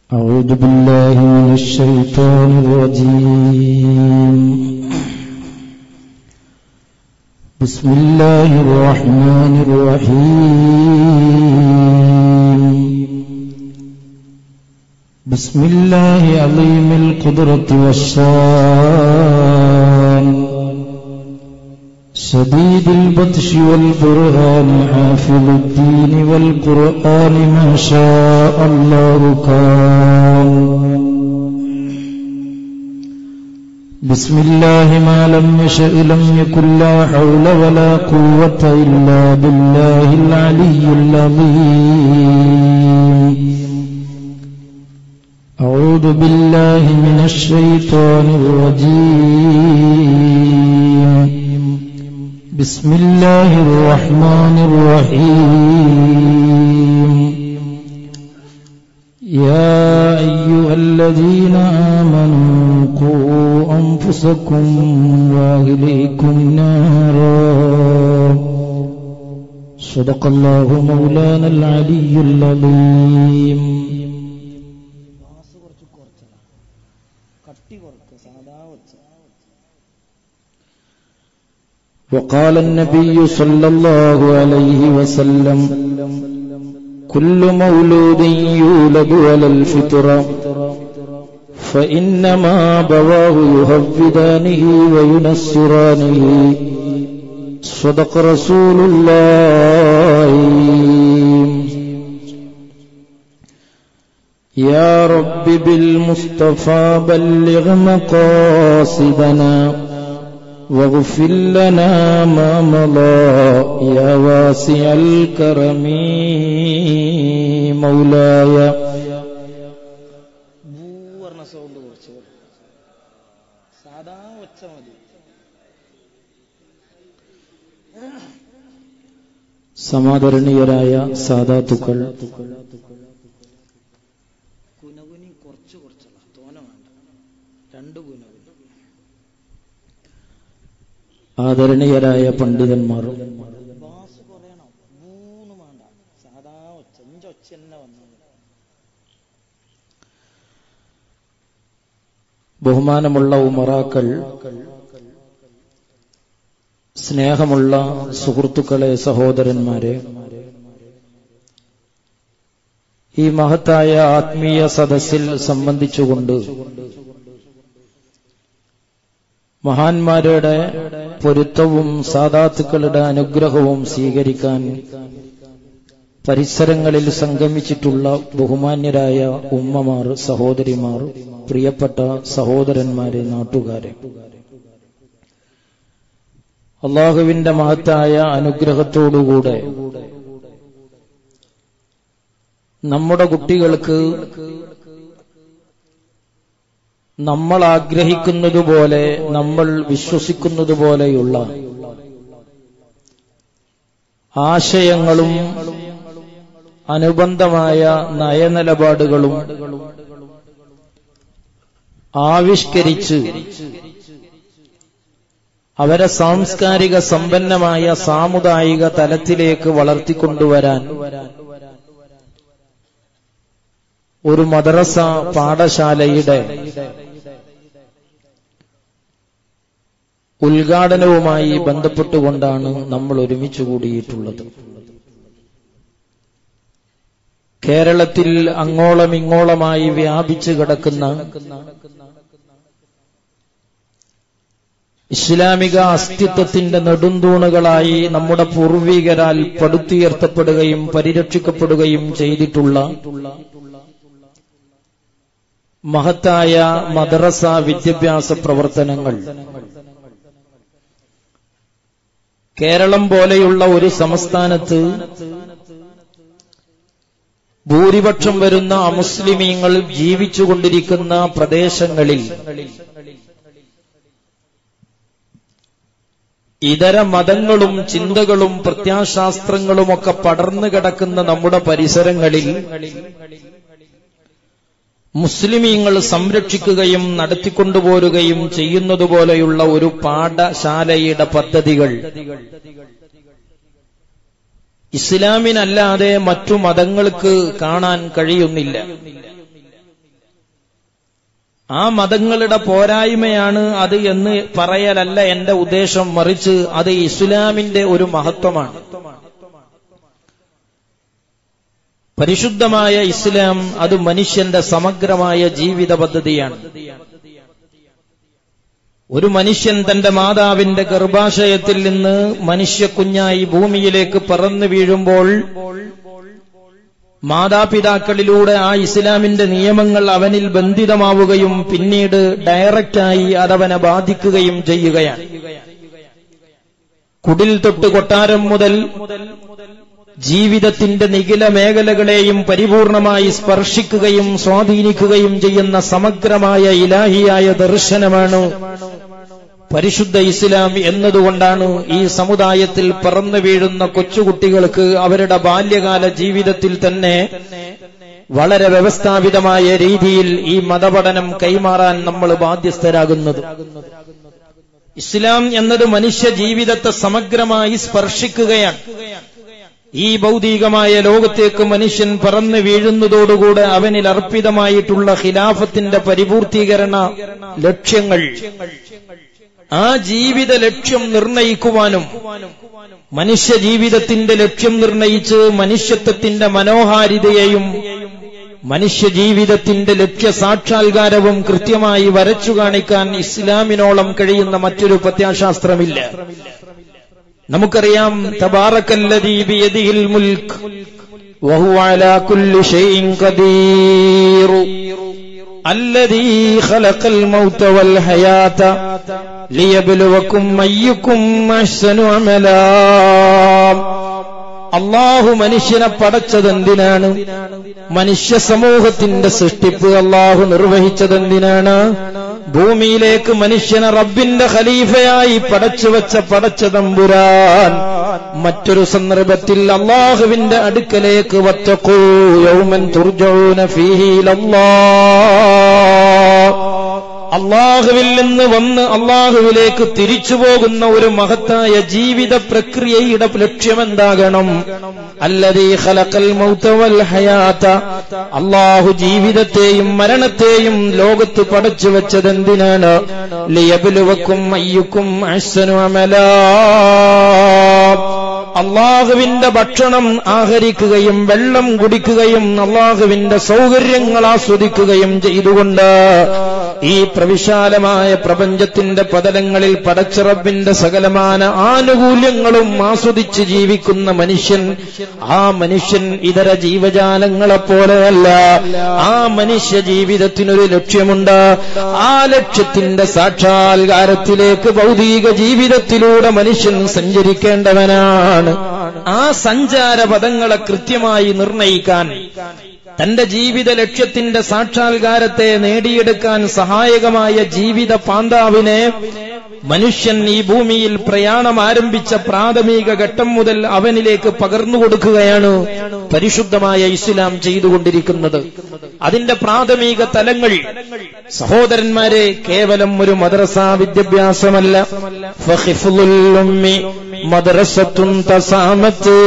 أعوذ بالله من الشيطان الرجيم بسم الله الرحمن الرحيم بسم الله عظيم القدرة والشان شديد البطش والبرهان حافظ الدين والقرآن ما شاء الله كان بسم الله ما لم يشأ لم يكن لا حول ولا قوة إلا بالله العلي العظيم أعوذ بالله من الشيطان الرجيم بسم الله الرحمن الرحيم يا أيها الذين آمنوا قوا أنفسكم وأهليكم نارا صدق الله مولانا العلي العظيم glass കുറച്ച് കുറച്ചതാ കട്ടി കുറക്കുക സാധാ വെച്ച وقال النبي صلى الله عليه وسلم كل مولود يولد على الفطرة فإنما أبواه يهودانه وينصرانه صدق رسول الله يا رب بالمصطفى بلغ مقاصدنا واغفر لنا ما مضى يا واسع الكرم مولاي ഭൂ പറഞ്ഞ സൗണ്ട് കുറച്ച് സാധാ ഒച്ച മതി സമാദരണീയരായ സാധാത്തുക്കൾ കുനകുനി കുറച്ച് കുറച്ചല്ല തോന വേണ്ട രണ്ട് കുനകുനി ആദരണീയരായ പണ്ഡിതന്മാർ ഗ്ലാസ് കുറയണം മൂന്ന് വേണ്ട സാധാ ഒച്ച ഇഞ്ച ഒച്ച തന്നെ വന്നാൽ ബഹുമാനമുള്ള ഉമറാക്കൾ സ്നേഹമുള്ള സുഹൃത്തുക്കളെ സഹോദരന്മാരെ ഈ മഹത്തായ ആത്മീയ സദസ്സിൽ സംബന്ധിച്ചുകൊണ്ട് മഹാന്മാരുടെ പൊരുത്തവും സാധാത്തുക്കളുടെ അനുഗ്രഹവും സ്വീകരിക്കാൻ പരിസരങ്ങളിൽ സംഗമിച്ചിട്ടുള്ള ബഹുമാന്യരായ ഉമ്മമാർ സഹോദരിമാർ പ്രിയപ്പെട്ട സഹോദരന്മാരെ നാട്ടുകാരെ അള്ളാഹുവിന്റെ മഹത്തായ അനുഗ്രഹത്തോടുകൂടെ നമ്മുടെ കുട്ടികൾക്ക് നമ്മൾ ആഗ്രഹിക്കുന്നതുപോലെ നമ്മൾ വിശ്വസിക്കുന്നതുപോലെയുള്ള ആശയങ്ങളും അനുബന്ധമായ നയനിലപാടുകളും ആവിഷ്കരിച്ച് അവരെ സാംസ്കാരിക സമ്പന്നമായ സാമുദായിക തലത്തിലേക്ക് വളർത്തിക്കൊണ്ടുവരാൻ ഒരു മദ്രസ പാഠശാലയുടെ ഉദ്ഘാടനവുമായി ബന്ധപ്പെട്ടുകൊണ്ടാണ് നമ്മൾ ഒരുമിച്ച് കൂടിയിട്ടുള്ളത് കേരളത്തിൽ അങ്ങോളം ഇങ്ങോളമായി വ്യാപിച്ചു കിടക്കുന്ന ഇസ്ലാമിക അസ്തിത്വത്തിന്റെ നെടുന്തൂണുകളായി നമ്മുടെ പൂർവികരാൽ പടുത്തുയർത്തപ്പെടുകയും പരിരക്ഷിക്കപ്പെടുകയും ചെയ്തിട്ടുള്ള മഹത്തായ മദ്രസ വിദ്യാഭ്യാസ പ്രവർത്തനങ്ങൾ കേരളം പോലെയുള്ള ഒരു സംസ്ഥാനത്ത് ഭൂരിപക്ഷം വരുന്ന അമുസ്ലിമീങ്ങൾ ജീവിച്ചുകൊണ്ടിരിക്കുന്ന പ്രദേശങ്ങളിൽ ഇതര മതങ്ങളും ചിന്തകളും പ്രത്യാശാസ്ത്രങ്ങളുമൊക്കെ പടർന്നു കിടക്കുന്ന നമ്മുടെ പരിസരങ്ങളിൽ മുസ്ലിമീങ്ങൾ സംരക്ഷിക്കുകയും നടത്തിക്കൊണ്ടുപോരുകയും ചെയ്യുന്നതുപോലെയുള്ള ഒരു പാഠശാലയുടെ പദ്ധതികൾ ഇസ്ലാമിനല്ലാതെ മറ്റു മതങ്ങൾക്ക് കാണാൻ കഴിയുന്നില്ല ആ മതങ്ങളുടെ പോരായ്മയാണ് അത് എന്ന് പറയലല്ല എന്റെ ഉദ്ദേശം മറിച്ച് അത് ഇസ്ലാമിന്റെ ഒരു മഹത്വമാണ് പരിശുദ്ധമായ ഇസ്ലാം അത് മനുഷ്യന്റെ സമഗ്രമായ ജീവിത പദ്ധതിയാണ് ഒരു മനുഷ്യൻ തന്റെ മാതാവിന്റെ ഗർഭാശയത്തിൽ നിന്ന് മനുഷ്യക്കുഞ്ഞായി ഭൂമിയിലേക്ക് പറന്നു വീഴുമ്പോൾ മാതാപിതാക്കളിലൂടെ ആ ഇസ്ലാമിന്റെ നിയമങ്ങൾ അവനിൽ ബന്ധിതമാവുകയും പിന്നീട് ഡയറക്റ്റായി അതവനെ ബാധിക്കുകയും ചെയ്യുകയാണ് കുടിൽ തൊട്ട് കൊട്ടാരം മുതൽ ജീവിതത്തിന്റെ നിഖില മേഖലകളെയും പരിപൂർണമായി സ്പർശിക്കുകയും സ്വാധീനിക്കുകയും ചെയ്യുന്ന സമഗ്രമായ ഇലാഹിയായ ദർശനമാണ് പരിശുദ്ധ ഇസ്ലാം എന്നതുകൊണ്ടാണ് ഈ സമുദായത്തിൽ പറന്നു വീഴുന്ന കൊച്ചുകുട്ടികൾക്ക് അവരുടെ ബാല്യകാല ജീവിതത്തിൽ തന്നെ വളരെ വ്യവസ്ഥാപിതമായ രീതിയിൽ ഈ മതപഠനം കൈമാറാൻ നമ്മൾ ബാധ്യസ്ഥരാകുന്നത് ഇസ്ലാം എന്നത് മനുഷ്യ ജീവിതത്തെ സമഗ്രമായി സ്പർശിക്കുകയാണ് ഈ ഭൗതികമായ ലോകത്തേക്ക് മനുഷ്യൻ പറന്നു വീഴുന്നതോടുകൂടെ അവനിൽ അർപ്പിതമായിട്ടുള്ള ഖിലാഫത്തിന്റെ പരിപൂർത്തീകരണ ലക്ഷ്യങ്ങൾ ആ ജീവിത ലക്ഷ്യം നിർണയിക്കുവാനും മനുഷ്യ ജീവിതത്തിന്റെ ലക്ഷ്യം നിർണയിച്ച് മനുഷ്യത്വത്തിന്റെ മനോഹാരിതയെയും മനുഷ്യ ജീവിതത്തിന്റെ ലക്ഷ്യ സാക്ഷാത്കാരവും കൃത്യമായി വരച്ചു കാണിക്കാൻ ഇസ്ലാമിനോളം കഴിയുന്ന മറ്റൊരു പ്രത്യാശാസ്ത്രമില്ല നമുക്കറിയാം തബാറക്കല്ലദീ ബിയദിഹിൽ മുൽക്ക് വഹുവ അലാ കുല്ലി ഷൈഇൻ ഖദീർ الذي خلق الموت والحياة ليبلوكم أيكم أحسن عملا അള്ളാഹു മനുഷ്യനെ പടച്ചതെന്തിനാണ് മനുഷ്യ സമൂഹത്തിന്റെ സൃഷ്ടിപ്പ് അള്ളാഹു നിർവഹിച്ചതെന്തിനാണ് ഭൂമിയിലേക്ക് മനുഷ്യനെ റബ്ബിന്റെ ഖലീഫയായി പടച്ചുവച്ച പടച്ച തമ്പുരാൻ മറ്റൊരു സന്ദർഭത്തിൽ അള്ളാഹുവിന്റെ അടുക്കലേക്ക് വത്തക്കൂ യൗമൻ തുർജൗന ഫീഹിലല്ലാ അള്ളാഹുവിൽ നിന്ന് വന്ന് അള്ളാഹുവിലേക്ക് തിരിച്ചു പോകുന്ന ഒരു മഹത്തായ ജീവിത പ്രക്രിയയുടെ ലക്ഷ്യമെന്താകണം അല്ലതീ ഖലഖൽ മൗത വൽ ഹയാത അള്ളാഹു ജീവിതത്തെയും മരണത്തെയും ലോകത്ത് പടച്ചു വെച്ചതെന്തിനാണ് ലിയബലുവക്കും അയ്യുക്കും അഹ്സനു അമലാ അള്ളാഹുവിന്റെ ഭക്ഷണം ആഹരിക്കുകയും വെള്ളം കുടിക്കുകയും അള്ളാഹുവിന്റെ സൗകര്യങ്ങൾ ആസ്വദിക്കുകയും ചെയ്തുകൊണ്ട് ഈ പ്രവിശാലമായ പ്രപഞ്ചത്തിന്റെ പതലങ്ങളിൽ പടച്ചിറബിന്റെ സകലമാന ആനുകൂല്യങ്ങളും ആസ്വദിച്ച് ജീവിക്കുന്ന മനുഷ്യൻ ആ മനുഷ്യൻ ഇതര ജീവജാലങ്ങളെപ്പോലെയല്ല ആ മനുഷ്യ ജീവിതത്തിനൊരു ലക്ഷ്യമുണ്ട് ആ ലക്ഷ്യത്തിന്റെ സാക്ഷാത്കാരത്തിലേക്ക് ഭൗതിക ജീവിതത്തിലൂടെ മനുഷ്യൻ സഞ്ചരിക്കേണ്ടവനാണ് ആ സഞ്ചാര പദങ്ങളെ കൃത്യമായി നിർണയിക്കാൻ തന്റെ ജീവിത ലക്ഷ്യത്തിന്റെ സാക്ഷാത്കാരത്തെ നേടിയെടുക്കാൻ സഹായകമായ ജീവിത പാന്താവിനെ മനുഷ്യൻ ഈ ഭൂമിയിൽ പ്രയാണം ആരംഭിച്ച പ്രാഥമിക ഘട്ടം മുതൽ അവനിലേക്ക് പകർന്നു കൊടുക്കുകയാണ് പരിശുദ്ധമായ ഇസ്ലാം ചെയ്തുകൊണ്ടിരിക്കുന്നത് അതിന്റെ പ്രാഥമിക തലങ്ങൾ സഹോദരന്മാരെ കേവലം ഒരു മദ്രസ വിദ്യാഭ്യാസമല്ല ഫഹിഫുലുൽ ഉമ്മി മദ്രസത്തുൻ തസാമത്ത്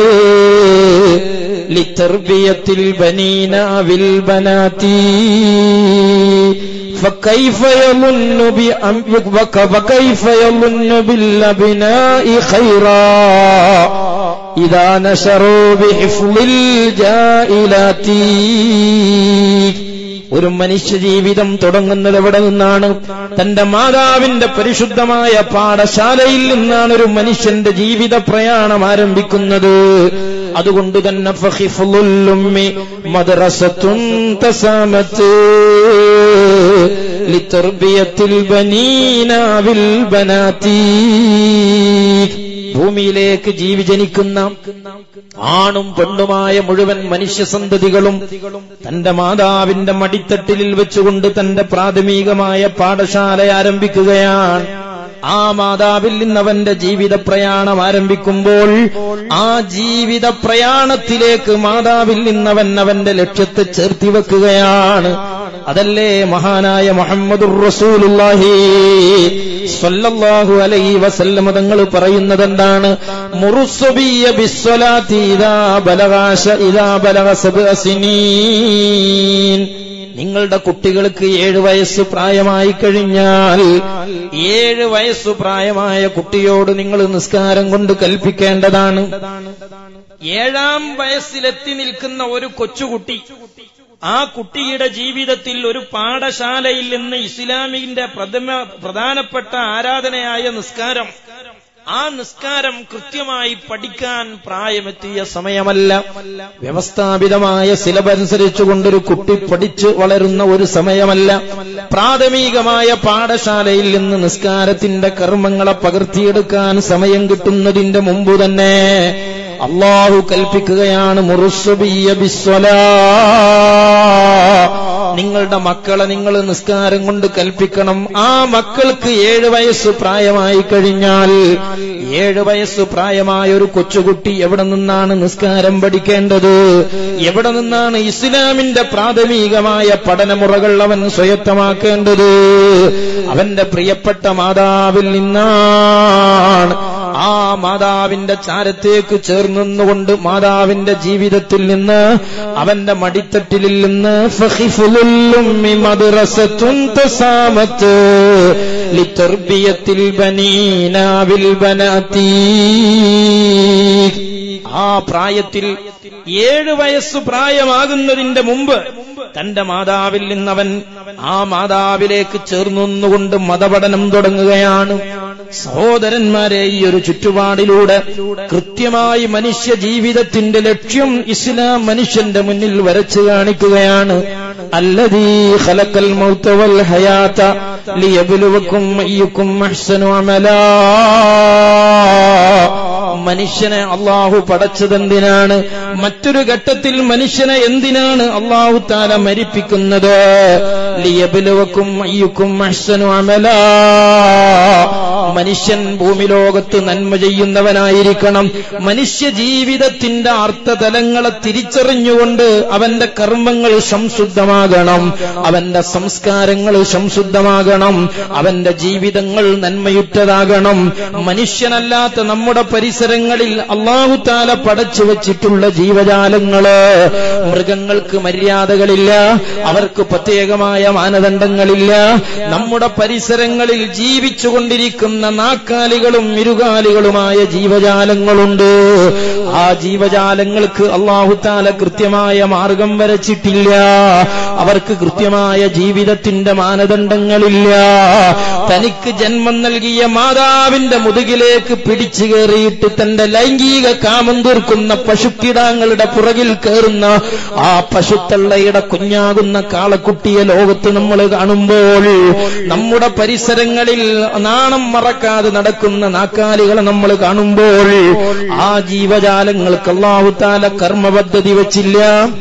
لتربية البنين بالبنات فكيف يظن فكيف يظن بالأبناء خيرا إذا نشروا بحفظ الجائلات ഒരു മനുഷ്യ ജീവിതം തുടങ്ങുന്നത് എവിടെ നിന്നാണ് തന്റെ മാതാവിന്റെ പരിശുദ്ധമായ പാഠശാലയിൽ നിന്നാണ് ഒരു മനുഷ്യന്റെ ജീവിത പ്രയാണം ആരംഭിക്കുന്നത് അതുകൊണ്ട് തന്നെ ഫഹിഫുലുമ്മി മദ്രസത്തുൻ തസാമത്ത് ലിതർബിയത്തിൽ ബനീന വിൽ ബനാത്തി ഭൂമിയിലേക്ക് ജീവി ജനിക്കുന്ന ആണും പെണ്ണുമായ മുഴുവൻ മനുഷ്യസന്തതികളും തന്റെ മാതാവിന്റെ മടിത്തട്ടിലിൽ വെച്ചുകൊണ്ട് തന്റെ പ്രാഥമികമായ പാഠശാല ആരംഭിക്കുകയാണ് ആ മാതാവിൽ നിന്ന് അവന്റെ ജീവിത പ്രയാണം ആരംഭിക്കുമ്പോൾ ആ ജീവിത പ്രയാണത്തിലേക്ക് മാതാവിൽ നിന്നവൻ അവന്റെ ലക്ഷ്യത്തെ ചേർത്തി വെക്കുകയാണ് അതല്ലേ മഹാനായ മുഹമ്മദുർ റസൂലുള്ളാഹി സ്വല്ലല്ലാഹു അലൈഹി വസല്ലം തങ്ങൾ പറയുന്നത് എന്താണ് മുറുസുബിയ ബിസ്വലാത്തി ഇദാ ബലഗാശ ഇദാ ബലഗ സബ്അ സിനീൻ നിങ്ങളുടെ കുട്ടികൾക്ക് ഏഴ് വയസ്സ് പ്രായമായി കഴിഞ്ഞാൽ ഏഴ് വയസ്സ് പ്രായമായ കുട്ടിയോട് നിങ്ങൾ നിസ്കാരം കൊണ്ട് കൽപ്പിക്കേണ്ടതാണ് ഏഴാം വയസ്സിലെത്തി നിൽക്കുന്ന ഒരു കൊച്ചുകുട്ടി ആ കുട്ടിയുടെ ജീവിതത്തിൽ ഒരു പാഠശാലയിൽ നിന്ന് ഇസ്ലാമിന്റെ പ്രഥമ പ്രധാനപ്പെട്ട ആരാധനയായ നിസ്കാരം ആ നിസ്കാരം കൃത്യമായി പഠിക്കാൻ പ്രായമെത്തിയ സമയമല്ല വ്യവസ്ഥാപിതമായ സിലബസ് അനുസരിച്ചുകൊണ്ടൊരു കുട്ടി പഠിച്ച് വളരുന്ന ഒരു സമയമല്ല പ്രാഥമികമായ പാഠശാലയിൽ നിന്ന് നിസ്കാരത്തിന്റെ കർമ്മങ്ങളെ പകർത്തിയെടുക്കാൻ സമയം കിട്ടുന്നതിന്റെ മുമ്പ് തന്നെ അള്ളാഹു കൽപ്പിക്കുകയാണ് മുറുസുബിയ ബിസ്വലാ നിങ്ങളുടെ മക്കളെ നിങ്ങൾ നിസ്കാരം കൊണ്ട് കൽപ്പിക്കണം ആ മക്കൾക്ക് ഏഴ് വയസ്സ് പ്രായമായി കഴിഞ്ഞാൽ ഏഴ് വയസ്സ് പ്രായമായ ഒരു കൊച്ചുകുട്ടി എവിടെ നിന്നാണ് നിസ്കാരം പഠിക്കേണ്ടത് എവിടെ നിന്നാണ് ഇസ്ലാമിന്റെ പ്രാഥമികമായ പഠനമുറകൾ അവൻ സ്വയത്തമാക്കേണ്ടത് അവന്റെ പ്രിയപ്പെട്ട മാതാവിൽ നിന്നാണ് ആ മാതാവിന്റെ ചാരത്തേക്ക് ചേർന്നുകൊണ്ട് മാതാവിന്റെ ജീവിതത്തിൽ നിന്ന് അവന്റെ മടിത്തട്ടിലിൽ നിന്ന് ഫഖിഫുലുല്ലുമ്മി മദ്റസത്തുൻ തസാമത്ത് ലിതർബിയത്തിൽ ബനീന ബിൽ ബനാത്തി ആ പ്രായത്തിൽ ഏഴ് വയസ്സ് പ്രായമാകുന്നതിന്റെ മുമ്പ് തന്റെ മാതാവിൽ നിന്നവൻ ആ മാതാവിലേക്ക് ചേർന്നുകൊണ്ട് മതപഠനം തുടങ്ങുകയാണ് സഹോദരന്മാരെ ഈ ഒരു ചുറ്റുപാടിലൂടെ കൃത്യമായി മനുഷ്യ ജീവിതത്തിന്റെ ലക്ഷ്യം ഇസ്ലാം മനുഷ്യന്റെ മുന്നിൽ വരച്ചു കാണിക്കുകയാണ് അല്ലതീ ഖലക്കൽ മൗത വൽ ഹയാത ലിയബ്ലുവക്കും അയ്യുക്കും അഹ്സനു അമലാ മനുഷ്യനെ അള്ളാഹു പടച്ചതെന്തിനാണ് മറ്റൊരു ഘട്ടത്തിൽ മനുഷ്യനെ എന്തിനാണ് അള്ളാഹു താല മരിപ്പിക്കുന്നത് ലിയബിലുവക്കും അയ്യുക്കും അഹ്സനു അമല മനുഷ്യൻ ഭൂമി ലോകത്ത് നന്മ ചെയ്യുന്നവനായിരിക്കണം മനുഷ്യ ജീവിതത്തിന്റെ അർത്ഥതലങ്ങളെ തിരിച്ചറിഞ്ഞുകൊണ്ട് അവന്റെ കർമ്മങ്ങൾ സംശുദ്ധമാകണം അവന്റെ സംസ്കാരങ്ങൾ സംശുദ്ധമാകണം അവന്റെ ജീവിതങ്ങൾ നന്മയുറ്റതാകണം മനുഷ്യനല്ലാത്ത നമ്മുടെ പരിസരങ്ങളിൽ അള്ളാഹുത്താല പടച്ചു വച്ചിട്ടുള്ള ജീവജാലങ്ങള് മൃഗങ്ങൾക്ക് മര്യാദകളില്ല അവർക്ക് പ്രത്യേകമായ മാനദണ്ഡങ്ങളില്ല നമ്മുടെ പരിസരങ്ങളിൽ ജീവിച്ചുകൊണ്ടിരിക്കുന്ന നാക്കാലികളും ഇരുകാലികളുമായ ജീവജാലങ്ങളുണ്ട് ആ ജീവജാലങ്ങൾക്ക് അള്ളാഹുത്താല കൃത്യമായ മാർഗം വരച്ചിട്ടില്ല അവർക്ക് കൃത്യമായ ജീവിതത്തിന്റെ മാനദണ്ഡങ്ങളില്ല തനിക്ക് ജന്മം നൽകിയ മാതാവിന്റെ മുതുകിലേക്ക് പിടിച്ചു കയറിയിട്ട് തന്റെ ലൈംഗിക കാമം തീർക്കുന്ന പശുക്കിടാങ്ങളുടെ പുറകിൽ കയറുന്ന ആ പശുത്തള്ളയുടെ കുഞ്ഞാകുന്ന കാളക്കുട്ടിയെ ലോകത്ത് നമ്മൾ കാണുമ്പോൾ നമ്മുടെ പരിസരങ്ങളിൽ നാണം മറക്കാതെ നടക്കുന്ന നാക്കാലികളെ നമ്മൾ കാണുമ്പോൾ ആ ജീവജാലങ്ങൾക്ക് അള്ളാഹുത്താല കർമ്മ പദ്ധതി വെച്ചില്ല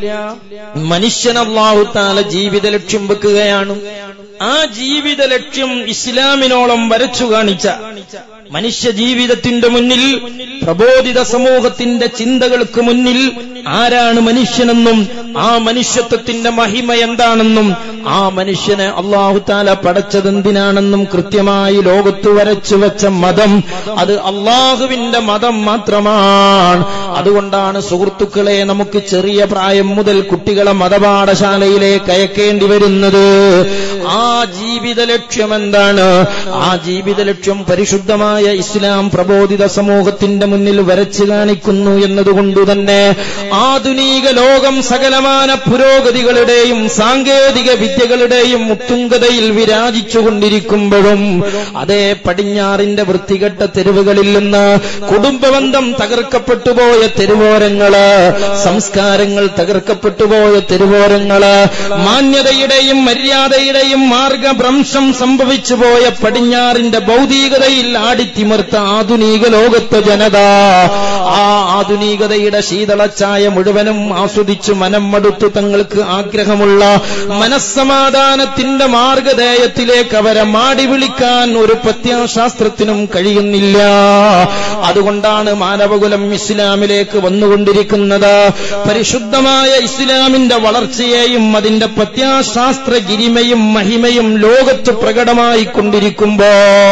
മനുഷ്യൻ അള്ളാഹുത്താല ജീവിത ലക്ഷ്യം വെക്കുകയാണ് ആ ജീവിത ലക്ഷ്യം ഇസ്ലാമിനോളം വരച്ചു കാണിച്ച മനുഷ്യ ജീവിതത്തിന്റെ മുന്നിൽ പ്രബോധിത സമൂഹത്തിന്റെ ചിന്തകൾക്ക് മുന്നിൽ ആരാണ് മനുഷ്യനെന്നും ആ മനുഷ്യത്വത്തിന്റെ മഹിമ എന്താണെന്നും ആ മനുഷ്യനെ അള്ളാഹുത്താല പടച്ചതെന്തിനാണെന്നും കൃത്യമായി ലോകത്ത് വരച്ചു വെച്ച മതം അത് അള്ളാഹുവിന്റെ മതം മാത്രമാണ് അതുകൊണ്ടാണ് സുഹൃത്തുക്കളെ നമുക്ക് ചെറിയ പ്രായം മുതൽ കുട്ടികളെ മതപാഠശാലയിലേക്ക് അയക്കേണ്ടി വരുന്നത് ആ ജീവിത ലക്ഷ്യം എന്താണ് ആ ജീവിത ലക്ഷ്യം പരിശുദ്ധമായ ഇസ്ലാം പ്രബോധിത സമൂഹത്തിന്റെ മുന്നിൽ വരച്ചു കാണിക്കുന്നു എന്നതുകൊണ്ട് തന്നെ ആധുനിക ലോകം സകലമാന പുരോഗതികളുടെയും സാങ്കേതിക വിദ്യകളുടെയും ഉത്തുംഗതയിൽ വിരാജിച്ചുകൊണ്ടിരിക്കുമ്പോഴും അതേ പടിഞ്ഞാറിന്റെ വൃത്തികെട്ട തെരുവുകളിൽ നിന്ന് കുടുംബബന്ധം തകർക്കപ്പെട്ടുപോയ തെരുവോരങ്ങള് സംസ്കാരങ്ങൾ തകർക്കപ്പെട്ടുപോയ തെരുവോരങ്ങള് മാന്യതയുടെയും മര്യാദയുടെയും മാർഗഭ്രംശം സംഭവിച്ചു പോയ പടിഞ്ഞാറിന്റെ ഭൗതികതയിൽ ആടി അടിത്തിമർത്ത ആധുനിക ലോകത്തെ ജനത ആ ആധുനികതയുടെ ശീതളച്ചായ മുഴുവനും ആസ്വദിച്ചു മനം മടുത്തു തങ്ങൾക്ക് ആഗ്രഹമുള്ള മനസ്സമാധാനത്തിന്റെ മാർഗധേയത്തിലേക്ക് അവരെ മാടി വിളിക്കാൻ ഒരു പ്രത്യാശാസ്ത്രത്തിനും കഴിയുന്നില്ല അതുകൊണ്ടാണ് മാനവകുലം ഇസ്ലാമിലേക്ക് വന്നുകൊണ്ടിരിക്കുന്നത് പരിശുദ്ധമായ ഇസ്ലാമിന്റെ വളർച്ചയെയും അതിന്റെ പ്രത്യാശാസ്ത്ര ഗിരിമയും മഹിമയും ലോകത്ത് പ്രകടമായി കൊണ്ടിരിക്കുമ്പോ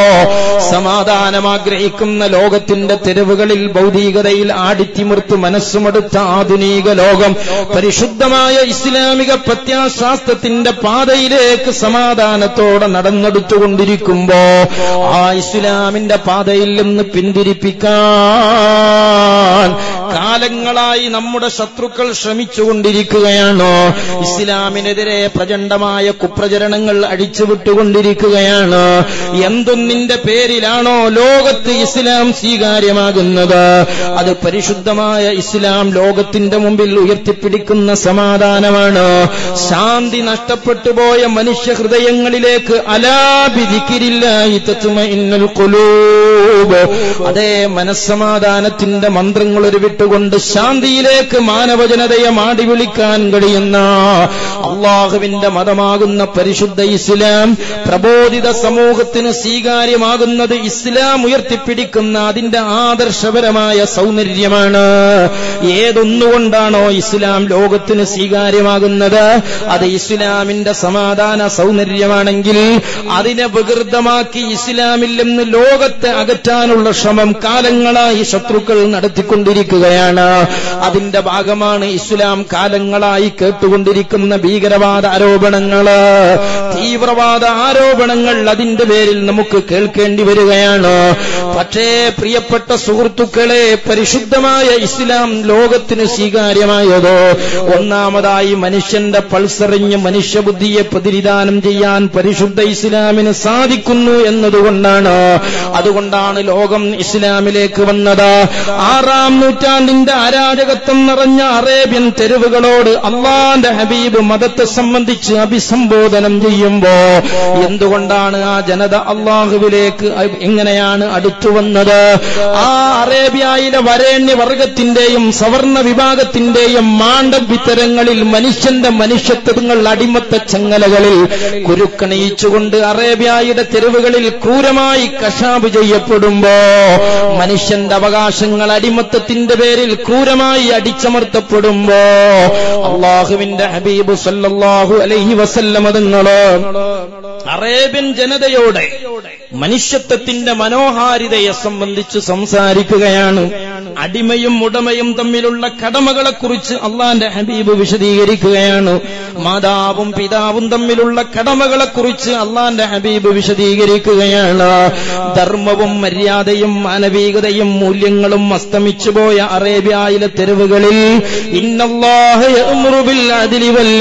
സമാധാനം ആഗ്രഹിക്കുന്ന ലോകത്തിന്റെ തെരുവുകളിൽ ഭൗതികതയിൽ ആടിത്തിമിർത്ത് മനസ്സുമടുത്ത ആധുനിക ലോകം പരിശുദ്ധമായ ഇസ്ലാമിക പ്രത്യാശാസ്ത്രത്തിന്റെ പാതയിലേക്ക് സമാധാനത്തോടെ നടന്നെടുത്തുകൊണ്ടിരിക്കുമ്പോ ആ ഇസ്ലാമിന്റെ പാതയിൽ നിന്ന് പിന്തിരിപ്പിക്കാൻ കാലങ്ങളായി നമ്മുടെ ശത്രുക്കൾ ശ്രമിച്ചുകൊണ്ടിരിക്കുകയാണോ ഇസ്ലാമിനെതിരെ പ്രചണ്ഡമായ കുപ്രചരണങ്ങൾ അടിച്ചുവിട്ടുകൊണ്ടിരിക്കുകയാണ് എന്തൊന്നിന്റെ പേരിലാണോ ലോകത്ത് ഇസ്ലാം സ്വീകാര്യമാകുന്നത് അത് പരിശുദ്ധമായ ഇസ്ലാം ലോകത്തിന്റെ മുമ്പിൽ ഉയർത്തിപ്പിടിക്കുന്ന സമാധാനമാണ് ശാന്തി നഷ്ടപ്പെട്ടു പോയ മനുഷ്യ ഹൃദയങ്ങളിലേക്ക് അലാപിരിക്കിരില്ലായി തത്തുമഇന്നൽ ഖുലൂബ് അതേ മനസ്സമാധാനത്തിന്റെ മന്ത്രങ്ങൾ ഉരുവിട്ടുകൊണ്ട് ശാന്തിയിലേക്ക് മാനവജനതയെ മാടി വിളിക്കാൻ കഴിയുന്ന അള്ളാഹുവിന്റെ മതമാകുന്ന പരിശുദ്ധ ഇസ്ലാം പ്രബോധിത സമൂഹത്തിന് സ്വീകാര്യമാകുന്നത് ഇസ്ലാം ഉയർത്തിപ്പിടിക്കുന്ന അതിന്റെ ആദർശപരമായ സൗന്ദര്യമാണ് ഏതൊന്നുകൊണ്ടാണോ ഇസ്ലാം ലോകത്തിന് സ്വീകാര്യമാകുന്നത് അത് ഇസ്ലാമിന്റെ സമാധാന സൗന്ദര്യമാണെങ്കിൽ അതിനെ വികൃതമാക്കി ഇസ്ലാമിൽ നിന്ന് ലോകത്തെ അകറ്റാനുള്ള ശ്രമം കാലങ്ങളായി ശത്രുക്കൾ നടത്തിക്കൊണ്ടിരിക്കുകയാണ് അതിന്റെ ഭാഗമാണ് ഇസ്ലാം കാലങ്ങളായി കേട്ടുകൊണ്ടിരിക്കുന്ന ഭീകരവാദ ആരോപണങ്ങള് തീവ്രവാദ ആരോപണങ്ങൾ അതിന്റെ പേരിൽ നമുക്ക് കേൾക്കേണ്ടി വരികയാണ് പക്ഷേ പ്രിയപ്പെട്ട സുഹൃത്തുക്കളെ പരിശുദ്ധമായ ഇസ്ലാം ലോകത്തിന് സ്വീകാര്യമായതോ ഒന്നാമതായി മനുഷ്യന്റെ പൾസറിഞ്ഞ് മനുഷ്യബുദ്ധിയെ പ്രതിനിധാനം ചെയ്യാൻ പരിശുദ്ധ ഇസ്ലാമിന് സാധിക്കുന്നു എന്നതുകൊണ്ടാണ് അതുകൊണ്ടാണ് ലോകം ഇസ്ലാമിലേക്ക് വന്നത് ആറാം നൂറ്റാണ്ടിന്റെ അരാജകത്വം നിറഞ്ഞ അറേബ്യൻ തെരുവുകളോട് അള്ളാന്റെ ഹബീബ് മതത്തെ സംബന്ധിച്ച് അഭിസംബോധനം ചെയ്യുമ്പോ എന്തുകൊണ്ടാണ് ആ ജനത അള്ളാഹുവിലേക്ക് എങ്ങനെയാണ് അടുത്തു വന്നത് ആ അറേബ്യയിലെ വരേണ്യ വർഗത്തിന്റെയും സവർണ വിഭാഗത്തിന്റെയും മാണ്ഡവിത്തരങ്ങളിൽ മനുഷ്യന്റെ മനുഷ്യത്വങ്ങൾ അടിമത്ത ചങ്ങലകളിൽ കുരുക്കണയിച്ചുകൊണ്ട് അറേബ്യയുടെ തെരുവുകളിൽ ക്രൂരമായി കശാബ് ചെയ്യപ്പെടുമ്പോ മനുഷ്യന്റെ അവകാശങ്ങൾ അടിമത്തത്തിന്റെ പേരിൽ ക്രൂരമായി അടിച്ചമർത്തപ്പെടുമ്പോ അള്ളാഹുവിന്റെ ഹബീബ് സല്ലല്ലാഹു അലൈഹി വസല്ലമ തങ്ങള് അറേബ്യൻ ജനതയോടെ മനുഷ്യത്വത്തിന്റെ മനോഹാരിതയെ സംബന്ധിച്ച് സംസാരിക്കുകയാണ് അടിമയും ഉടമയും തമ്മിലുള്ള കടമകളെക്കുറിച്ച് അള്ളാന്റെ ഹബീബ് വിശദീകരിക്കുകയാണ് മാതാവും പിതാവും തമ്മിലുള്ള കടമകളെക്കുറിച്ച് അള്ളാന്റെ ഹബീബ് വിശദീകരിക്കുകയാണ് ധർമ്മവും മര്യാദയും മാനവികതയും മൂല്യങ്ങളും അസ്തമിച്ചുപോയ അറേബ്യയിലെ തെരുവുകളിൽ ഇന്നല്ലാഹ യഅ്മുറു ബിൽ അദ്ലി വൽ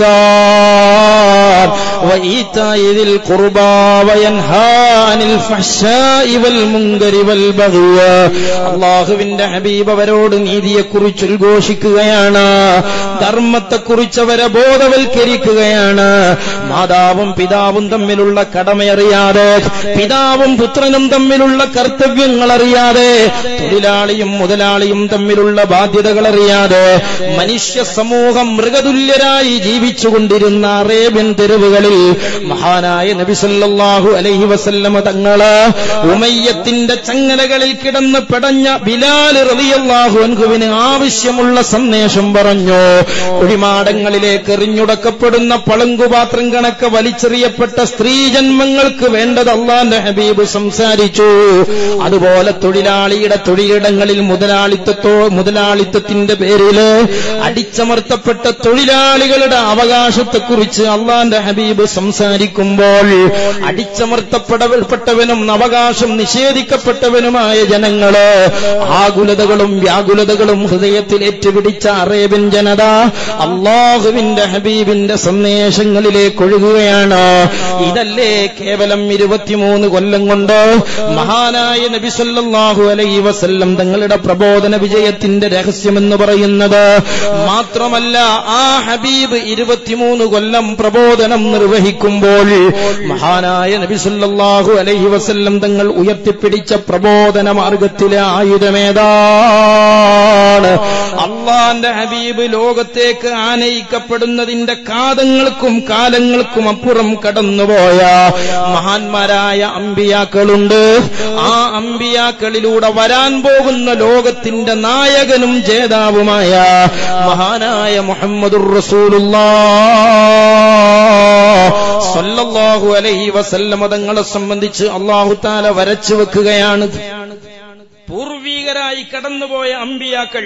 ഇഹ്സാൻ വഈതാഇ ദിൽ ഖുർബാ വയൻഹാ അനിൽ ഫഹ്ശാഇ വൽ മുൻകരി വൽ ബഗ്യ അല്ലാഹുവിന്റെ ഹബീബ് അവരോട് നീതിയെക്കുറിച്ച് ഉദ്ഘോഷിക്കുകയാണ് ധർമ്മത്തെക്കുറിച്ച് അവരെ ബോധവൽക്കരിക്കുകയാണ് മാതാവും പിതാവും തമ്മിലുള്ള കടമയറിയാതെ പിതാവും പുത്രനും തമ്മിലുള്ള കർത്തവ്യങ്ങൾ അറിയാതെ തൊഴിലാളിയും മുതലാളിയും തമ്മിലുള്ള ബാധ്യതകൾ അറിയാതെ മനുഷ്യ സമൂഹം മൃഗതുല്യരായി ജീവിച്ചുകൊണ്ടിരുന്ന അറേബ്യൻ തെരുവുകളിൽ മഹാനായ നബിസല്ലാഹു അലൈഹി വസല്ലമ തങ്ങള് ഉമയ്യത്തിന്റെ ചങ്ങലകളിൽ കിടന്ന് പെടഞ്ഞ ബിലാൽ റളിയല്ലാഹു അൻഹുവിന് ആവശ്യമുള്ള സന്ദേശം പറഞ്ഞു കുഴിമാടങ്ങളിലേക്ക് എറിഞ്ഞുടക്കപ്പെടുന്ന പളുങ്കുപാത്രം കണക്ക് വലിച്ചെറിയപ്പെട്ട സ്ത്രീജന്മങ്ങൾക്ക് വേണ്ടത് അള്ളാന്റെ ഹബീബ് സംസാരിച്ചു അതുപോലെ തൊഴിലാളിയുടെ തൊഴിലിടങ്ങളിൽ മുതലാളിത്തത്തോ മുതലാളിത്തത്തിന്റെ പേരില് അടിച്ചമർത്തപ്പെട്ട തൊഴിലാളികളുടെ അവകാശത്തെക്കുറിച്ച് അള്ളാന്റെ ഹബീബ് സംസാരിക്കുമ്പോൾ അടിച്ചമർത്തപ്പെടപ്പെട്ടവനും അവകാശം നിഷേധിക്കപ്പെട്ടവനുമായ ജനങ്ങള് ആകുലതകളും വ്യാകുലതകളും ഹൃദയത്തിൽ ഏറ്റുപിടിച്ച അറേബ്യൻ ജനത അള്ളാഹുവിന്റെ ഹബീബിന്റെ സന്ദേശങ്ങളിലേക്ക് ഒഴുകുകയാണ് ഇതല്ലേ കേവലം ഇരുപത്തിമൂന്ന് കൊല്ലം കൊണ്ട് മഹാനായ നബി സല്ലല്ലാഹു അലൈഹി വസല്ലം തങ്ങളുടെ പ്രബോധന വിജയത്തിന്റെ രഹസ്യമെന്ന് പറയുന്നത് മാത്രമല്ല ആ ഹബീബ് ഇരുപത്തിമൂന്ന് കൊല്ലം പ്രബോധനം നിർവഹിച്ചു നിർവഹിക്കുമ്പോൾ മഹാനായ നബി സല്ലല്ലാഹു അലൈഹി വസല്ലം തങ്ങൾ ഉയർത്തിപ്പിടിച്ച പ്രബോധന മാർഗത്തിലെ ആയുധമേതാണ് അള്ളാന്റെ ഹബീബ് ലോകത്തേക്ക് ആനയിക്കപ്പെടുന്നതിന്റെ കാതങ്ങൾക്കും കാലങ്ങൾക്കും അപ്പുറം കടന്നുപോയ മഹാന്മാരായ അമ്പിയാക്കളുണ്ട് ആ അമ്പിയാക്കളിലൂടെ വരാൻ പോകുന്ന ലോകത്തിന്റെ നായകനും ജേതാവുമായ മഹാനായ മുഹമ്മദുർ റസൂലുള്ളാഹ് സല്ലല്ലാഹു അലൈഹി വസല്ലമ തങ്ങളെ സംബന്ധിച്ച് അള്ളാഹു താല വരച്ചു വെക്കുകയാണ് പൂർവീകരായി കടന്നുപോയ അമ്പിയാക്കൾ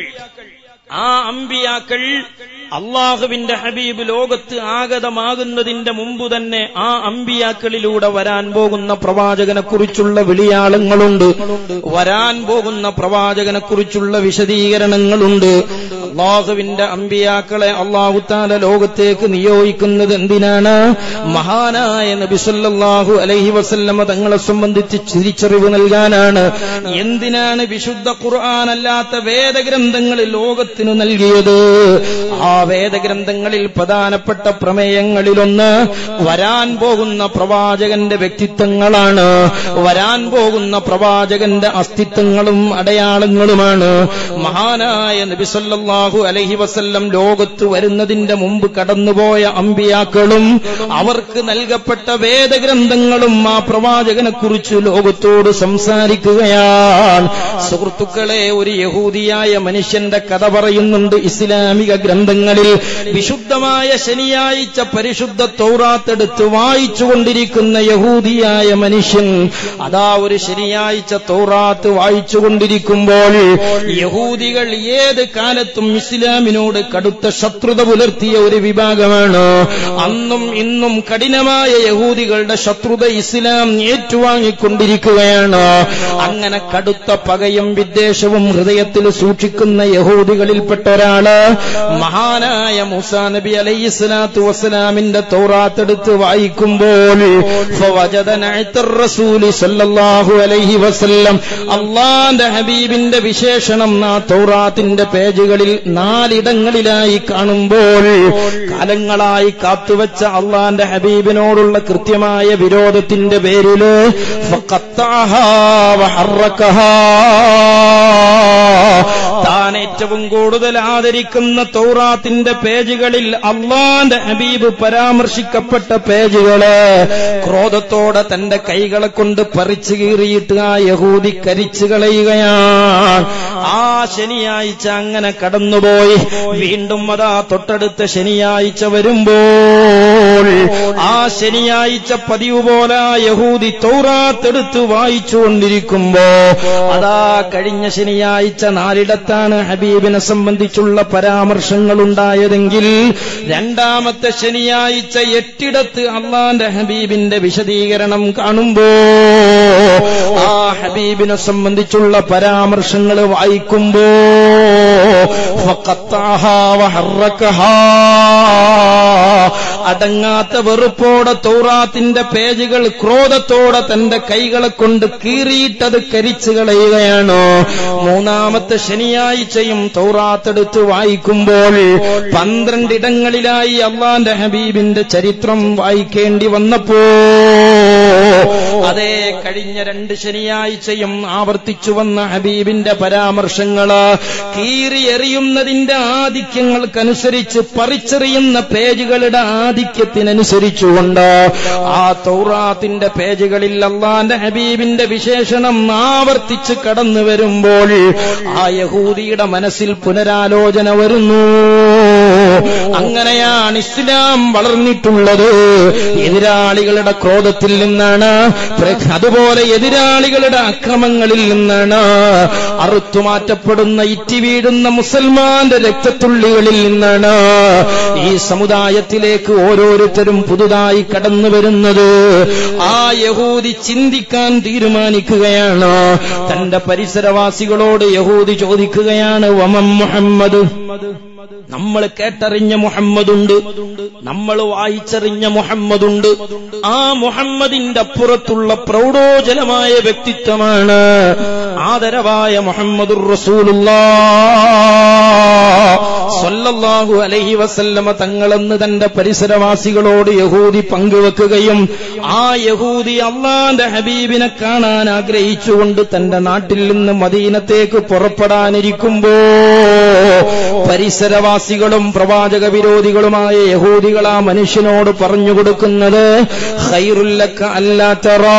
ആ അമ്പിയാക്കൾ അള്ളാഹുവിന്റെ ഹബീബ് ലോകത്ത് ആഗതമാകുന്നതിന്റെ മുമ്പ് തന്നെ ആ അമ്പിയാക്കളിലൂടെ വരാൻ പോകുന്ന പ്രവാചകനെ കുറിച്ചുള്ള വിളിയാളങ്ങളുണ്ട് വരാൻ പോകുന്ന പ്രവാചകനെ കുറിച്ചുള്ള വിശദീകരണങ്ങളുണ്ട് അള്ളാഹുവിന്റെ അമ്പിയാക്കളെ അള്ളാഹുത്താല ലോകത്തേക്ക് നിയോഗിക്കുന്നത് എന്തിനാണ് മഹാനായ നബി സല്ലല്ലാഹു അലൈഹി വസല്ലമ തങ്ങളെ സംബന്ധിച്ച് തിരിച്ചറിവ് നൽകാനാണ് എന്തിനാണ് വിശുദ്ധ ഖുർആൻ അല്ലാത്ത വേദഗ്രന്ഥങ്ങൾ ലോകത്തിനു നൽകിയത് ആ വേദഗ്രന്ഥങ്ങളിൽ പ്രധാനപ്പെട്ട പ്രമേയങ്ങളിലൊന്ന് വരാൻ പോകുന്ന പ്രവാചകന്റെ വ്യക്തിത്വങ്ങളാണ് വരാൻ പോകുന്ന പ്രവാചകന്റെ അസ്തിത്വങ്ങളും അടയാളങ്ങളുമാണ് മഹാനായ നബി സല്ലല്ലാഹു അലൈഹി വസല്ലം ലോകത്ത് വരുന്നതിന്റെ മുമ്പ് കടന്നുപോയ അമ്പിയാക്കളും അവർക്ക് നൽകപ്പെട്ട വേദഗ്രന്ഥങ്ങളും ആ പ്രവാചകനെ കുറിച്ച് ലോകത്തോട് സംസാരിക്കുകയാണ് സുഹൃത്തുക്കളെ ഒരു യഹൂദിയായ മനുഷ്യന്റെ കഥ പറയുന്നുണ്ട് ഇസ്ലാമിക ഗ്രന്ഥങ്ങളിൽ വിശുദ്ധമായ ശനിയാഴ്ച പരിശുദ്ധ തൗറാത്തെടുത്ത് വായിച്ചുകൊണ്ടിരിക്കുന്ന യഹൂദിയായ മനുഷ്യൻ അതാ ഒരു ശനിയാഴ്ച തൗറാത്ത് വായിച്ചുകൊണ്ടിരിക്കുമ്പോൾ യഹൂദികൾ ഏത് കാലത്തും ഇസ്ലാമിനോട് കടുത്ത ശത്രുത പുലർത്തിയ ഒരു വിഭാഗമാണ് അന്നും ഇന്നും കഠിനമായ യഹൂദികളുടെ ശത്രുത ഇസ്ലാം ഏറ്റുവാങ്ങിക്കൊണ്ടിരിക്കുകയാണ് അങ്ങനെ കടുത്ത പകയും വിദ്വേഷവും ഹൃദയത്തിൽ സൂക്ഷിക്കുന്ന യഹൂദികളിൽപ്പെട്ട ഒരാള് മഹാനായ മൂസാ നബി അലൈഹി സ്വലാത്തു വസ്സലാമിന്റെ തൗറാത്തെടുത്ത് വായിക്കുമ്പോൾ ഫവജദ നഅ്തർ റസൂലി സല്ലല്ലാഹു അലൈഹി വസല്ലം അള്ളാന്റെ ഹബീബിന്റെ വിശേഷണം ആ തൗറാത്തിന്റെ പേജുകളിൽ നാലിടങ്ങളിലായി കാണുമ്പോൾ കാലങ്ങളായി കാത്തുവച്ച അള്ളാന്റെ ഹബീബിനോടുള്ള കൃത്യമായ വിരോധത്തിന്റെ പേരില് ഫഖത്തഅഹാ വഹറക്കഹാ താൻ ഏറ്റവും കൂടുതൽ ആദരിക്കുന്ന തൗറാത്തിന്റെ പേജുകളിൽ അള്ളാന്റെ ഹബീബ് പരാമർശിക്കപ്പെട്ട പേജുകള് ക്രോധത്തോടെ തന്റെ കൈകളെ കൊണ്ട് പറിച്ചു കീറിയിട്ട് ആ യഹൂദി കരിച്ചു കളയുകയാണ് ആ ശനിയാഴ്ച അങ്ങനെ കടന്നുപോയി വീണ്ടും അതാ തൊട്ടടുത്ത ശനിയാഴ്ച വരുമ്പോൾ ആ ശനിയാഴ്ച പതിവ് പോലെ ആ യഹൂദി തൗറാത്തെടുത്ത് വായിച്ചുകൊണ്ടിരിക്കുമ്പോ അതാ കഴിഞ്ഞ ശനിയാഴ്ച നാലിടത്താണ് ഹബീബിനെ സംബന്ധിച്ചുള്ള പരാമർശങ്ങൾ ഉണ്ടായതെങ്കിൽ രണ്ടാമത്തെ ശനിയാഴ്ച എട്ടിടത്ത് അള്ളാന്റെ ഹബീബിന്റെ വിശദീകരണം കാണുമ്പോ ആ ഹബീബിനെ സംബന്ധിച്ചുള്ള പരാമർശങ്ങൾ വായിക്കുമ്പോ ഫഖത്തഅഹാ വഹറക്കഹാ. അടങ്ങാത്ത വെറുപ്പോടെ തൗറാത്തിന്റെ പേജുകൾ ക്രോധത്തോടെ തന്റെ കൈകളെ കൊണ്ട് കീറിയിട്ടത് കരിച്ചു കളയുകയാണ് മൂന്നാമത്തെ ശനിയാഴ്ചയും തൗറാത്തെടുത്ത് വായിക്കുമ്പോൾ പന്ത്രണ്ടിടങ്ങളിലായി അള്ളാന്റെ ഹബീബിന്റെ ചരിത്രം വായിക്കേണ്ടി വന്നപ്പോ അതേ കഴിഞ്ഞ രണ്ട് ശനിയാഴ്ചയും ആവർത്തിച്ചു വന്ന ഹബീബിന്റെ പരാമർശങ്ങള് കീറിയെറിയുന്നതിന്റെ ആധിക്യങ്ങൾക്കനുസരിച്ച് പറിച്ചെറിയുന്ന പേജുകളുടെ ആധിക്യത്തിനനുസരിച്ചുകൊണ്ട് ആ തൗറാത്തിന്റെ പേജുകളിൽ അള്ളാന്റെ ഹബീബിന്റെ വിശേഷണം ആവർത്തിച്ച് കടന്നു വരുമ്പോൾ ആ യഹൂദിയുടെ മനസ്സിൽ പുനരാലോചന വരുന്നു അങ്ങനെയാണ് ഇസ്ലാം വളർന്നിട്ടുള്ളത് എതിരാളികളുടെ ക്രോധത്തിൽ നിന്നാണ് പ്ര- അതുപോലെ എതിരാളികളുടെ അക്രമങ്ങളിൽ നിന്നാണ് അറുത്തുമാറ്റപ്പെടുന്ന ഇറ്റി വീഴുന്ന മുസൽമാന്റെ രക്തത്തുള്ളികളിൽ നിന്നാണ് ഈ സമുദായത്തിലേക്ക് ഓരോരുത്തരും പുതുതായി കടന്നു വരുന്നത് ആ യഹൂദി ചിന്തിക്കാൻ തീരുമാനിക്കുകയാണ് തന്റെ പരിസരവാസികളോട് യഹൂദി ചോദിക്കുകയാണ് വമം മുഹമ്മദ് നമ്മൾ കേട്ടറിഞ്ഞ മുഹമ്മദുണ്ട് നമ്മൾ വായിച്ചറിഞ്ഞ മുഹമ്മദുണ്ട് ആ മുഹമ്മദിന്റെ അപ്പുറത്തുള്ള പ്രൗഢോജലമായ വ്യക്തിത്വമാണ് ആദരവായ മുഹമ്മദുർ സല്ലല്ലാഹു അലൈഹി വസല്ലമ തങ്ങളെന്ന് തന്റെ പരിസരവാസികളോട് യഹൂദി പങ്കുവെക്കുകയും ആ യഹൂദി അള്ളാന്റെ ഹബീബിനെ കാണാൻ ആഗ്രഹിച്ചുകൊണ്ട് തന്റെ നാട്ടിൽ നിന്ന് മദീനത്തേക്ക് പുറപ്പെടാനിരിക്കുമ്പോ പരിസരവാസികളും പ്രവാചക വിരോധികളുമായ യഹൂദികൾ ആ മനുഷ്യനോട് പറഞ്ഞു കൊടുക്കുന്നത് ഖൈറുല്ലക്ക അല്ലാത്തറാ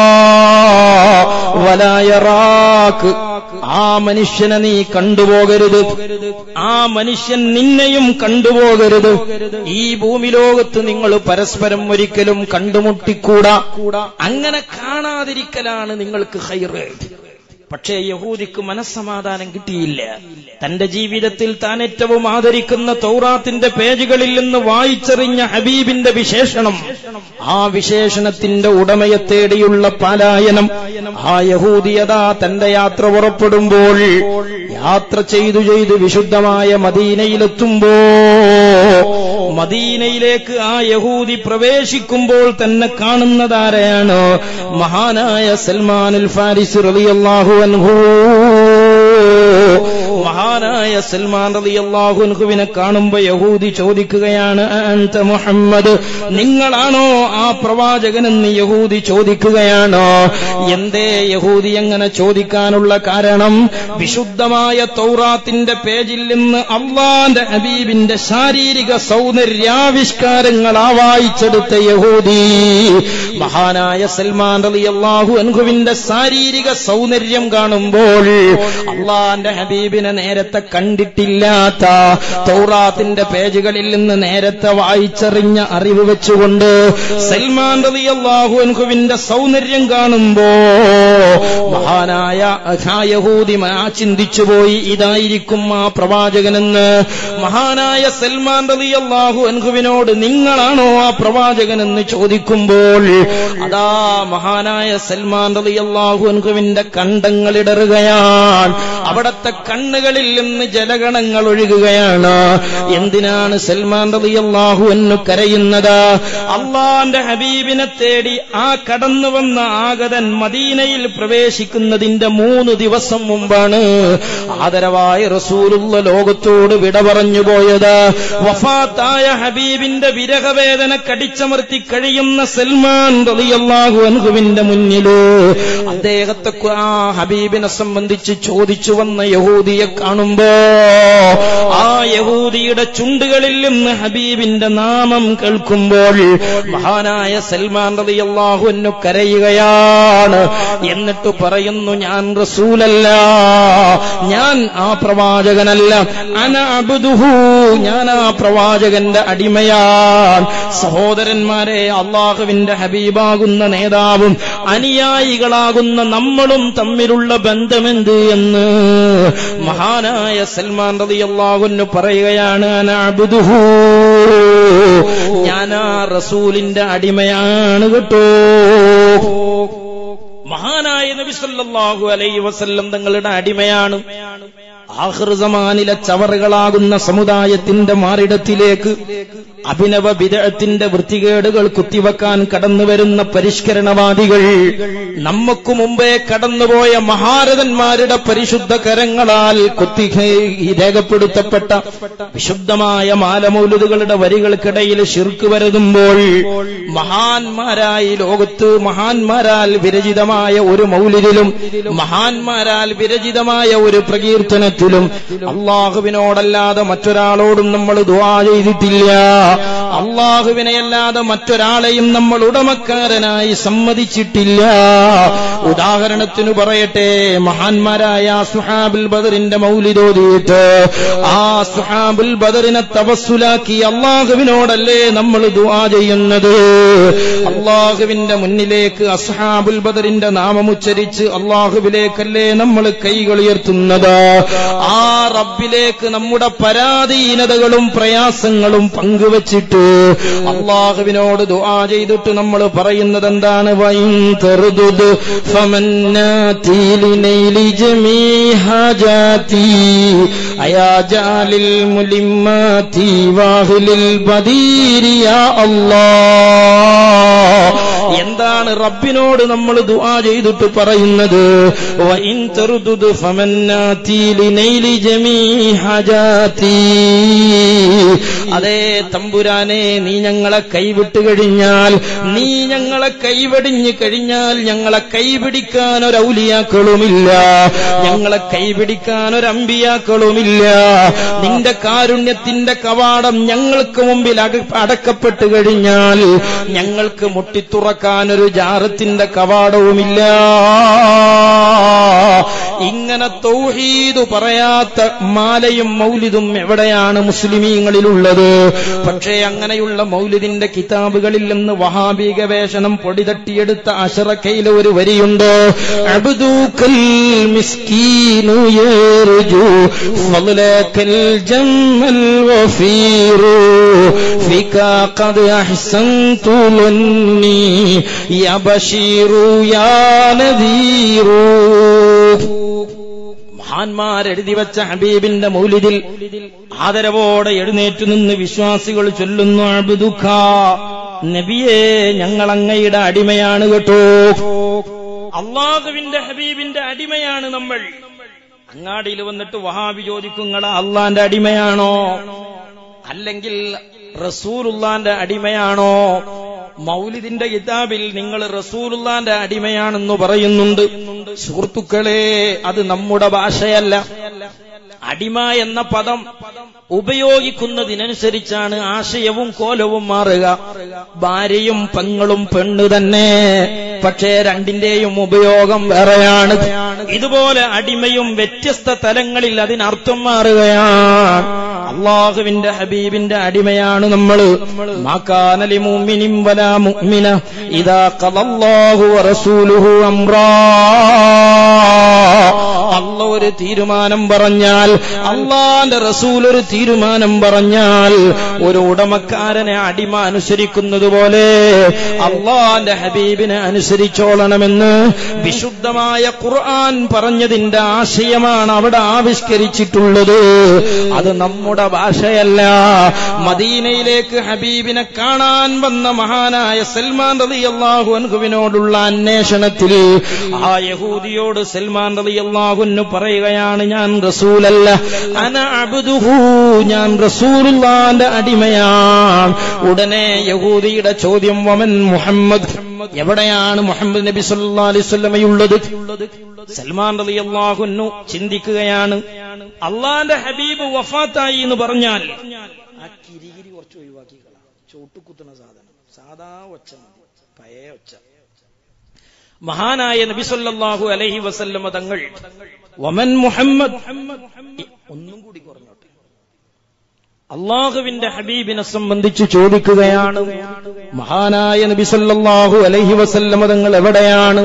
വലായറാക്ക് ആ മനുഷ്യനെ നീ കണ്ടുപോകരുത് ആ മനുഷ്യൻ നിന്നെയും കണ്ടുപോകരുത് ഈ ഭൂമി ലോകത്ത് നിങ്ങൾ പരസ്പരം ഒരിക്കലും കണ്ടുമുട്ടിക്കൂടാ അങ്ങനെ കാണാതിരിക്കലാണ് നിങ്ങൾക്ക് ഹൈറ് പക്ഷേ യഹൂദിക്ക് മനസ്സമാധാനം കിട്ടിയില്ല തന്റെ ജീവിതത്തിൽ താൻ ഏറ്റവും ആദരിക്കുന്ന തൗറാത്തിന്റെ പേജുകളിൽ നിന്ന് വായിച്ചെറിഞ്ഞ ഹബീബിന്റെ വിശേഷണം ആ വിശേഷണത്തിന്റെ ഉടമയെ തേടിയുള്ള പലായനം ആ യഹൂദിയത തന്റെ യാത്ര പുറപ്പെടുമ്പോൾ യാത്ര ചെയ്തു ചെയ്ത് വിശുദ്ധമായ മദീനയിലെത്തുമ്പോ മദീനയിലേക്ക് ആ യഹൂദി പ്രവേശിക്കുമ്പോൾ തന്നെ കാണുന്നതാരെയാണ് മഹാനായ സൽമാനുൽ ഫാരിസ് റളിയല്ലാഹു അൻഹു മഹാനായ സൽമാൻ റളിയല്ലാഹു അൻഹുവിനെ കാണുമ്പോ യഹൂദി ചോദിക്കുകയാണ് അൻത മുഹമ്മദ് നിങ്ങളാണോ ആ പ്രവാചകനെന്ന് യഹൂദി ചോദിക്കുകയാണോ എന്തേ യഹൂദി അങ്ങനെ ചോദിക്കാനുള്ള കാരണം വിശുദ്ധമായ തൗറാത്തിന്റെ പേജിൽ നിന്ന് അള്ളാന്റെ ഹബീബിന്റെ ശാരീരിക സൗന്ദര്യാവിഷ്കാരങ്ങളാ വായിച്ചെടുത്ത യഹൂദി മഹാനായ സൽമാൻ റളിയല്ലാഹു അൻഹുവിന്റെ ശാരീരിക സൗന്ദര്യം കാണുമ്പോൾ അള്ളാന്റെ ഹബീബിനെ നേരത്തെ കണ്ടിട്ടില്ലാത്ത തൗറാത്തിന്റെ പേജുകളിൽ നിന്ന് നേരത്തെ വായിച്ചറിഞ്ഞ അറിവ് വെച്ചുകൊണ്ട് സൽമാൻ റളിയല്ലാഹു അൻഹുവിന്റെ സൗന്ദര്യം കാണുമ്പോ മഹാനായ യഹൂദി ആ ചിന്തിച്ചുപോയി ഇതായിരിക്കും ആ പ്രവാചകനെന്ന് മഹാനായ സൽമാൻ റളിയല്ലാഹു അൻഹുവിനോട് നിങ്ങളാണോ ആ പ്രവാചകനെന്ന് ചോദിക്കുമ്പോൾ അതാ മഹാനായ സൽമാൻ റളിയല്ലാഹു അൻഹുവിന്റെ കണ്ടങ്ങളിടറുകയാണ് അവിടത്തെ കണ്ണുകളിൽ നിന്ന് ജലഗണങ്ങൾ ഒഴുകുകയാണ് എന്തിനാണ് സൽമാൻ റളിയല്ലാഹു അൻഹു കരയുന്നത് അള്ളാന്റെ ഹബീബിനെ തേടി ആ കടന്നു വന്ന ആഗതൻ മദീനയിൽ പ്രവേശിക്കുന്നതിന്റെ മൂന്ന് ദിവസം മുമ്പാണ് ആദരവായ റസൂലുള്ള ലോകത്തോട് വിട പറഞ്ഞു പോയത് വഫാത്തായ ഹബീബിന്റെ വിരഹവേദന കടിച്ചമർത്തി കഴിയുന്ന സൽമാൻ റളിയല്ലാഹു അൻഹുവിന്റെ മുന്നില് അദ്ദേഹത്തെ കു- ആ ഹബീബിനെ സംബന്ധിച്ച് ചോദിച്ചു വന്ന യഹൂദിയെ കാണുമ്പോ ആ യഹൂദിയുടെ ചുണ്ടുകളിൽ നിന്ന് ഹബീബിന്റെ നാമം കേൾക്കുമ്പോൾ മഹാനായ സൽമാൻ റളിയല്ലാഹു അൻഹു കരയുകയാണ് എന്നിട്ട് പറയുന്നു ഞാൻ റസൂലല്ല ഞാൻ ആ പ്രവാചകനല്ല അന അബ്ദുഹു ഞാൻ ആ പ്രവാചകന്റെ അടിമയാണ് സഹോദരന്മാരെ അള്ളാഹുവിന്റെ ഹബീബാകുന്ന നേതാവും അനുയായികളാകുന്ന നമ്മളും തമ്മിലുള്ള ബന്ധമെന്ത് എന്ന് മഹാനായ സൽമാൻ റളിയല്ലാഹുവിന് പറയുകയാണ് അന അബ്ദുഹു ഞാൻ ആ റസൂലിന്റെ അടിമയാണ് കേട്ടോ മഹാനായ നബി സല്ലല്ലാഹു അലൈഹി വസല്ലം തങ്ങളുടെ അടിമയാണ് ആഹൃസമാനിലെ ചവറുകളാകുന്ന സമുദായത്തിന്റെ മാറിടത്തിലേക്ക് അഭിനവ വിദഗ്ധത്തിന്റെ വൃത്തികേടുകൾ കുത്തിവെക്കാൻ കടന്നുവരുന്ന പരിഷ്കരണവാദികൾ നമുക്ക് മുമ്പേ കടന്നുപോയ മഹാരഥന്മാരുടെ പരിശുദ്ധ കരങ്ങളാൽ കുത്തി രേഖപ്പെടുത്തപ്പെട്ട വിശുദ്ധമായ മാലമൗലുതുകളുടെ വരികൾക്കിടയിൽ ശിർക്ക് വരുതുമ്പോൾ മഹാന്മാരായി ലോകത്ത് മഹാന്മാരാൽ വിരചിതമായ ഒരു മൗലിദിലും മഹാന്മാരാൽ വിരചിതമായ ഒരു പ്രകീർത്തനത്തിലും അള്ളാഹുവിനോടല്ലാതെ മറ്റൊരാളോടും നമ്മൾ ദുആ ചെയ്തിട്ടില്ല അള്ളാഹുവിനെയല്ലാതെ മറ്റൊരാളെയും നമ്മൾ ഉടമക്കാരനായി സമ്മതിച്ചിട്ടില്ല ഉദാഹരണത്തിന് പറയട്ടെ മഹാന്മാരായ സുഹാബുൽ ബദറിന്റെ മൗലിദോദിയിട്ട് ആ സുഹാബുൽ ബദറിനെ തപസ്സുലാക്കി അള്ളാഹുവിനോടല്ലേ നമ്മൾ ദുആ ചെയ്യുന്നത് അള്ളാഹുവിന്റെ മുന്നിലേക്ക് അസ്ഹാബുൽ ബദറിന്റെ നാമം ഉച്ചരിച്ച് അള്ളാഹുവിലേക്കല്ലേ നമ്മൾ കൈകൾ ഉയർത്തുന്നത് ആ റബ്ബിലേക്ക് നമ്മുടെ പരാധീനതകളും പ്രയാസങ്ങളും പങ്കുവച്ചിട്ട് അള്ളാഹുവിനോട് ദുആ ചെയ്തിട്ട് നമ്മൾ പറയുന്നത് എന്താണ് വൈൻ തെറുതുത് ഫമന്നാതി ലിനൈലി ജമീഹാജാതി അയാജാലിൽ മുലിമാതി വാഹിലിൽ ബദീരി യാ അല്ലാഹ് എന്താണ് റബ്ബിനോട് നമ്മൾ ദുആ ചെയ്തിട്ട് പറയുന്നത് വഇൻ തർദുദ് ഫമന്നാതി ലിനൈലി ജമീ ഹജാതി അതേ തമ്പുരാനെ നീ ഞങ്ങളെ കൈവിട്ട് കഴിഞ്ഞാൽ നീ ഞങ്ങളെ കൈവടിഞ്ഞു കഴിഞ്ഞാൽ ഞങ്ങളെ കൈപിടിക്കാൻ ഒരു ഔലിയാക്കളുമില്ല ഞങ്ങളെ കൈപിടിക്കാൻ ഒരു അമ്പിയാക്കളുമില്ല നിന്റെ കാരുണ്യത്തിന്റെ കവാടം ഞങ്ങൾക്ക് മുമ്പിൽ അക- അടക്കപ്പെട്ട് കഴിഞ്ഞാൽ ഞങ്ങൾക്ക് മുട്ടിത്തുറക്കാൻ ഒരു ജാറത്തിന്റെ കവാടവുമില്ല ഇങ്ങനെ തൗഹീദ് പറയാത്ത മാലയും മൗലിദും എവിടെയാണ് മുസ്ലിമീങ്ങളിലുള്ളത് പക്ഷേ അങ്ങനെയുള്ള മൗലിദിന്റെ കിതാബുകളിൽ നിന്ന് വഹാബി ഗവേഷണം പൊടി തട്ടിയെടുത്ത അഷറക്കയിലെ ഒരു വരിയുണ്ട് അബ്ദൂക്കൽ മിസ്കീനു യർജു ഫളലക്കൽ ജമ്മൽ വഫീറു ഫിക ഖദ് അഹ്സൻതു ലന്നി യാ ബഷീറു യാ നദീറു മഹാന്മാരെഴുതി വെച്ച ഹബീബിന്റെ മൗലിദിൽ ആദരവോടെ എഴുന്നേറ്റ് നിന്ന് വിശ്വാസികൾ ചൊല്ലുന്നു അബ്ദുഖ നബിയെ ഞങ്ങൾ അങ്ങയുടെ അടിമയാണ് കേട്ടോ അള്ളാഹുവിന്റെ ഹബീബിന്റെ അടിമയാണ് നമ്മൾ അങ്ങാടിയിൽ വന്നിട്ട് വഹാബി ചോദിക്കുങ്ങൾ അള്ളാന്റെ അടിമയാണോ അല്ലെങ്കിൽ റസൂലുള്ളാന്റെ അടിമയാണോ മൗലിദിന്റെ കിതാബിൽ നിങ്ങൾ റസൂലുള്ളാന്റെ അടിമയാണെന്ന് പറയുന്നുണ്ട് സുഹൃത്തുക്കളെ അത് നമ്മുടെ ഭാഷയല്ല അടിമ എന്ന പദം ഉപയോഗിക്കുന്നതിനനുസരിച്ചാണ് ആശയവും കോലവും മാറുക ഭാര്യയും പെങ്ങളും പെണ്ണു തന്നെ പക്ഷേ രണ്ടിന്റെയും ഉപയോഗം വേറെയാണ് ഇതുപോലെ അടിമയും വ്യത്യസ്ത തലങ്ങളിൽ അതിനർത്ഥം മാറുകയാണ് അള്ളാഹുവിന്റെ ഹബീബിന്റെ അടിമയാണ് നമ്മൾ മാക്കാനലി മുഅ്മിനിൻ വലാ മുഅ്മിന ഇദാ ഖദല്ലാഹു വറസൂലുഹു അംറാ അല്ല ഒരു തീരുമാനം പറഞ്ഞാൽ അള്ളാന്റെ റസൂൽ ഒരു തീരുമാനം പറഞ്ഞാൽ ഒരു ഉടമക്കാരനെ അടിമ അനുസരിക്കുന്നത് പോലെ അള്ളാന്റെ ഹബീബിനെ അനുസരിച്ചോളണമെന്ന് വിശുദ്ധമായ ഖുർആൻ പറഞ്ഞതിന്റെ ആശയമാണ് അവിടെ ആവിഷ്കരിച്ചിട്ടുള്ളത് അത് നമ്മുടെ ഭാഷയല്ല മദീനയിലേക്ക് ഹബീബിനെ കാണാൻ വന്ന മഹാനായ സൽമാൻ റലി അള്ളാഹു അൻഹുവിനോടുള്ള അന്വേഷണത്തിൽ ആ യഹൂദിയോട് സൽമാൻ റലി അള്ളാഹുന് പറയുകയാണ് ഞാൻ റസൂലല്ല അന അബ്ദുഹു ഞാൻ റസൂലുള്ളാന്റെ അടിമയാണ് ഉടനെ യഹൂദിയുടെ ചോദ്യം വമൻ മുഹമ്മദ് എവിടെയാണ് മുഹമ്മദ് നബി സല്ലല്ലാഹു അലൈഹി വസല്ലമയുള്ളത് സൽമാൻ റളിയല്ലാഹുന്നു ചിന്തിക്കുകയാണ് അള്ളാന്റെ ഹബീബ് വഫാത്തായി എന്ന് പറഞ്ഞാൽ ആ കിരികിരി കുറച്ച് ഒഴിവാക്കിക്കളാം ചോട്ടുകുത്തുന്ന സാധനം സാധാ ഒച്ച മതി പഴയ ഒച്ച മഹാനായ നബി സല്ലല്ലാഹു അലൈഹി വസല്ലമ തങ്ങൾ വമൻ മുഹമ്മദ് ഒന്നും കൂടി കുറഞ്ഞോട്ടെ അള്ളാഹുവിന്റെ ഹബീബിനെ സംബന്ധിച്ച് ചോദിക്കുകയാണ് മഹാനായ നബി സല്ലല്ലാഹു അലൈഹി വസല്ലമ തങ്ങൾ എവിടെയാണ്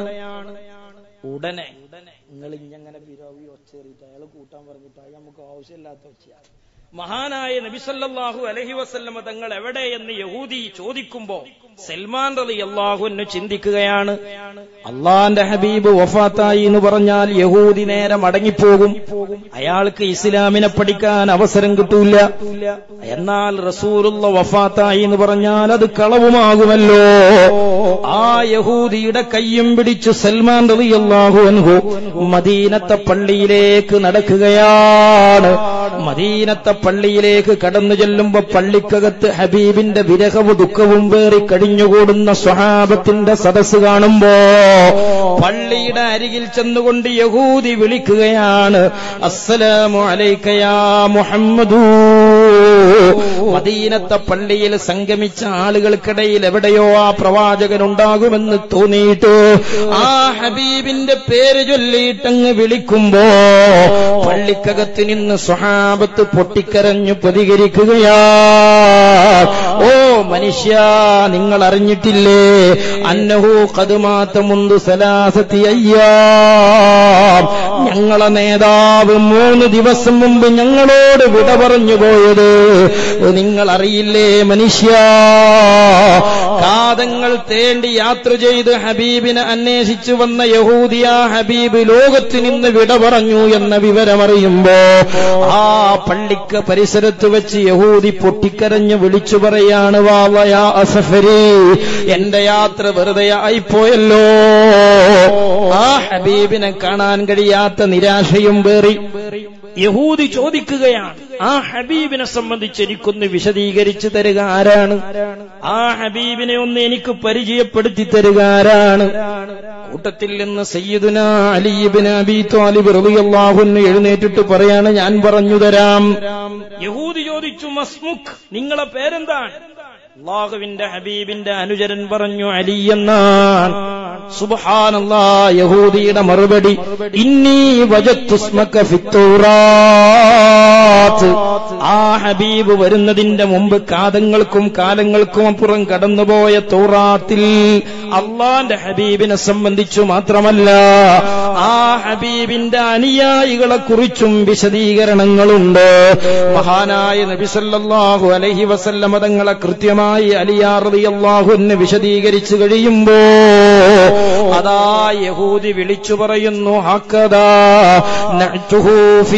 ഉടനെ നിങ്ങൾ ഇങ്ങനെ വിരോവി ഒച്ചേറിയിട്ട് അയാൾ കൂട്ടാൻ പറഞ്ഞിട്ട് അത് നമുക്ക് ആവശ്യമില്ലാത്ത ഒച്ചയാണ് മഹാനായ നബി സല്ലല്ലാഹു അലൈഹി വസല്ലമ തങ്ങൾ എവിടെ എന്ന് യഹൂദി ചോദിക്കുമ്പോ സൽമാൻ റളി അള്ളാഹുന്ന് ചിന്തിക്കുകയാണ് അള്ളാന്റെ ഹബീബ് വഫാത്തായി എന്ന് പറഞ്ഞാൽ യഹൂദി നേരെ മടങ്ങിപ്പോകും അയാൾക്ക് ഇസ്ലാമിനെ പഠിക്കാൻ അവസരം കിട്ടൂല എന്നാൽ റസൂലുള്ള വഫാത്തായി എന്ന് പറഞ്ഞാൽ അത് കളവുമാകുമല്ലോ ആ യഹൂദിയുടെ കയ്യും പിടിച്ച് സൽമാൻ റളി അള്ളാഹു അൻഹു മദീനത്തെ പള്ളിയിലേക്ക് നടക്കുകയാണ് മദീനത്തെ പള്ളിയിലേക്ക് കടന്നു ചെല്ലുമ്പോ പള്ളിക്കകത്ത് ഹബീബിന്റെ വിരഹവും ദുഃഖവും വേറി കഴിഞ്ഞുകൂടുന്ന സ്വഹാബത്തിന്റെ സദസ് കാണുമ്പോ പള്ളിയുടെ അരികിൽ ചെന്നുകൊണ്ട് യഹൂദി വിളിക്കുകയാണ് അസ്സലാമു അലൈക്കയാ മുഹമ്മദൂ മദീനത്തെ പള്ളിയിൽ സംഗമിച്ച ആളുകൾക്കിടയിൽ എവിടെയോ ആ പ്രവാചകൻ ഉണ്ടാകുമെന്ന് തോന്നിയിട്ട് ആ ഹബീബിന്റെ പേര് ചൊല്ലിയിട്ടങ്ങ് വിളിക്കുമ്പോ പള്ളിക്കകത്ത് നിന്ന് സ്വഹാബത്ത് പൊട്ടിക്കരഞ്ഞു പ്രതികരിക്കുകയാ ഓ മനുഷ്യ നിങ്ങൾ അറിഞ്ഞിട്ടില്ലേ അന്നഹു കതുമാത്ത മുന്തു സലാസത്തി അയ്യാ ഞങ്ങളെ നേതാവ് മൂന്ന് ദിവസം മുമ്പ് ഞങ്ങളോട് വിട പറഞ്ഞു പോയത് നിങ്ങൾ അറിയില്ലേ മനുഷ്യ കാതങ്ങൾ തേണ്ടി യാത്ര ചെയ്ത് ഹബീബിനെ അന്വേഷിച്ചു വന്ന യഹൂദിയ ഹബീബ് ലോകത്ത് നിന്ന് വിട പറഞ്ഞു എന്ന വിവരമറിയുമ്പോ ആ പള്ളിക്ക് പള്ളിക്ക് പരിസരത്ത് വെച്ച് യഹൂദി പൊട്ടിക്കരഞ്ഞ് വിളിച്ചു പറയാണ് വാവയാ അസഫരി എന്റെ യാത്ര വെറുതെ ആയിപ്പോയല്ലോ ആ ഹബീബിനെ കാണാൻ കഴിയാത്ത നിരാശയും പേറി യഹൂദി ചോദിക്കുകയാണ് ആ ഹബീബിനെ സംബന്ധിച്ച് എനിക്കൊന്ന് വിശദീകരിച്ചു തരിക ആരാണ് ആ ഹബീബിനെ ഒന്ന് എനിക്ക് പരിചയപ്പെടുത്തി തരിക ആരാണ് കൂട്ടത്തിൽ നിന്ന് സയ്യിദുന അലീബിൻ അബി താലിബ് റളിയല്ലാഹുവിന് എഴുന്നേറ്റിട്ട് പറയാണ് ഞാൻ പറഞ്ഞു തരാം യഹൂദി ചോദിച്ചു മസ്മുഖ് നിങ്ങളെ പേരെന്താണ് അള്ളാഹുവിന്റെ ഹബീബിന്റെ അനുചരൻ പറഞ്ഞു അലി എന്നാണ് സുബ്ഹാനല്ലാ യഹൂദിയുടെ മറുപടി ഇന്നീ വജത്തുസ്മക ഫിത്തൗറാത്ത് ആ ഹബീബ് വരുന്നതിന്റെ മുമ്പ് കാതങ്ങൾക്കും കാലങ്ങൾക്കും അപ്പുറം കടന്നുപോയ തൗറാത്തിൽ അള്ളാന്റെ ഹബീബിനെ സംബന്ധിച്ചു മാത്രമല്ല ആ ഹബീബിന്റെ അനുയായികളെ കുറിച്ചും വിശദീകരണങ്ങളുണ്ട് മഹാനായ നബിസല്ലാഹു അലഹി വസല്ലമ തങ്ങളെ കൃത്യമായി അലിയാറതി അള്ളാഹുവിന് വിശദീകരിച്ചു കഴിയുമ്പോ അതാ യഹൂദി വിളിച്ചു പറയുന്നു ഹക്കതാ നഅ്തുഹു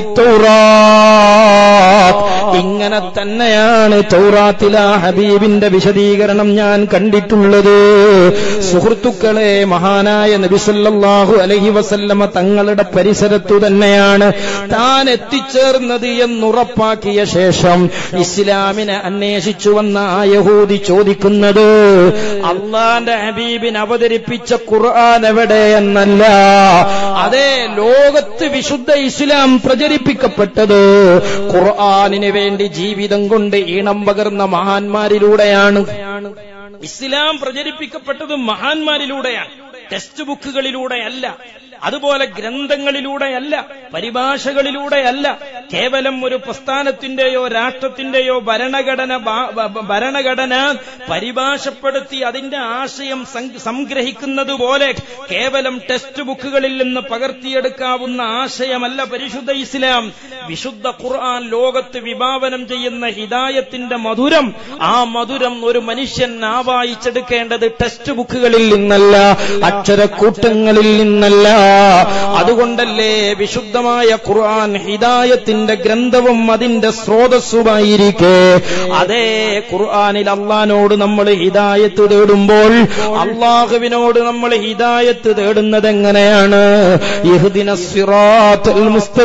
ഫിത്തൗറാത്ത്. ഇങ്ങനെ തന്നെയാണ് തൗറാത്തില ഹബീബിന്റെ വിശദീകരണം ഞാൻ കണ്ടിട്ടുള്ളത് സുഹൃത്തുക്കളെ മഹാനായ നബിസല്ലാഹു അലഹി വസല്ലമ തങ്ങളുടെ പരിസരത്തു തന്നെയാണ് താൻ എത്തിച്ചേർന്നത് എന്നുറപ്പാക്കിയ ശേഷം ഇസ്ലാമിനെ അന്വേഷിച്ചു വന്ന ആ യഹൂദി ചോദിക്കുന്നത് അള്ളാന്റെ ഹബീബിന് അവതരിപ്പിച്ച ഖുർആൻ എവിടെ എന്നല്ല അതേ ലോകത്ത് വിശുദ്ധ ഇസ്ലാം പ്രചരിപ്പിക്കപ്പെട്ടത് ഖുർആനിന് വേണ്ടി ജീവിതം കൊണ്ട് ഈണം പകർന്ന മഹാന്മാരിലൂടെയാണ് ഇസ്ലാം പ്രചരിപ്പിക്കപ്പെട്ടത് മഹാന്മാരിലൂടെയാണ് ടെക്സ്റ്റ് ബുക്കുകളിലൂടെയല്ല അതുപോലെ ഗ്രന്ഥങ്ങളിലൂടെയല്ല പരിഭാഷകളിലൂടെയല്ല കേവലം ഒരു പ്രസ്ഥാനത്തിന്റെയോ രാഷ്ട്രത്തിന്റെയോ ഭരണഘടന ബാ- ബ- ഭരണഘടന പരിഭാഷപ്പെടുത്തി അതിന്റെ ആശയം സം- സംഗ്രഹിക്കുന്നത് പോലെ കേവലം ടെക്സ്റ്റ് ബുക്കുകളിൽ നിന്ന് പകർത്തിയെടുക്കാവുന്ന ആശയമല്ല പരിശുദ്ധ ഇസ്ലാം വിശുദ്ധ ഖുർആൻ ലോകത്ത് വിഭാവനം ചെയ്യുന്ന ഹിദായത്തിന്റെ മധുരം ആ മധുരം ഒരു മനുഷ്യൻ ആവായിച്ചെടുക്കേണ്ടത് ടെക്സ്റ്റ് ബുക്കുകളിൽ നിന്നല്ല അക്ഷരക്കൂട്ടങ്ങളിൽ നിന്നല്ല അതുകൊണ്ടല്ലേ വിശുദ്ധമായ ഖുർആൻ ഹിദായത്തിന്റെ ഗ്രന്ഥവും അതിന്റെ സ്രോതസ്സുമായിരിക്കെ അതേ ഖുർആനിൽ അള്ളഹാനോട് നമ്മൾ ഹിദായത്ത് തേടുമ്പോൾ അള്ളാഹുവിനോട് നമ്മൾ ഹിദായത്ത് തേടുന്നത് എങ്ങനെയാണ് ഇഹ്ദിന സിറാത്തുൽ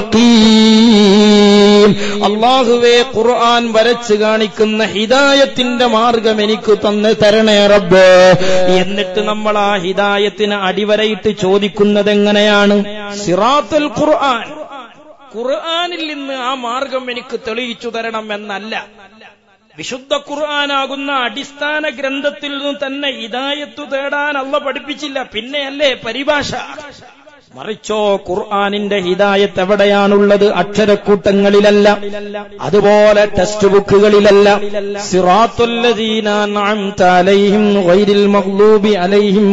മുസ്തഖീം അള്ളാഹുവേ ഖുർആൻ വരച്ച് കാണിക്കുന്ന ഹിദായത്തിന്റെ മാർഗം എനിക്ക് തന്ന് തരണേ റബ്ബ് എന്നിട്ട് നമ്മൾ ആ ഹിദായത്തിന് അടിവരയിട്ട് ചോദിക്കുന്നത് എങ്ങനെയാണ് സിറാത്തുൽ ഖുർആൻ ഖുർആനിൽ നിന്ന് ആ മാർഗം എനിക്ക് തെളിയിച്ചു തരണം എന്നല്ല വിശുദ്ധ ഖുർആനാകുന്ന അടിസ്ഥാന ഗ്രന്ഥത്തിൽ നിന്ന് തന്നെ ഹിദായത്തു തേടാൻ അല്ല പഠിപ്പിച്ചില്ല പിന്നെയല്ലേ പരിഭാഷ മറിച്ചോ ഖുർആാനിന്റെ ഹിദായത്ത് എവിടെയാണുള്ളത് അക്ഷരക്കൂട്ടങ്ങളിലല്ല അതുപോലെ ടെക്സ്റ്റ് ബുക്കുകളിലല്ല സിറാത്തുല്ലദീന അൻഅംത അലൈഹിം ഗൈരിൽ മഗ്ലൂബി അലൈഹിം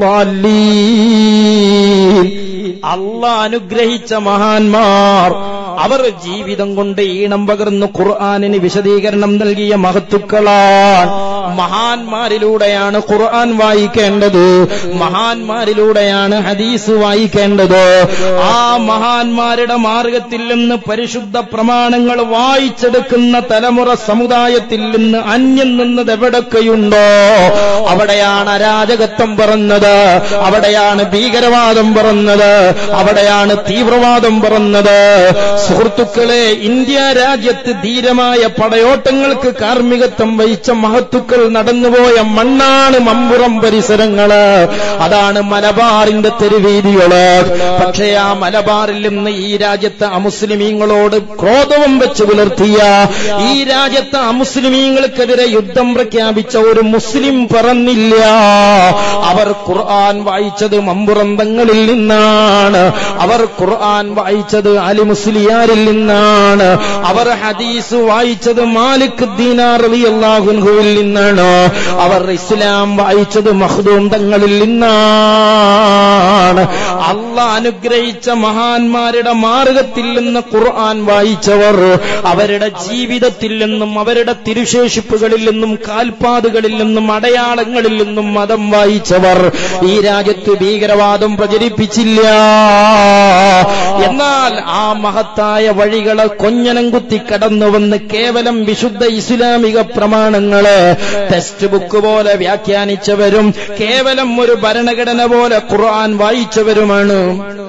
വലദ്ദാല്ലീൻ അല്ല അനുഗ്രഹിച്ച മഹാന്മാർ അവർ ജീവിതം കൊണ്ട് ഈണം പകർന്ന് ഖുർആാനിന് വിശദീകരണം നൽകിയ മഹത്തുക്കളാണ് മഹാന്മാരിലൂടെയാണ് ഖുർആൻ വായിക്കേണ്ടത് മഹാന്മാരിലൂടെയാണ് ഹദീസ് വായിക്കേണ്ടത് ആ മഹാന്മാരുടെ മാർഗത്തിൽ നിന്ന് പരിശുദ്ധ പ്രമാണങ്ങൾ വായിച്ചെടുക്കുന്ന തലമുറ സമുദായത്തിൽ നിന്ന് അന്യം നിന്നത് എവിടൊക്കെയുണ്ടോ അവിടെയാണ് അരാജകത്വം പറഞ്ഞത് അവിടെയാണ് ഭീകരവാദം പറഞ്ഞത് അവിടെയാണ് തീവ്രവാദം പറഞ്ഞത് സുഹൃത്തുക്കളെ ഇന്ത്യ രാജ്യത്ത് ധീരമായ പടയോട്ടങ്ങൾക്ക് കാർമ്മികത്വം വഹിച്ച മഹത്തുക്കൾ നടന്നുപോയ മണ്ണാണ് മമ്പുറം പരിസരങ്ങള് അതാണ് മലബാറിന്റെ തെരുവീതികള് പക്ഷേ ആ മലബാറിൽ നിന്ന് ഈ രാജ്യത്തെ അമുസ്ലിമീങ്ങളോട് ക്രോധവും വെച്ച് പുലർത്തിയ ഈ രാജ്യത്തെ അമുസ്ലിമീങ്ങൾക്കെതിരെ യുദ്ധം പ്രഖ്യാപിച്ച ഒരു മുസ്ലിം പറന്നില്ല അവർ ഖുർആൻ വായിച്ചത് മമ്പുറന്തങ്ങളിൽ നിന്നാണ് അവർ ഖുർആൻ വായിച്ചത് അലി മുസ്ലിയാരിൽ നിന്നാണ് അവർ ഹദീസ് വായിച്ചത് മാലിക് ദീനാർ അള്ളാഹുൻഹുവിൽ നിന്നാണ് അവർ ഇസ്ലാം വായിച്ചത് മഹ്ദൂം തങ്ങളിൽ നിന്നാണ് അല്ല അനുഗ്രഹിച്ച മഹാന്മാരുടെ മാർഗത്തിൽ നിന്ന് ഖുർആൻ വായിച്ചവർ അവരുടെ ജീവിതത്തിൽ നിന്നും അവരുടെ തിരുശേഷിപ്പുകളിൽ നിന്നും കാൽപ്പാതുകളിൽ നിന്നും അടയാളങ്ങളിൽ നിന്നും മതം വായിച്ചവർ ഈ രാജ്യത്ത് ഭീകരവാദം പ്രചരിപ്പിച്ചില്ല എന്നാൽ ആ മഹത്തായ അതിരായ വഴികളെ കൊഞ്ഞനം കുത്തി കടന്നു വന്ന് കേവലം വിശുദ്ധ ഇസ്ലാമിക പ്രമാണങ്ങള് ടെക്സ്റ്റ് ബുക്ക് പോലെ വ്യാഖ്യാനിച്ചവരും കേവലം ഒരു ഭരണഘടന പോലെ ഖുർആൻ വായിച്ചവരുമാണ്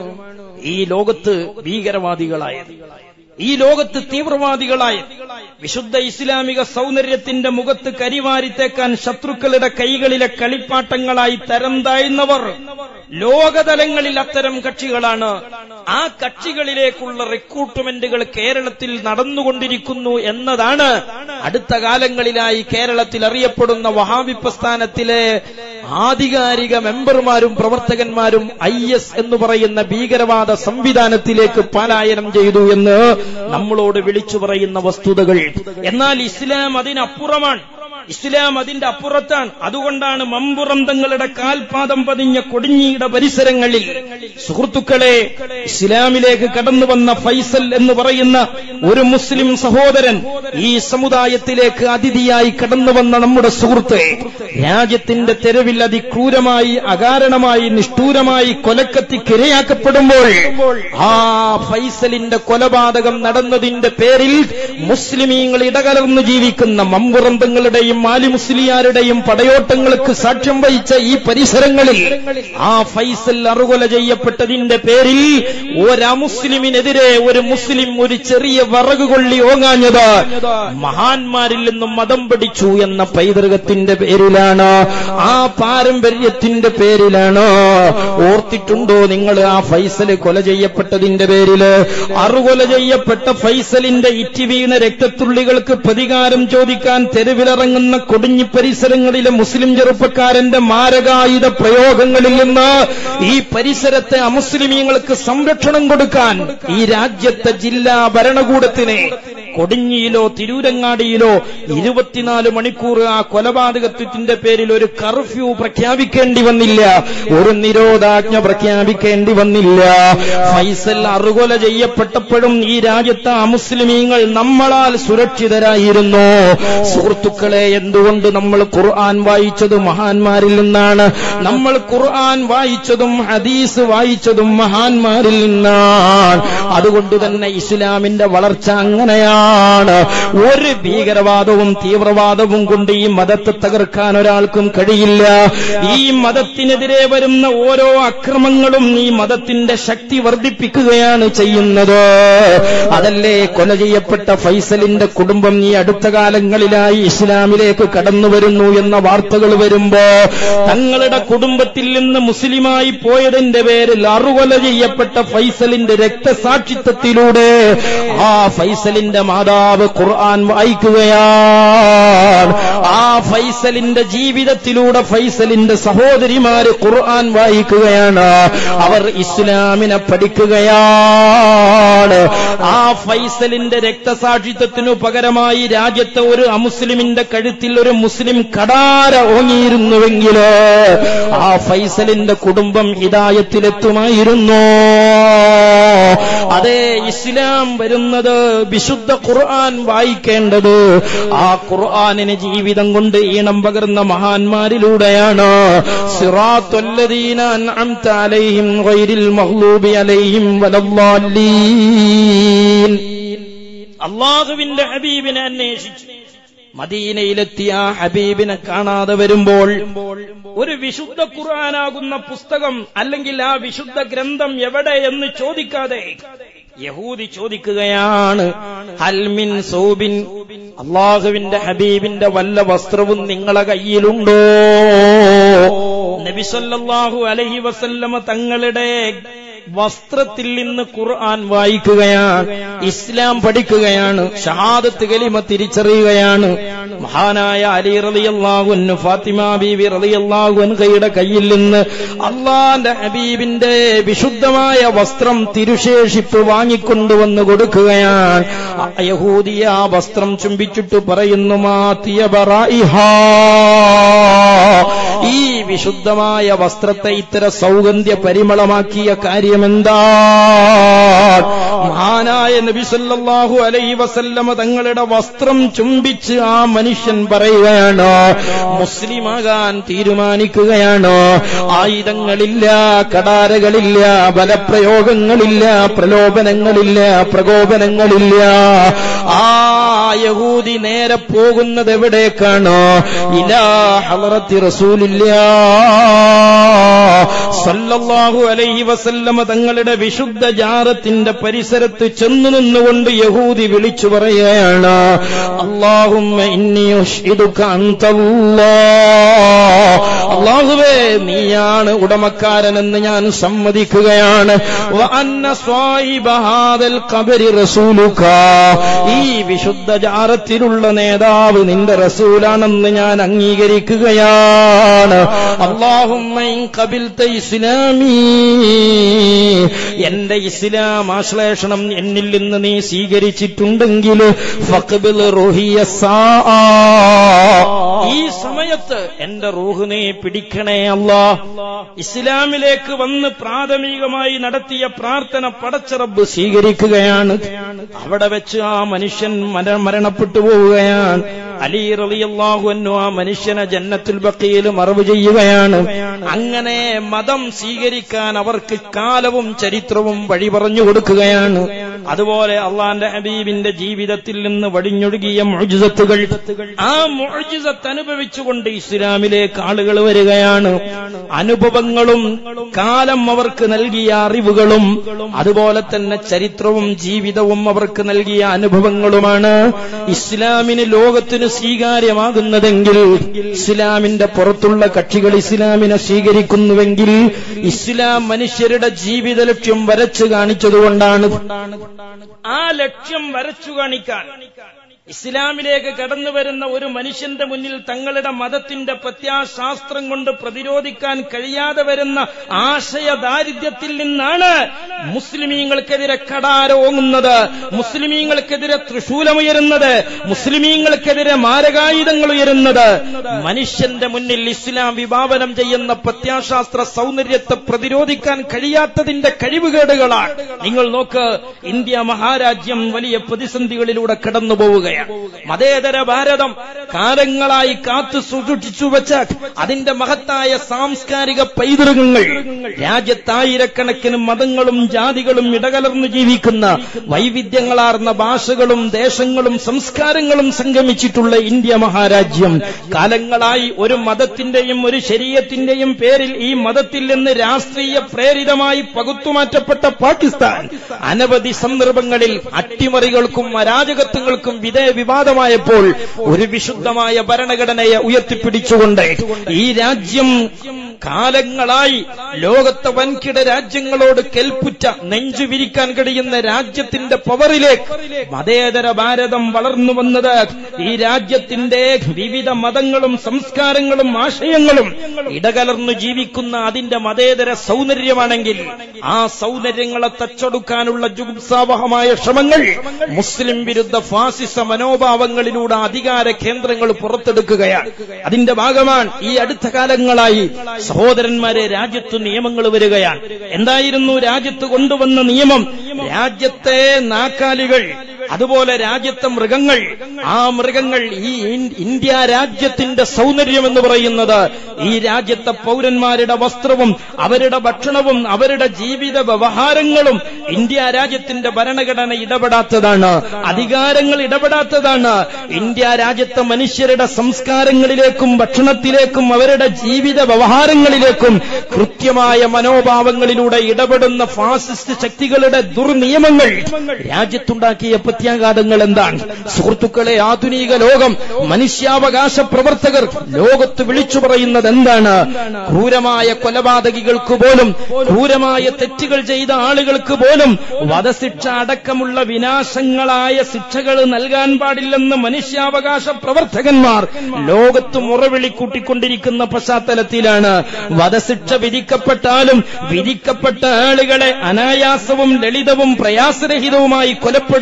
ഈ ലോകത്ത് ഭീകരവാദികളായത് ഈ ലോകത്ത് തീവ്രവാദികളായ വിശുദ്ധ ഇസ്ലാമിക സൗന്ദര്യത്തിന്റെ മുഖത്ത് കരിവാരിത്തേക്കാൻ ശത്രുക്കളുടെ കൈകളിലെ കളിപ്പാട്ടങ്ങളായി തരം താഴ്ന്നവർ ലോകതലങ്ങളിൽ അത്തരം കക്ഷികളാണ് ആ കക്ഷികളിലേക്കുള്ള റിക്രൂട്ട്മെന്റുകൾ കേരളത്തിൽ നടന്നുകൊണ്ടിരിക്കുന്നു എന്നതാണ് അടുത്ത കാലങ്ങളിലായി കേരളത്തിൽ അറിയപ്പെടുന്ന വഹാബി പ്രസ്ഥാനത്തിലെ ആധികാരിക മെമ്പർമാരും പ്രവർത്തകന്മാരും ഐ എസ് എന്ന് പറയുന്ന ഭീകരവാദ സംവിധാനത്തിലേക്ക് പലായനം ചെയ്തു എന്ന് നമ്മളോട് വിളിച്ചു പറയുന്ന വസ്തുതകൾ എന്നാൽ ഇസ്ലാം അതിനപ്പുറമാണ് ഇസ്ലാം അതിന്റെ അപ്പുറത്താണ് അതുകൊണ്ടാണ് മമ്പുറം തങ്ങളുടെ കാൽപാദം പതിഞ്ഞ കൊടിഞ്ഞിയുടെ പരിസരങ്ങളിൽ സുഹൃത്തുക്കളെ ഇസ്ലാമിലേക്ക് കടന്നു വന്ന ഫൈസൽ എന്ന് പറയുന്ന ഒരു മുസ്ലിം സഹോദരൻ ഈ സമുദായത്തിലേക്ക് അതിഥിയായി കടന്നു വന്ന നമ്മുടെ സുഹൃത്ത് രാജ്യത്തിന്റെ തെരുവിൽ അതിക്രൂരമായി അകാരണമായി നിഷ്ഠൂരമായി കൊലക്കത്തിക്കിരയാക്കപ്പെടുമ്പോൾ ആ ഫൈസലിന്റെ കൊലപാതകം നടന്നതിന്റെ പേരിൽ മുസ്ലിമീങ്ങൾ ഇടകലർന്നു ജീവിക്കുന്ന മമ്പുറന്തങ്ങളുടെയും മാലി മുസ്ലിയാരുടെയും പടയോട്ടങ്ങൾക്ക് സാക്ഷ്യം വഹിച്ച ഈ പരിസരങ്ങളിൽ ആ ഫൈസൽ അറുകൊല ചെയ്യപ്പെട്ടതിന്റെ പേരിൽ ഒരമുസ്ലിമിനെതിരെ ഒരു മുസ്ലിം ഒരു ചെറിയ വറക് കൊള്ളി ഓങ്ങാഞ്ഞത് മഹാന്മാരിൽ നിന്നും മതം പഠിച്ചു എന്ന പൈതൃകത്തിന്റെ പേരിലാണ് ആ പാരമ്പര്യത്തിന്റെ പേരിലാണ് ഓർത്തിട്ടുണ്ടോ നിങ്ങൾ ആ ഫൈസൽ കൊല ചെയ്യപ്പെട്ടതിന്റെ പേരില് അറുകൊല ചെയ്യപ്പെട്ട ഫൈസലിന്റെ ഇറ്റി വീണ രക്തത്തുള്ളികൾക്ക് പ്രതികാരം ചോദിക്കാൻ തെരുവിലിറങ്ങുന്ന കൊടിഞ്ഞി പരിസരങ്ങളിലെ മുസ്ലിം ചെറുപ്പക്കാരന്റെ മാരകായുധ പ്രയോഗങ്ങളിൽ നിന്ന് ഈ പരിസരത്തെ അമുസ്ലിമീങ്ങൾക്ക് സംരക്ഷണം കൊടുക്കാൻ ഈ രാജ്യത്തെ ജില്ലാ ഭരണകൂടത്തിന് കൊടിഞ്ഞിയിലോ തിരൂരങ്ങാടിയിലോ ഇരുപത്തിനാല് മണിക്കൂർ ആ കൊലപാതകത്വത്തിന്റെ പേരിൽ ഒരു കർഫ്യൂ പ്രഖ്യാപിക്കേണ്ടി വന്നില്ല ഒരു നിരോധാജ്ഞ പ്രഖ്യാപിക്കേണ്ടി വന്നില്ല ഫൈസൽ അറുകൊല ചെയ്യപ്പെട്ടപ്പോഴും ഈ രാജ്യത്തെ അമുസ്ലിമീങ്ങൾ നമ്മളാൽ സുരക്ഷിതരായിരുന്നു സുഹൃത്തുക്കളെ എന്തുകൊണ്ട് നമ്മൾ ഖുർആൻ വായിച്ചത് മഹാന്മാരിൽ നിന്നാണ് നമ്മൾ ഖുർആൻ വായിച്ചതും ഹദീസ് വായിച്ചതും മഹാന്മാരിൽ നിന്നാണ് അതുകൊണ്ട് തന്നെ ഇസ്ലാമിന്റെ വളർച്ച അങ്ങനെയാണ് ഒരു ഭീകരവാദവും തീവ്രവാദവും കൊണ്ട് ഈ മതത്തെ തകർക്കാൻ ഒരാൾക്കും കഴിയില്ല ഈ മതത്തിനെതിരെ വരുന്ന ഓരോ അക്രമങ്ങളും ഈ മതത്തിന്റെ ശക്തി വർദ്ധിപ്പിക്കുകയാണ് ചെയ്യുന്നത് അതല്ലേ കൊല ചെയ്യപ്പെട്ട ഫൈസലിന്റെ കുടുംബം ഈ അടുത്ത കാലങ്ങളിലായി ഇസ്ലാമിലേക്ക് കടന്നു വരുന്നു എന്ന വാർത്തകൾ വരുമ്പോ തങ്ങളുടെ കുടുംബത്തിൽ നിന്ന് മുസ്ലിമായി പോയതിന്റെ പേരിൽ അറുകൊല ചെയ്യപ്പെട്ട ഫൈസലിന്റെ രക്തസാക്ഷിത്വത്തിലൂടെ ആ ഫൈസലിന്റെ മാതാവ് ഖുർആൻ വായിക്കുകയാണ് ആ ഫൈസലിന്റെ ജീവിതത്തിലൂടെ ഫൈസലിന്റെ സഹോദരിമാര് ഖുർആൻ വായിക്കുകയാണ് അവർ ഇസ്ലാമിനെ പഠിക്കുകയാണ് ആ ഫൈസലിന്റെ രക്തസാക്ഷിത്വത്തിനു പകരമായി രാജ്യത്തെ ഒരു അമുസ്ലിമിന്റെ കഴുത്തിൽ ഒരു മുസ്ലിം കടാര ഓങ്ങിയിരുന്നുവെങ്കില് ആ ഫൈസലിന്റെ കുടുംബം ഹിതായത്തിലെത്തുമായിരുന്നു അതെ ഇസ്ലാം വരുന്നത് വിശുദ്ധ ഖുർആൻ വായിക്കേണ്ടത് ആ ഖുർആനിന് ജീവിതം കൊണ്ട് ഈണം പകർന്ന മഹാന്മാരിലൂടെയാണ് സിറാത്തുല്ലദീന അൻഅംത അലൈഹിം ഗൈരിൽ മഗ്ലൂബി അലൈഹിം വലദ്ദാല്ലീൻ അള്ളാഹുവിന്റെ ഹബീബിനെ അന്വേഷിച്ചു മദീനയിലെത്തിയ ആ ഹബീബിനെ കാണാതെ വരുമ്പോൾ ഒരു വിശുദ്ധ ഖുർആനാകുന്ന പുസ്തകം അല്ലെങ്കിൽ ആ വിശുദ്ധ ഗ്രന്ഥം എവിടെ എന്ന് ചോദിക്കാതെ യഹൂദി ചോദിക്കുകയാണ് ഹൽമിൻ സൗബിൻ അള്ളാഹുവിന്റെ ഹബീബിന്റെ വല്ല വസ്ത്രവും നിങ്ങളെ കയ്യിലുണ്ടോ നബിസല്ലാഹു അലഹി വസല്ലമ തങ്ങളുടെ വസ്ത്രത്തിൽ നിന്ന് ഖുർആൻ വായിക്കുകയാണ് ഇസ്ലാം പഠിക്കുകയാണ് ഷഹാദത്ത് കലിമ തിരിച്ചറിയുകയാണ് മഹാനായ അലി റളിയല്ലാഹുവിന് ഫാത്തിമ ബീവി റളിയല്ലാഹുൻഹയുടെ കയ്യിൽ നിന്ന് അള്ളാന്റെ ഹബീബിന്റെ വിശുദ്ധമായ വസ്ത്രം തിരുശേഷിപ്പ് വാങ്ങിക്കൊണ്ടുവന്ന് കൊടുക്കുകയാണ് ആ യഹൂദിയ ആ വസ്ത്രം ചുംബിച്ചിട്ട് പറയുന്നു മാ തിയബറായിഹാ ഈ വിശുദ്ധമായ വസ്ത്രത്തെ ഇത്തര സൗഗന്ധ്യ പരിമളമാക്കിയ കാര്യമെന്താ മഹാനായ നബി സല്ലല്ലാഹു അലൈഹി വസല്ലമ തങ്ങളുടെ വസ്ത്രം ചുംബിച്ച് ആ മനുഷ്യൻ പറയുകയാണ് മുസ്ലിമാകാൻ തീരുമാനിക്കുകയാണ് ആയുധങ്ങളില്ല കടാരകളില്ല ബലപ്രയോഗങ്ങളില്ല പ്രലോഭനങ്ങളില്ല പ്രകോപനങ്ങളില്ല ആ യഹൂദി നേരെ പോകുന്നത് എവിടേക്കാണ് ഇലാ ഹളറത്തി റസൂലില്ല സല്ലല്ലാഹു അലൈഹി വസല്ലമ തങ്ങളുടെ വിശുദ്ധ ജാറത്തിന്റെ പരിസരത്ത് ചെന്നു നിന്നുകൊണ്ട് യഹൂദി വിളിച്ചു പറയുകയാണ് അല്ലാഹുമ്മ ഇന്നി ഉഷ്ഹിദുക അൻതല്ലാ അല്ലാഹുവേ നീയാണ് ഉടമക്കാരനെന്ന് ഞാൻ സമ്മതിക്കുകയാണ് വ അന്ന സ്വായിബ ഹാദൽ ഖബരി റസൂലുക ഈ വിശുദ്ധ ജാറത്തിലുള്ള നേതാവ് നിന്റെ റസൂലാണെന്ന് ഞാൻ അംഗീകരിക്കുകയാണ് അല്ലാഹുമ്മ ഇൻ ഖബിൽത ഇസ്ലാമീ എന്റെ ഇസ്ലാം ആശ്ലേഷണം എന്നിൽ നിന്ന് നീ സ്വീകരിച്ചിട്ടുണ്ടെങ്കിൽ ഫഖ്ബിൽ റൂഹിയ സാആ. ഈ സമയത്ത് എന്റെ റൂഹ് നീ പിടിക്കണേ അല്ലാ ഇസ്ലാമിലേക്ക് വന്ന് പ്രാഥമികമായി നടത്തിയ പ്രാർത്ഥന പടച്ച റബ്ബ് സ്വീകരിക്കുകയാണ് അവിടെ വെച്ച് ആ മനുഷ്യൻ മര- മരണപ്പെട്ടു പോവുകയാണ് അലി റളിയല്ലാഹു അൻഹു ആ മനുഷ്യനെ ജന്നത്തുൽ ബഖീൽ മറവ് ചെയ്യുകയാണ് അങ്ങനെ മതം സ്വീകരിക്കാൻ അവർക്ക് കാലവും ചരിത്രവും വഴി പറഞ്ഞു കൊടുക്കുകയാണ് അതുപോലെ അള്ളാന്റെ ഹബീബിന്റെ ജീവിതത്തിൽ നിന്ന് വടിഞ്ഞൊഴുകിയ മുഴുജിതത്തുകൾ ആ മുഴുജിതത്ത് അനുഭവിച്ചുകൊണ്ട് ഇസ്ലാമിലേക്ക് ആളുകൾ വരികയാണ് അനുഭവങ്ങളും കാലം അവർക്ക് നൽകിയ അറിവുകളും അതുപോലെ തന്നെ ചരിത്രവും ജീവിതവും അവർക്ക് നൽകിയ അനുഭവങ്ങളുമാണ് ഇസ്ലാമിന് ലോകത്തിന് സ്വീകാര്യമാകുന്നതെങ്കിൽ ഇസ്ലാമിന്റെ പുറത്തുള്ള കക്ഷികൾ ഇസ്ലാമിനെ സ്വീകരിക്കുന്നുവെങ്കിൽ ഇസ്ലാം മനുഷ്യരുടെ ജീവിത ലക്ഷ്യം വരച്ചു കാണിച്ചതുകൊണ്ടാണ് ആ ലക്ഷ്യം വരച്ചു കാണിക്കാൻ ഇസ്ലാമിലേക്ക് കടന്നു വരുന്ന ഒരു മനുഷ്യന്റെ മുന്നിൽ തങ്ങളുടെ മതത്തിന്റെ പ്രത്യാശാസ്ത്രം കൊണ്ട് പ്രതിരോധിക്കാൻ കഴിയാതെ വരുന്ന ആശയ ദാരിദ്ര്യത്തിൽ നിന്നാണ് മുസ്ലിമീങ്ങൾക്കെതിരെ കടാരോങ്ങുന്നത് മുസ്ലിമീങ്ങൾക്കെതിരെ തൃശൂലമുയരുന്നത് മുസ്ലിമീങ്ങൾക്കെതിരെ മാരകായുധങ്ങൾ ഉയരുന്നത് മനുഷ്യന്റെ മുന്നിൽ ഇസ്ലാം വിഭാവനം ചെയ്യുന്ന പ്രത്യാശാസ്ത്ര സൗന്ദര്യത്തെ പ്രതിരോധിക്കാൻ കഴിയാത്തതിന്റെ കഴിവുകേടുകളാണ് നിങ്ങൾ നോക്ക് ഇന്ത്യ മഹാരാജ്യം വലിയ പ്രതിസന്ധികളിലൂടെ കടന്നു പോവുകയാണ് മതേതര ഭാരതം കാലങ്ങളായി കാത്തു സൂക്ഷിച്ചു വെച്ച അതിന്റെ മഹത്തായ സാംസ്കാരിക പൈതൃകങ്ങൾ രാജ്യത്തായിരക്കണക്കിന് മതങ്ങളും ജാതികളും ഇടകലർന്നു ജീവിക്കുന്ന വൈവിധ്യങ്ങളാർന്ന ഭാഷകളും ദേശങ്ങളും സംസ്കാരങ്ങളും സംഗമിച്ചിട്ടുള്ള ഇന്ത്യ മഹാരാജ്യം കാലങ്ങളായി ഒരു മതത്തിന്റെയും ഒരു ശരീരത്തിന്റെയും പേരിൽ ഈ മതത്തിൽ നിന്ന് രാഷ്ട്രീയ പ്രേരിതമായി പകുത്തുമാറ്റപ്പെട്ട പാകിസ്ഥാൻ അനവധി സന്ദർഭങ്ങളിൽ അട്ടിമറികൾക്കും അരാജകത്വങ്ങൾക്കും വിധേയ വിവാദമായപ്പോൾ ഒരു വിശുദ്ധമായ ഭരണഘടനയെ ഉയർത്തിപ്പിടിച്ചുകൊണ്ട് ഈ രാജ്യം കാലങ്ങളായി ലോകത്തെ വൻകിട രാജ്യങ്ങളോട് കെൽപ്പുറ്റ നെഞ്ചു വിരിക്കാൻ കഴിയുന്ന രാജ്യത്തിന്റെ പവറിലേക്ക് മതേതര ഭാരതം വളർന്നു വന്നത് ഈ രാജ്യത്തിന്റെ വിവിധ മതങ്ങളും സംസ്കാരങ്ങളും ആശയങ്ങളും ഇടകലർന്നു ജീവിക്കുന്ന അതിന്റെ മതേതര സൗന്ദര്യമാണെങ്കിൽ ആ സൗന്ദര്യങ്ങളെ തച്ചൊടുക്കാനുള്ള ജുഗുപ്സാവഹമായ ശ്രമങ്ങൾ മുസ്ലിം വിരുദ്ധ ഫാസിസ മനോഭാവങ്ങളിലൂടെ അധികാര കേന്ദ്രങ്ങൾ പുറത്തെടുക്കുകയാണ് അതിന്റെ ഭാഗമാണ് ഈ അടുത്ത കാലങ്ങളായി സഹോദരന്മാരെ രാജ്യത്ത് നിയമങ്ങൾ വരികയാണ് എന്തായിരുന്നു രാജ്യത്ത് കൊണ്ടുവന്ന നിയമം രാജ്യത്തെ നാക്കാലികൾ അതുപോലെ രാജ്യത്തെ മൃഗങ്ങൾ ആ മൃഗങ്ങൾ ഈ ഇൻ- ഇന്ത്യ രാജ്യത്തിന്റെ സൗന്ദര്യം എന്ന് പറയുന്നത് ഈ രാജ്യത്തെ പൗരന്മാരുടെ വസ്ത്രവും അവരുടെ ഭക്ഷണവും അവരുടെ ജീവിത വ്യവഹാരങ്ങളും ഇന്ത്യ രാജ്യത്തിന്റെ ഭരണഘടന ഇടപെടാത്തതാണ് അധികാരങ്ങൾ ഇടപെടാത്തതാണ് ഇന്ത്യ രാജ്യത്തെ മനുഷ്യരുടെ സംസ്കാരങ്ങളിലേക്കും ഭക്ഷണത്തിലേക്കും അവരുടെ ജീവിത വ്യവഹാരങ്ങളിലേക്കും കൃത്യമായ മനോഭാവങ്ങളിലൂടെ ഇടപെടുന്ന ഫാസിസ്റ്റ് ശക്തികളുടെ ദുർനിയമങ്ങൾ രാജ്യത്തുണ്ടാക്കിയ പ്രത്യാഘാതങ്ങൾ എന്താണ് സുഹൃത്തുക്കളെ ആധുനിക ലോകം മനുഷ്യാവകാശ പ്രവർത്തകർ ലോകത്ത് വിളിച്ചു പറയുന്നത് എന്താണ് ക്രൂരമായ കൊലപാതകികൾക്ക് പോലും ക്രൂരമായ തെറ്റുകൾ ചെയ്ത ആളുകൾക്ക് പോലും വധശിക്ഷ അടക്കമുള്ള വിനാശങ്ങളായ ശിക്ഷകൾ നൽകാൻ പാടില്ലെന്ന് മനുഷ്യാവകാശ പ്രവർത്തകന്മാർ ലോകത്ത് മുറവിളി കൂട്ടിക്കൊണ്ടിരിക്കുന്ന പശ്ചാത്തലത്തിലാണ് വധശിക്ഷ വിധിക്കപ്പെട്ടാലും വിധിക്കപ്പെട്ട ആളുകളെ അനായാസവും ലളിതവും പ്രയാസരഹിതവുമായി കൊലപ്പെടുത്താനുള്ള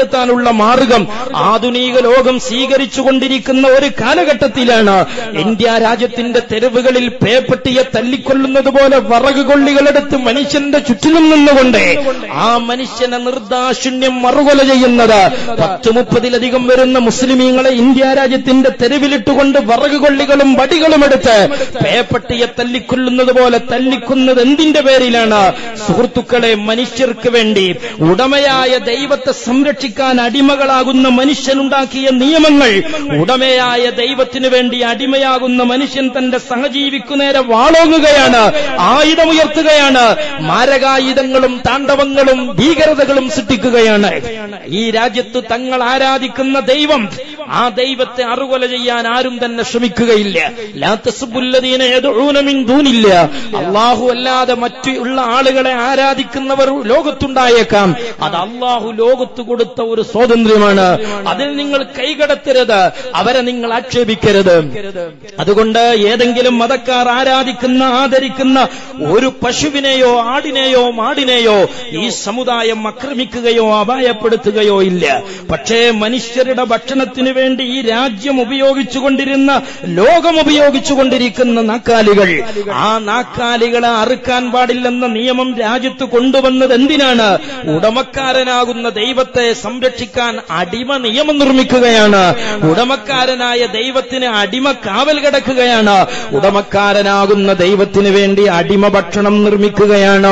കൊണ്ടുള്ള മാർഗം ആധുനിക ലോകം സ്വീകരിച്ചു കൊണ്ടിരിക്കുന്ന ഒരു കാലഘട്ടത്തിലാണ് ഇന്ത്യ രാജ്യത്തിന്റെ തെരുവുകളിൽ പേപ്പട്ടിയെ തല്ലിക്കൊല്ലുന്നത് പോലെ വറക് കൊള്ളികളെടുത്ത് മനുഷ്യന്റെ ചുറ്റിലും നിന്നുകൊണ്ട് ആ മനുഷ്യനെ നിർദാശിണ്യം മറുകൊല ചെയ്യുന്നത് പത്ത് മുപ്പതിലധികം വരുന്ന മുസ്ലിമീങ്ങളെ ഇന്ത്യ രാജ്യത്തിന്റെ തെരുവിലിട്ടുകൊണ്ട് വറക് കൊള്ളികളും വടികളും എടുത്ത് പേപ്പട്ടിയെ തല്ലിക്കൊല്ലുന്നത് പോലെ തല്ലിക്കുന്നത് എന്തിന്റെ പേരിലാണ് സുഹൃത്തുക്കളെ മനുഷ്യർക്ക് വേണ്ടി ഉടമയായ ദൈവത്തെ സംരക്ഷിക്കാൻ അടിമകളാകുന്ന മനുഷ്യനുണ്ടാക്കിയ നിയമങ്ങൾ ഉടമയായ ദൈവത്തിനു വേണ്ടി അടിമയാകുന്ന മനുഷ്യൻ തന്റെ സഹജീവിക്കു നേരെ വാളോങ്ങുകയാണ് ആയുധമുയർത്തുകയാണ് മാരകായുധങ്ങളും താണ്ഡവങ്ങളും ഭീകരതകളും സൃഷ്ടിക്കുകയാണ് ഈ രാജ്യത്ത് തങ്ങൾ ആരാധിക്കുന്ന ദൈവം ആ ദൈവത്തെ അറുകൊല ചെയ്യാൻ ആരും തന്നെ ശ്രമിക്കുകയില്ല ലാത്തസുബുല്ലദീന യദ്ഊന മിൻ ദൂനില്ല അള്ളാഹു അല്ലാതെ മറ്റുള്ള ആളുകളെ ആരാധിക്കുന്നവർ ലോകത്തുണ്ടായേക്കാം അത് അള്ളാഹു ലോകത്ത് കൊടുത്ത ഒരു സ്വാതന്ത്ര്യമാണ് അതിൽ നിങ്ങൾ കൈകടത്തരുത് അവരെ നിങ്ങൾ ആക്ഷേപിക്കരുത് അതുകൊണ്ട് ഏതെങ്കിലും മതക്കാർ ആരാധിക്കുന്ന ആദരിക്കുന്ന ഒരു പശുവിനെയോ ആടിനെയോ മാടിനെയോ ഈ സമുദായം ആക്രമിക്കുകയോ അപായപ്പെടുത്തുകയോ ഇല്ല പക്ഷേ മനുഷ്യരുടെ ഭക്ഷണത്തിനു വേണ്ടി ഈ രാജ്യം ഉപയോഗിച്ചുകൊണ്ടിരുന്ന ലോകം ഉപയോഗിച്ചുകൊണ്ടിരിക്കുന്ന നാക്കാലികൾ ആ നാക്കാലികളെ അറുക്കാൻ പാടില്ലെന്ന നിയമം രാജ്യത്ത് കൊണ്ടുവന്നത് എന്തിനാണ് ഉടമക്കാരനാകുന്ന ദൈവത്തെ സംരക്ഷിക്കാൻ അടിമ നിയമം നിർമ്മിക്കുകയാണ് ഉടമക്കാരനായ ദൈവത്തിന് അടിമ കാവൽ കിടക്കുകയാണ് ഉടമക്കാരനാകുന്ന ദൈവത്തിന് വേണ്ടി അടിമ ഭക്ഷണം നിർമ്മിക്കുകയാണ്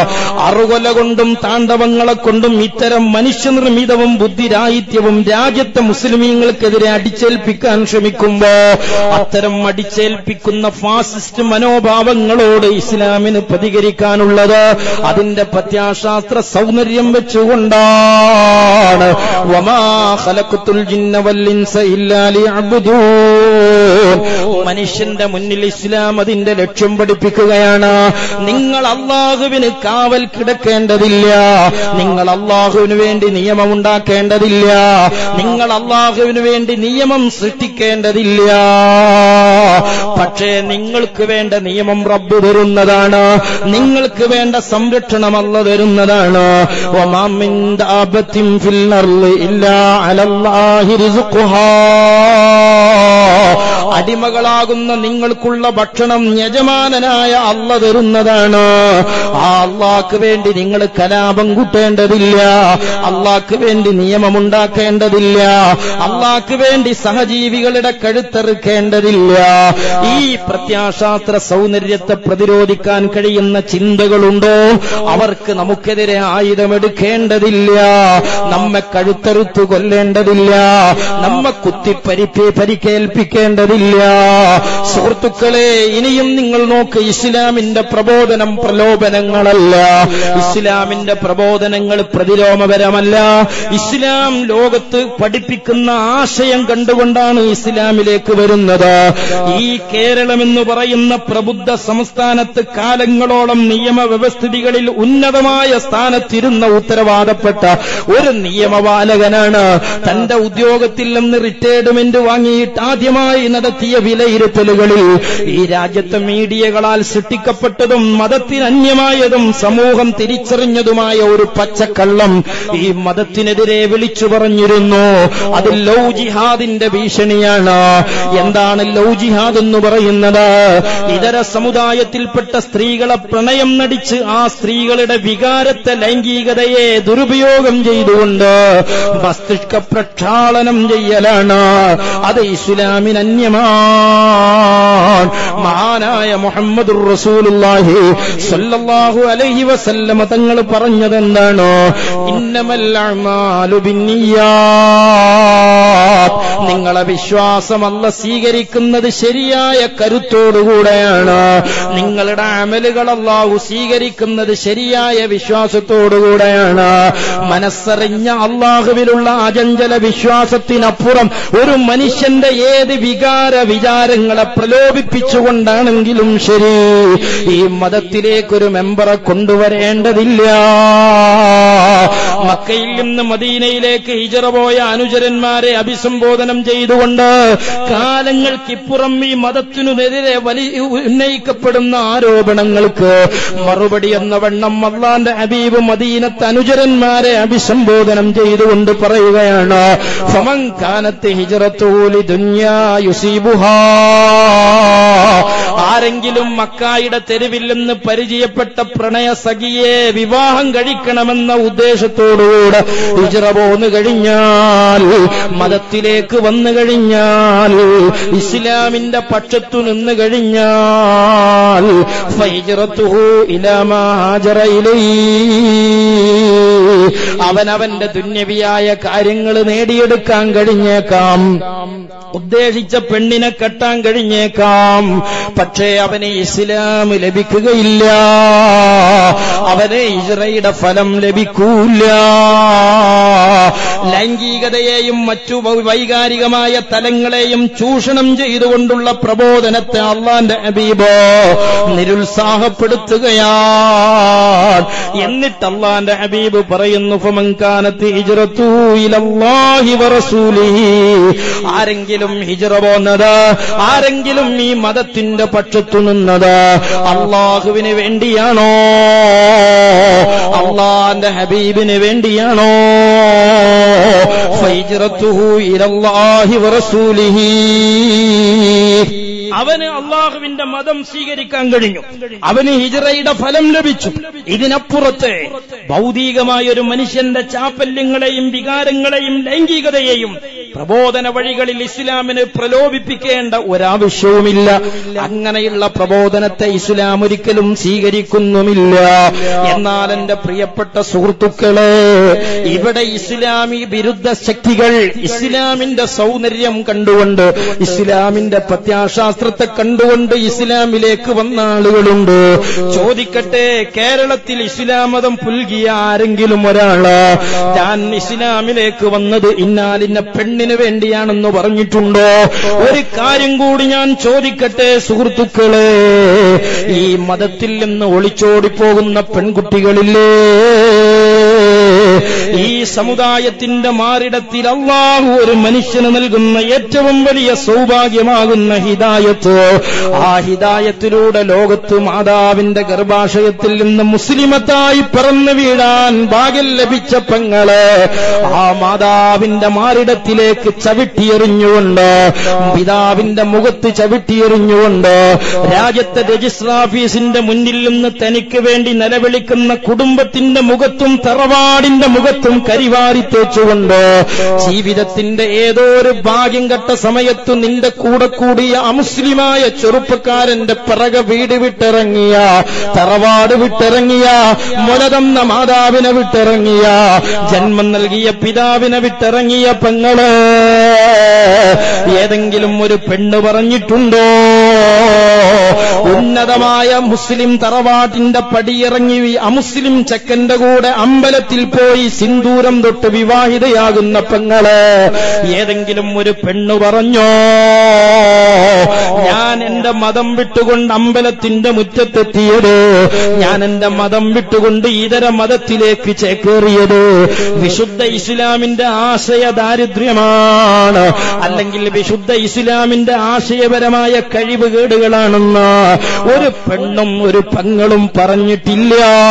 അറുകൊല കൊണ്ടും താണ്ഡവങ്ങളെ കൊണ്ടും ഇത്തരം മനുഷ്യനിർമ്മിതവും ബുദ്ധിരാഹിത്യവും രാജ്യത്തെ മുസ്ലിമീങ്ങൾക്കെതിരെ അടിച്ചേൽപ്പിക്കാൻ ശ്രമിക്കുമ്പോ അത്തരം അടിച്ചേൽപ്പിക്കുന്ന ഫാസിസ്റ്റ് മനോഭാവങ്ങളോട് ഇസ്ലാമിന് പ്രതികരിക്കാനുള്ളത് അതിന്റെ പ്രത്യാശാസ്ത്ര സൗന്ദര്യം വെച്ചുകൊണ്ടാണ് വമാ ഖലഖത്തുൽ ജിന്ന വൽ ഇൻസ ഇല്ലാ ലിയഅ്ബുദൂൻ മനുഷ്യന്റെ മുന്നിൽ ഇസ്ലാം അതിന്റെ ലക്ഷ്യം പഠിപ്പിക്കുകയാണ് നിങ്ങൾ അള്ളാഹുവിന് കാവൽ കിടക്കേണ്ടതില്ല നിങ്ങൾ അള്ളാഹുവിന് വേണ്ടി നിയമം ഉണ്ടാക്കേണ്ടതില്ല നിങ്ങൾ അള്ളാഹുവിന് വേണ്ടി നിയമം സൃഷ്ടിക്കേണ്ടതില്ല പക്ഷേ നിങ്ങൾക്ക് വേണ്ട നിയമം റബ്ബ് തരുന്നതാണ് നിങ്ങൾക്ക് വേണ്ട സംരക്ഷണം അല്ല തരുന്നതാണ് വമാ മിൻ ദാബത്തിൻ ഫിൽ അർളി ഇല്ലാ അലല്ലാഹി റിസ്ഖുഹാ അടിമകളാകുന്ന നിങ്ങൾക്കുള്ള ഭക്ഷണം യജമാനനായ അല്ല തരുന്നതാണ് ആ അള്ളാക്ക് വേണ്ടി നിങ്ങൾ കലാപം കൂട്ടേണ്ടതില്ല അള്ളാക്ക് വേണ്ടി നിയമമുണ്ടാക്കേണ്ടതില്ല അള്ളാക്ക് വേണ്ടി സഹജീവികളുടെ കഴുത്തെറുക്കേണ്ടതില്ല ഈ പ്രത്യാശാസ്ത്ര സൗന്ദര്യത്തെ പ്രതിരോധിക്കാൻ കഴിയുന്ന ചിന്തകളുണ്ടോ അവർക്ക് നമുക്കെതിരെ ആയുധമെടുക്കേണ്ടതില്ല നമ്മെ കഴുത്തെറുത്തു കൊല്ലേണ്ടതില്ല നമ്മെ കുത്തിപ്പരിപ്പി പരിക്കേൽപ്പിക്കേണ്ടതില്ല സുഹൃത്തുക്കളെ ഇനിയും നിങ്ങൾ നോക്ക് ഇസ്ലാമിന്റെ പ്രബോധനം പ്രലോഭനങ്ങളല്ല ഇസ്ലാമിന്റെ പ്രബോധനങ്ങൾ പ്രതിലോമപരമല്ല ഇസ്ലാം ലോകത്ത് പഠിപ്പിക്കുന്ന ആശയം കണ്ടുകൊണ്ടാണ് ഇസ്ലാമിലേക്ക് വരുന്നത് ഈ കേരളം എന്ന് പറയുന്ന പ്രബുദ്ധ സംസ്ഥാനത്ത് കാലങ്ങളോളം നിയമവ്യവസ്ഥിതികളിൽ ഉന്നതമായ സ്ഥാനത്തിരുന്ന ഉത്തരവാദപ്പെട്ട ഒരു നിയമപാലകനാണ് തന്റെ ഉദ്യോഗത്തിൽ നിന്ന് റിട്ടയർമെന്റ് വാങ്ങിയിട്ട് ആദ്യമായി നടത്തിയ വിലയിരുത്തലുകളിൽ ഈ രാജ്യത്തെ മീഡിയകളാൽ സൃഷ്ടിക്കപ്പെട്ടതും മതത്തിനന്യമായതും സമൂഹം തിരിച്ചറിഞ്ഞതുമായ ഒരു പച്ചക്കള്ളം ഈ മതത്തിനെതിരെ വിളിച്ചു പറഞ്ഞിരുന്നു അത് ലൗ ജിഹാദിന്റെ ഭീഷണിയാണ് എന്താണ് ലൗ ജിഹാദ് എന്ന് പറയുന്നത് ഇതര സമുദായത്തിൽപ്പെട്ട സ്ത്രീകളെ പ്രണയം നടിച്ച് ആ സ്ത്രീകളുടെ വികാരത്തെ ലൈംഗികതയെ ദുരുപയോഗം ചെയ്തുകൊണ്ട് മസ്തിഷ്ക പ്രക്ഷാളനം ചെയ്യലാണ് അത് ഇസ്ലാമിന് അന്യമാണ് മഹാനായ മുഹമ്മദ് റസൂലുള്ളാഹി സല്ലല്ലാഹു അലൈഹി വസല്ലമ തങ്ങൾ പറഞ്ഞത് എന്താണ് ഇന്നമൽ അഅ്മാലു ബിന്നിയാത്ത് നിങ്ങളെ വിശ്വാസമല്ല സ്വീകരിക്കുന്നത് ശരിയായ കരുത്തോടുകൂടെയാണ് നിങ്ങളുടെ അമലുകൾ അല്ലാഹു സ്വീകരിക്കുന്നത് ശരിയായ വിശ്വാസത്തോടുകൂടെയാണ് മനസ്സറിഞ്ഞ അള്ളാഹുവിലുള്ള അചഞ്ചല വിശ്വാസത്തിനപ്പുറം ഒരു മനുഷ്യന്റെ ഏത് വികാര വിചാരങ്ങളെ പ്രലോഭിപ്പിച്ചുകൊണ്ടാണെങ്കിലും ശരി ഈ മതത്തിലേക്കൊരു മെമ്പറെ കൊണ്ടുവരേണ്ടതില്ല മക്കയിൽ നിന്ന് മദീനയിലേക്ക് ഹിജറ പോയ അനുചരന്മാരെ അഭിസം അഭിസംബോധനം ചെയ്തുകൊണ്ട് കാലങ്ങൾക്കിപ്പുറം ഈ മതത്തിനുമെതിരെ വലിയ ഉന്നയിക്കപ്പെടുന്ന ആരോപണങ്ങൾക്ക് മറുപടി എന്ന വണ്ണം അള്ളാന്റെ ഹബീബ് മദീനത്ത് അനുചരന്മാരെ അഭിസംബോധനം ചെയ്തുകൊണ്ട് പറയുകയാണ് ഫമൻ കാനത്ത് ഹിജറത്തൂലി ദുന്യാ യുസീബുഹാ ആരെങ്കിലും മക്കായുടെ തെരുവിൽ നിന്ന് പരിചയപ്പെട്ട പ്രണയ സഖിയെ വിവാഹം കഴിക്കണമെന്ന ഉദ്ദേശത്തോടുകൂടെ ഹിജറ പോന്നു കഴിഞ്ഞാൽ മതത്തിലേക്ക് വന്നു കഴിഞ്ഞാൽ ഇസ്ലാമിന്റെ പക്ഷത്തു നിന്ന് കഴിഞ്ഞാൽ ഫൈജറത്തുഹു ഇലാമാ ഹാജറ ഇലൈ അവനവന്റെ ദുന്യവിയായ കാര്യങ്ങൾ നേടിയെടുക്കാൻ കഴിഞ്ഞേക്കാം ഉദ്ദേശിച്ച പെണ്ണിനെ കെട്ടാൻ കഴിഞ്ഞേക്കാം പക്ഷേ അവന് ഇസ്ലാം ലഭിക്കുകയില്ല അവന് ഇസ്രയുടെ ഫലം ലഭിക്കൂല ലൈംഗികതയെയും മറ്റു വൈകാരികമായ തലങ്ങളെയും ചൂഷണം ചെയ്തുകൊണ്ടുള്ള പ്രബോധനത്തെ അള്ളാന്റെ ഹബീബ് നിരുത്സാഹപ്പെടുത്തുകയാണ് എന്നിട്ട് അള്ളാന്റെ ഹബീബ് പറയുന്നു ഫമൻകാനത്ത് ഹിജ്റത്തു ഇലല്ലാഹി വറസൂലിഹി ആരെങ്കിലും ഹിജ്റ പോന്നത് ആരെങ്കിലും ഈ മതത്തിന്റെ പക്ഷത്തു നിന്നത് അള്ളാഹുവിന് വേണ്ടിയാണോ അള്ളാന്റെ ഹബീബിന് വേണ്ടിയാണോ ഫൈജ്റത്തുഹു ഇലല്ലാഹി വറസൂലിഹി അവന് അള്ളാഹുവിന്റെ മതം സ്വീകരിക്കാൻ കഴിഞ്ഞു അവന് ഹിജറയുടെ ഫലം ലഭിച്ചു ഇതിനപ്പുറത്ത് ഭൗതികമായ ഒരു മനുഷ്യന്റെ ചാപ്പല്യങ്ങളെയും വികാരങ്ങളെയും ലൈംഗികതയെയും പ്രബോധന വഴികളിൽ ഇസ്ലാമിന് പ്രലോഭിപ്പിക്കേണ്ട ഒരാവശ്യവുമില്ല അങ്ങനെയുള്ള പ്രബോധനത്തെ ഇസ്ലാം ഒരിക്കലും സ്വീകരിക്കുന്നുമില്ല എന്നാൽ എന്റെ പ്രിയപ്പെട്ട സുഹൃത്തുക്കളെ ഇവിടെ ഇസ്ലാമി വിരുദ്ധ ശക്തികൾ ഇസ്ലാമിന്റെ സൗന്ദര്യം കണ്ടുകൊണ്ട് ഇസ്ലാമിന്റെ പ്രത്യാശാസ്ത്രത്തെ കണ്ടുകൊണ്ട് ഇസ്ലാമിലേക്ക് വന്ന ആളുകളുണ്ട് ചോദിക്കട്ടെ കേരളത്തിൽ ഇസ്ലാം മതം പുൽകിയ ആരെങ്കിലും ഒരാള് ഞാൻ ഇസ്ലാമിലേക്ക് വന്നത് ഇന്നാലിന്ന പെണ്ണിന് വേണ്ടിയാണെന്ന് പറഞ്ഞിട്ടുണ്ടോ ഒരു കാര്യം കൂടി ഞാൻ ചോദിക്കട്ടെ സുഹൃത്തുക്കളെ ഈ മതത്തിൽ നിന്ന് ഒളിച്ചോടിപ്പോകുന്ന പെൺകുട്ടികളില്ലേ ഈ സമുദായത്തിന്റെ മാറിടത്തിൽ അള്ളാഹു ഒരു മനുഷ്യന് നൽകുന്ന ഏറ്റവും വലിയ സൗഭാഗ്യമാകുന്ന ഹിദായത്ത് ആ ഹിദായത്തിലൂടെ ലോകത്ത് മാതാവിന്റെ ഗർഭാശയത്തിൽ നിന്ന് മുസ്ലിമത്തായി പറന്നു വീഴാൻ ഭാഗ്യം ലഭിച്ച പെങ്ങള് ആ മാതാവിന്റെ മാറിടത്തിലേക്ക് ചവിട്ടിയെറിഞ്ഞുകൊണ്ട് പിതാവിന്റെ മുഖത്ത് ചവിട്ടിയെറിഞ്ഞുകൊണ്ട് രാജ്യത്തെ രജിസ്റ്റർ ഓഫീസിന്റെ മുന്നിൽ നിന്ന് തനിക്ക് വേണ്ടി നിലവിളിക്കുന്ന കുടുംബത്തിന്റെ മുഖത്തും തറവാടിന്റെ മുഖത്തും കരിവാരി തേച്ചുകൊണ്ട് ജീവിതത്തിന്റെ ഏതോ ഒരു ഭാഗ്യം കെട്ട സമയത്തു നിന്റെ കൂടെ കൂടിയ അമുസ്ലിമായ ചെറുപ്പക്കാരന്റെ പിറക വീട് വിട്ടിറങ്ങിയ തറവാട് വിട്ടിറങ്ങിയ മുലതന്ന മാതാവിനെ വിട്ടിറങ്ങിയ ജന്മം നൽകിയ പിതാവിനെ വിട്ടിറങ്ങിയ പെങ്ങള് ഏതെങ്കിലും ഒരു പെണ്ണ് പറഞ്ഞിട്ടുണ്ടോ ഉന്നതമായ മുസ്ലിം തറവാട്ടിന്റെ പടിയിറങ്ങി അമുസ്ലിം ചെക്കന്റെ കൂടെ അമ്പലത്തിൽ പോയി സിന്ദൂരം തൊട്ട് വിവാഹിതയാകുന്ന പെങ്ങള് ഏതെങ്കിലും ഒരു പെണ്ണ് പറഞ്ഞോ ഞാൻ എന്റെ മതം വിട്ടുകൊണ്ട് അമ്പലത്തിന്റെ മുറ്റത്തെത്തിയത് ഞാൻ എന്റെ മതം വിട്ടുകൊണ്ട് ഇതര മതത്തിലേക്ക് ചേക്കേറിയത് വിശുദ്ധ ഇസ്ലാമിന്റെ ആശയ ദാരിദ്ര്യമാണ് അല്ലെങ്കിൽ വിശുദ്ധ ഇസ്ലാമിന്റെ ആശയപരമായ കഴിവുകേടുകളാണെന്ന് ഒരു പെണ്ണും ഒരു പെങ്ങളും പറഞ്ഞിട്ടില്ല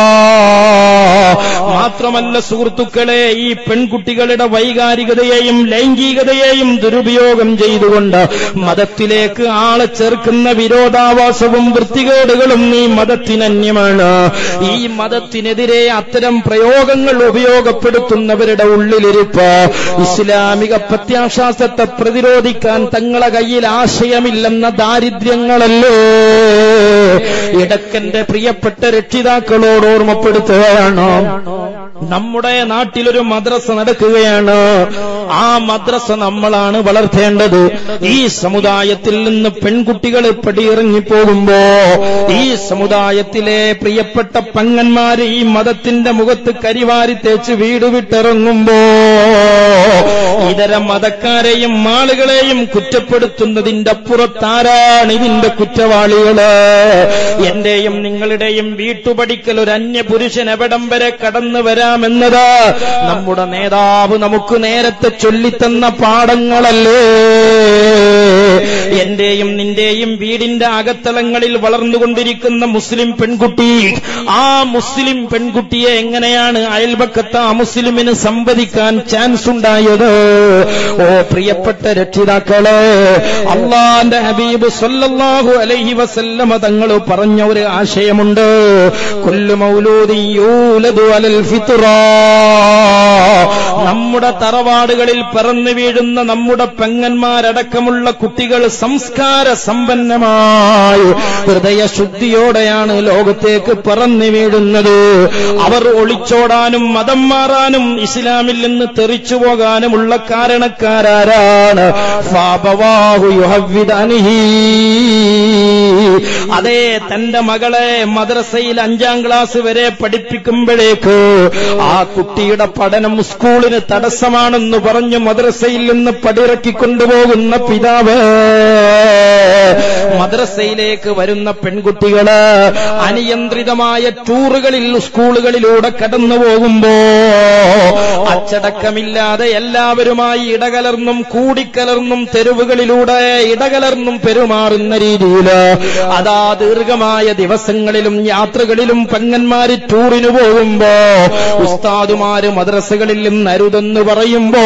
മാത്രമല്ല സുഹൃത്തുക്കളെ ഈ പെൺകുട്ടികളുടെ വൈകാരികതയെയും ലൈംഗികതയെയും ദുരുപയോഗം ചെയ്തുകൊണ്ട് മതത്തിലേക്ക് ആളെ ചേർക്കുന്ന വിരോധാവാസവും വൃത്തികേടുകളും ഈ മതത്തിനന്യമാണ് ഈ മതത്തിനെതിരെ അത്തരം പ്രയോഗങ്ങൾ ഉപയോഗപ്പെടുത്തുന്നവരുടെ ഉള്ളിലിരിപ്പ് ഇസ്ലാമിക പ്രത്യാശാസ്ത്രത്തെ പ്രതിരോധിക്കാൻ തങ്ങളെ കയ്യിൽ ആശയമില്ലെന്ന ദാരിദ്ര്യങ്ങളല്ലേ ഇടക്കന്റെ പ്രിയപ്പെട്ട രക്ഷിതാക്കളോട് ഓർമ്മപ്പെടുത്തുകയാണ് നമ്മുടെ നാട്ടിലൊരു മദ്രസ നടക്കുകയാണ് ആ മദ്രസ നമ്മളാണ് വളർത്തേണ്ടത് ഈ സമുദായ സമുദായത്തിൽ നിന്ന് പെൺകുട്ടികൾ പടിയിറങ്ങിപ്പോകുമ്പോ ഈ സമുദായത്തിലെ പ്രിയപ്പെട്ട പങ്ങന്മാര് ഈ മതത്തിന്റെ മുഖത്ത് കരിവാരി തേച്ച് വീട് വിട്ടിറങ്ങുമ്പോ ഇതര മതക്കാരെയും ആളുകളെയും കുറ്റപ്പെടുത്തുന്നതിന്റെ അപ്പുറത്താരാണ് ഇതിന്റെ കുറ്റവാളികള് എന്റെയും നിങ്ങളുടെയും വീട്ടുപടിക്കൽ ഒരു അന്യപുരുഷൻ എവിടം വരെ കടന്നു വരാമെന്നത് നമ്മുടെ നേതാവ് നമുക്ക് നേരത്തെ ചൊല്ലിത്തന്ന പാഠങ്ങളല്ലേ എന്റെയും നിന്റെയും വീടിന്റെ അകത്തളങ്ങളിൽ വളർന്നുകൊണ്ടിരിക്കുന്ന മുസ്ലിം പെൺകുട്ടി ആ മുസ്ലിം പെൺകുട്ടിയെ എങ്ങനെയാണ് അയൽപക്കത്ത് ആ മുസ്ലിമിന് സംവദിക്കാൻ ചാൻസ് ഉണ്ടായത് ഓ പ്രിയപ്പെട്ട രക്ഷിതാക്കളെ അള്ളാന്റെ ഹബീബ് സല്ലല്ലാഹു അലൈഹി വസല്ലമ തങ്ങൾ പറഞ്ഞ ഒരു ആശയമുണ്ട് കൊല്ലു മൗലൂദി യൂലദു അലൽ ഫിത്ര നമ്മുടെ തറവാടുകളിൽ പിറന്നു വീഴുന്ന നമ്മുടെ പെങ്ങന്മാരടക്കമുള്ള കുട്ടികൾ സംസ്കാര സമ്പന്നമായി ഹൃദയശുദ്ധിയോടെയാണ് ലോകത്തേക്ക് പിറന്നു വീഴുന്നത് അവർ ഒളിച്ചോടാനും മതം മാറാനും ഇസ്ലാമിൽ നിന്ന് തെറിച്ചു പോകാനുമുള്ള കാരണക്കാരാരാണ് ഫാബവാഹു യുഹവ്വിദാനിഹി അതെ തന്റെ മകളെ മദ്രസയിൽ അഞ്ചാം ക്ലാസ് വരെ പഠിപ്പിക്കുമ്പോഴേക്ക് ആ കുട്ടിയുടെ പഠനം സ്കൂളിന് തടസ്സമാണെന്ന് പറഞ്ഞു മദ്രസയിൽ നിന്ന് പടിയിറക്കി കൊണ്ടുപോകുന്ന പിതാവ് മദ്രസയിലേക്ക് വരുന്ന പെൺകുട്ടികള് അനിയന്ത്രിതമായ ടൂറുകളിൽ സ്കൂളുകളിലൂടെ കടന്നു പോകുമ്പോ അച്ചടക്കമില്ലാതെ എല്ലാവരുമായി ഇടകലർന്നും കൂടിക്കലർന്നും തെരുവുകളിലൂടെ ഇടകലർന്നും പെരുമാറുന്ന രീതിയിൽ അതാ ദീർഘമായ ദിവസങ്ങളിലും യാത്രകളിലും പെങ്ങന്മാര് ടൂറിന് പോകുമ്പോ ഉസ്താദുമാര് മദ്രസകളിൽ നിന്ന് അരുതെന്ന് പറയുമ്പോ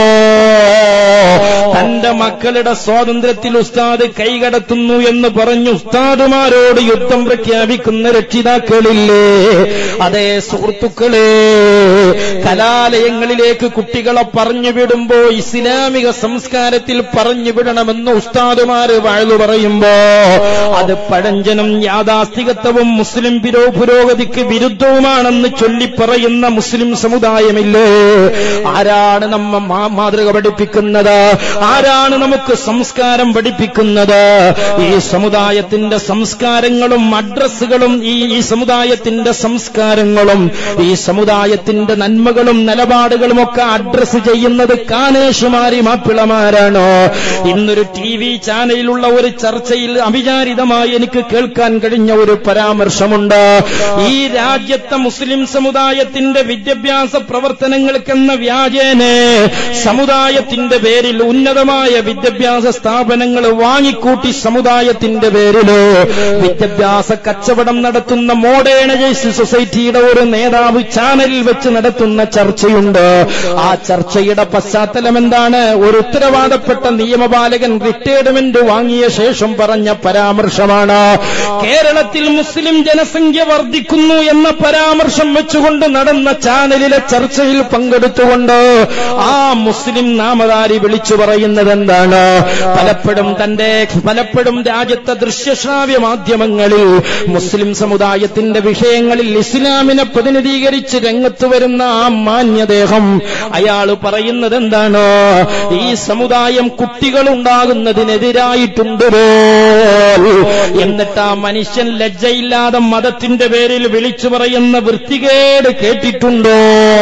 തന്റെ മക്കളുടെ സ്വാതന്ത്ര്യത്തിൽ ഉസ്താദ് കൈകടത്തുന്നു എന്ന് പറഞ്ഞു ഉസ്താദുമാരോട് യുദ്ധം പ്രഖ്യാപിക്കുന്ന രക്ഷിതാക്കളില്ലേ അതേ സുഹൃത്തുക്കളെ കലാലയങ്ങളിലേക്ക് കുട്ടികളെ പറഞ്ഞു വിടുമ്പോ ഇസ്ലാമിക സംസ്കാരത്തിൽ പറഞ്ഞു വിടണമെന്ന് ഉസ്താദുമാര് വാഴ്ന്നു പറയുമ്പോ അത് പഴഞ്ചനും യാഥാസ്ഥികത്വവും മുസ്ലിം പിരോ പുരോഗതിക്ക് വിരുദ്ധവുമാണെന്ന് ചൊല്ലിപ്പറയുന്ന മുസ്ലിം സമുദായമില്ലേ ആരാണ് നമ്മ മാ- മാതൃക പഠിപ്പിക്കുന്നത് ആരാണ് നമുക്ക് സംസ്കാരം പഠിപ്പിക്കുന്നത് ഈ സമുദായത്തിന്റെ സംസ്കാരങ്ങളും അഡ്രസ്സുകളും ഈ ഈ സമുദായത്തിന്റെ സംസ്കാരങ്ങളും ഈ സമുദായത്തിന്റെ നന്മകളും നിലപാടുകളും ഒക്കെ അഡ്രസ് ചെയ്യുന്നത് കാനേഷുമാരി മാപ്പിളമാരാണോ ഇന്നൊരു ടി വി ചാനലിലുള്ള ഒരു ചർച്ചയിൽ അവിചാരിതമായി എനിക്ക് കേൾക്കാൻ കഴിഞ്ഞ ഒരു പരാമർശമുണ്ട് ഈ രാജ്യത്തെ മുസ്ലിം സമുദായത്തിന്റെ വിദ്യാഭ്യാസ പ്രവർത്തനങ്ങൾക്കെന്ന വ്യാജേനെ സമുദായത്തിന്റെ പേരിൽ ഉന്നതമായ വിദ്യാഭ്യാസ സ്ഥാപനങ്ങൾ വാങ്ങിക്കൂട്ടി സമുദായത്തിന്റെ പേരിൽ വിദ്യാഭ്യാസ കച്ചവടം നടത്തുന്ന മോഡേണൈസ് സൊസൈറ്റിയുടെ ഒരു നേതാവ് ചാനലിൽ വെച്ച് നടത്തുന്ന ചർച്ചയുണ്ട് ആ ചർച്ചയുടെ പശ്ചാത്തലം എന്താണ് ഒരു ഉത്തരവാദപ്പെട്ട നിയമപാലകൻ റിട്ടയർമെന്റ് വാങ്ങിയ ശേഷം പറഞ്ഞ പരാമർശമാണ് കേരളത്തിൽ മുസ്ലിം ജനസംഖ്യ വർദ്ധിക്കുന്നു എന്ന പരാമർശം വെച്ചുകൊണ്ട് നടന്ന ചാനലിലെ ചർച്ചയിൽ പങ്കെടുത്തുകൊണ്ട് ആ മുസ്ലിം നാമധാരി വിളിച്ചു പറയുന്നത് എന്താണ് പലപ്പോഴും തന്റെ പലപ്പോഴും രാജ്യത്തെ ദൃശ്യശ്രാവ്യ മാധ്യമങ്ങളിൽ മുസ്ലിം സമുദായത്തിന്റെ വിഷയങ്ങളിൽ ഇസ്ലാമിനെ പ്രതിനിധീകരിച്ച് രംഗത്ത് വരുന്ന ആ മാന്യദേഹം അയാൾ പറയുന്നത് എന്താണ് ഈ സമുദായം കുട്ടികളുണ്ടാകുന്നതിനെതിരായിട്ടുണ്ട് പോൽ. എന്നിട്ട് ആ മനുഷ്യൻ ലജ്ജയില്ലാതെ മതത്തിന്റെ പേരിൽ വിളിച്ചു പറയുന്ന വൃത്തികേട് കേട്ടിട്ടുണ്ടോ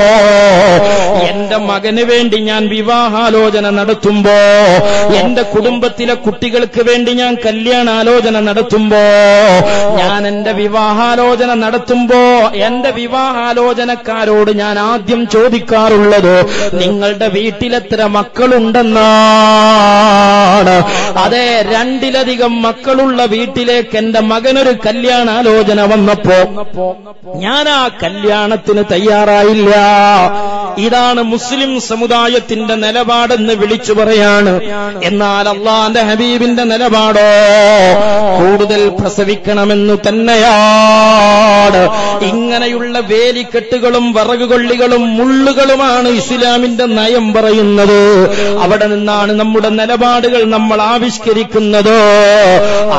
എന്റെ മകന് വേണ്ടി ഞാൻ വിവാഹാലോചന നടത്തുമ്പോ എന്റെ കുടുംബത്തിലെ കുട്ടികൾക്ക് വേണ്ടി ഞാൻ കല്യാണാലോചന നടത്തുമ്പോ ഞാൻ എന്റെ വിവാഹാലോചന നടത്തുമ്പോ എന്റെ വിവാഹാലോചനക്കാരോട് ഞാൻ ആദ്യം ചോദിക്കാറുള്ളത് നിങ്ങളുടെ വീട്ടിലെത്ര മക്കളുണ്ടെന്നാണ് അതെ രണ്ടിലധികം മക്കളുള്ള വീട്ടിലേക്ക് എന്റെ മകനൊരു കല്യാണാലോചന വന്നപ്പോ ഞാൻ ആ കല്യാണത്തിന് തയ്യാറായില്ല ഇതാണ് മുസ്ലിം സമുദായത്തിന്റെ നിലപാടെന്ന് വിളിച്ചു പറയാണ് എന്നാൽ അള്ളാന്റെ ഹബീബിന്റെ നിലപാടോ കൂടുതൽ പ്രസവിക്കണമെന്നു തന്നെയാണ് ഇങ്ങനെയുള്ള വേലിക്കെട്ടുകളും വറകുകൊള്ളികളും മുള്ളുകളുമാണ് ഇസ്ലാമിന്റെ നയം പറയുന്നത് അവിടെ നിന്നാണ് നമ്മുടെ നിലപാടുകൾ നമ്മൾ ആവിഷ്കരിക്കുന്നത് ആരാണ്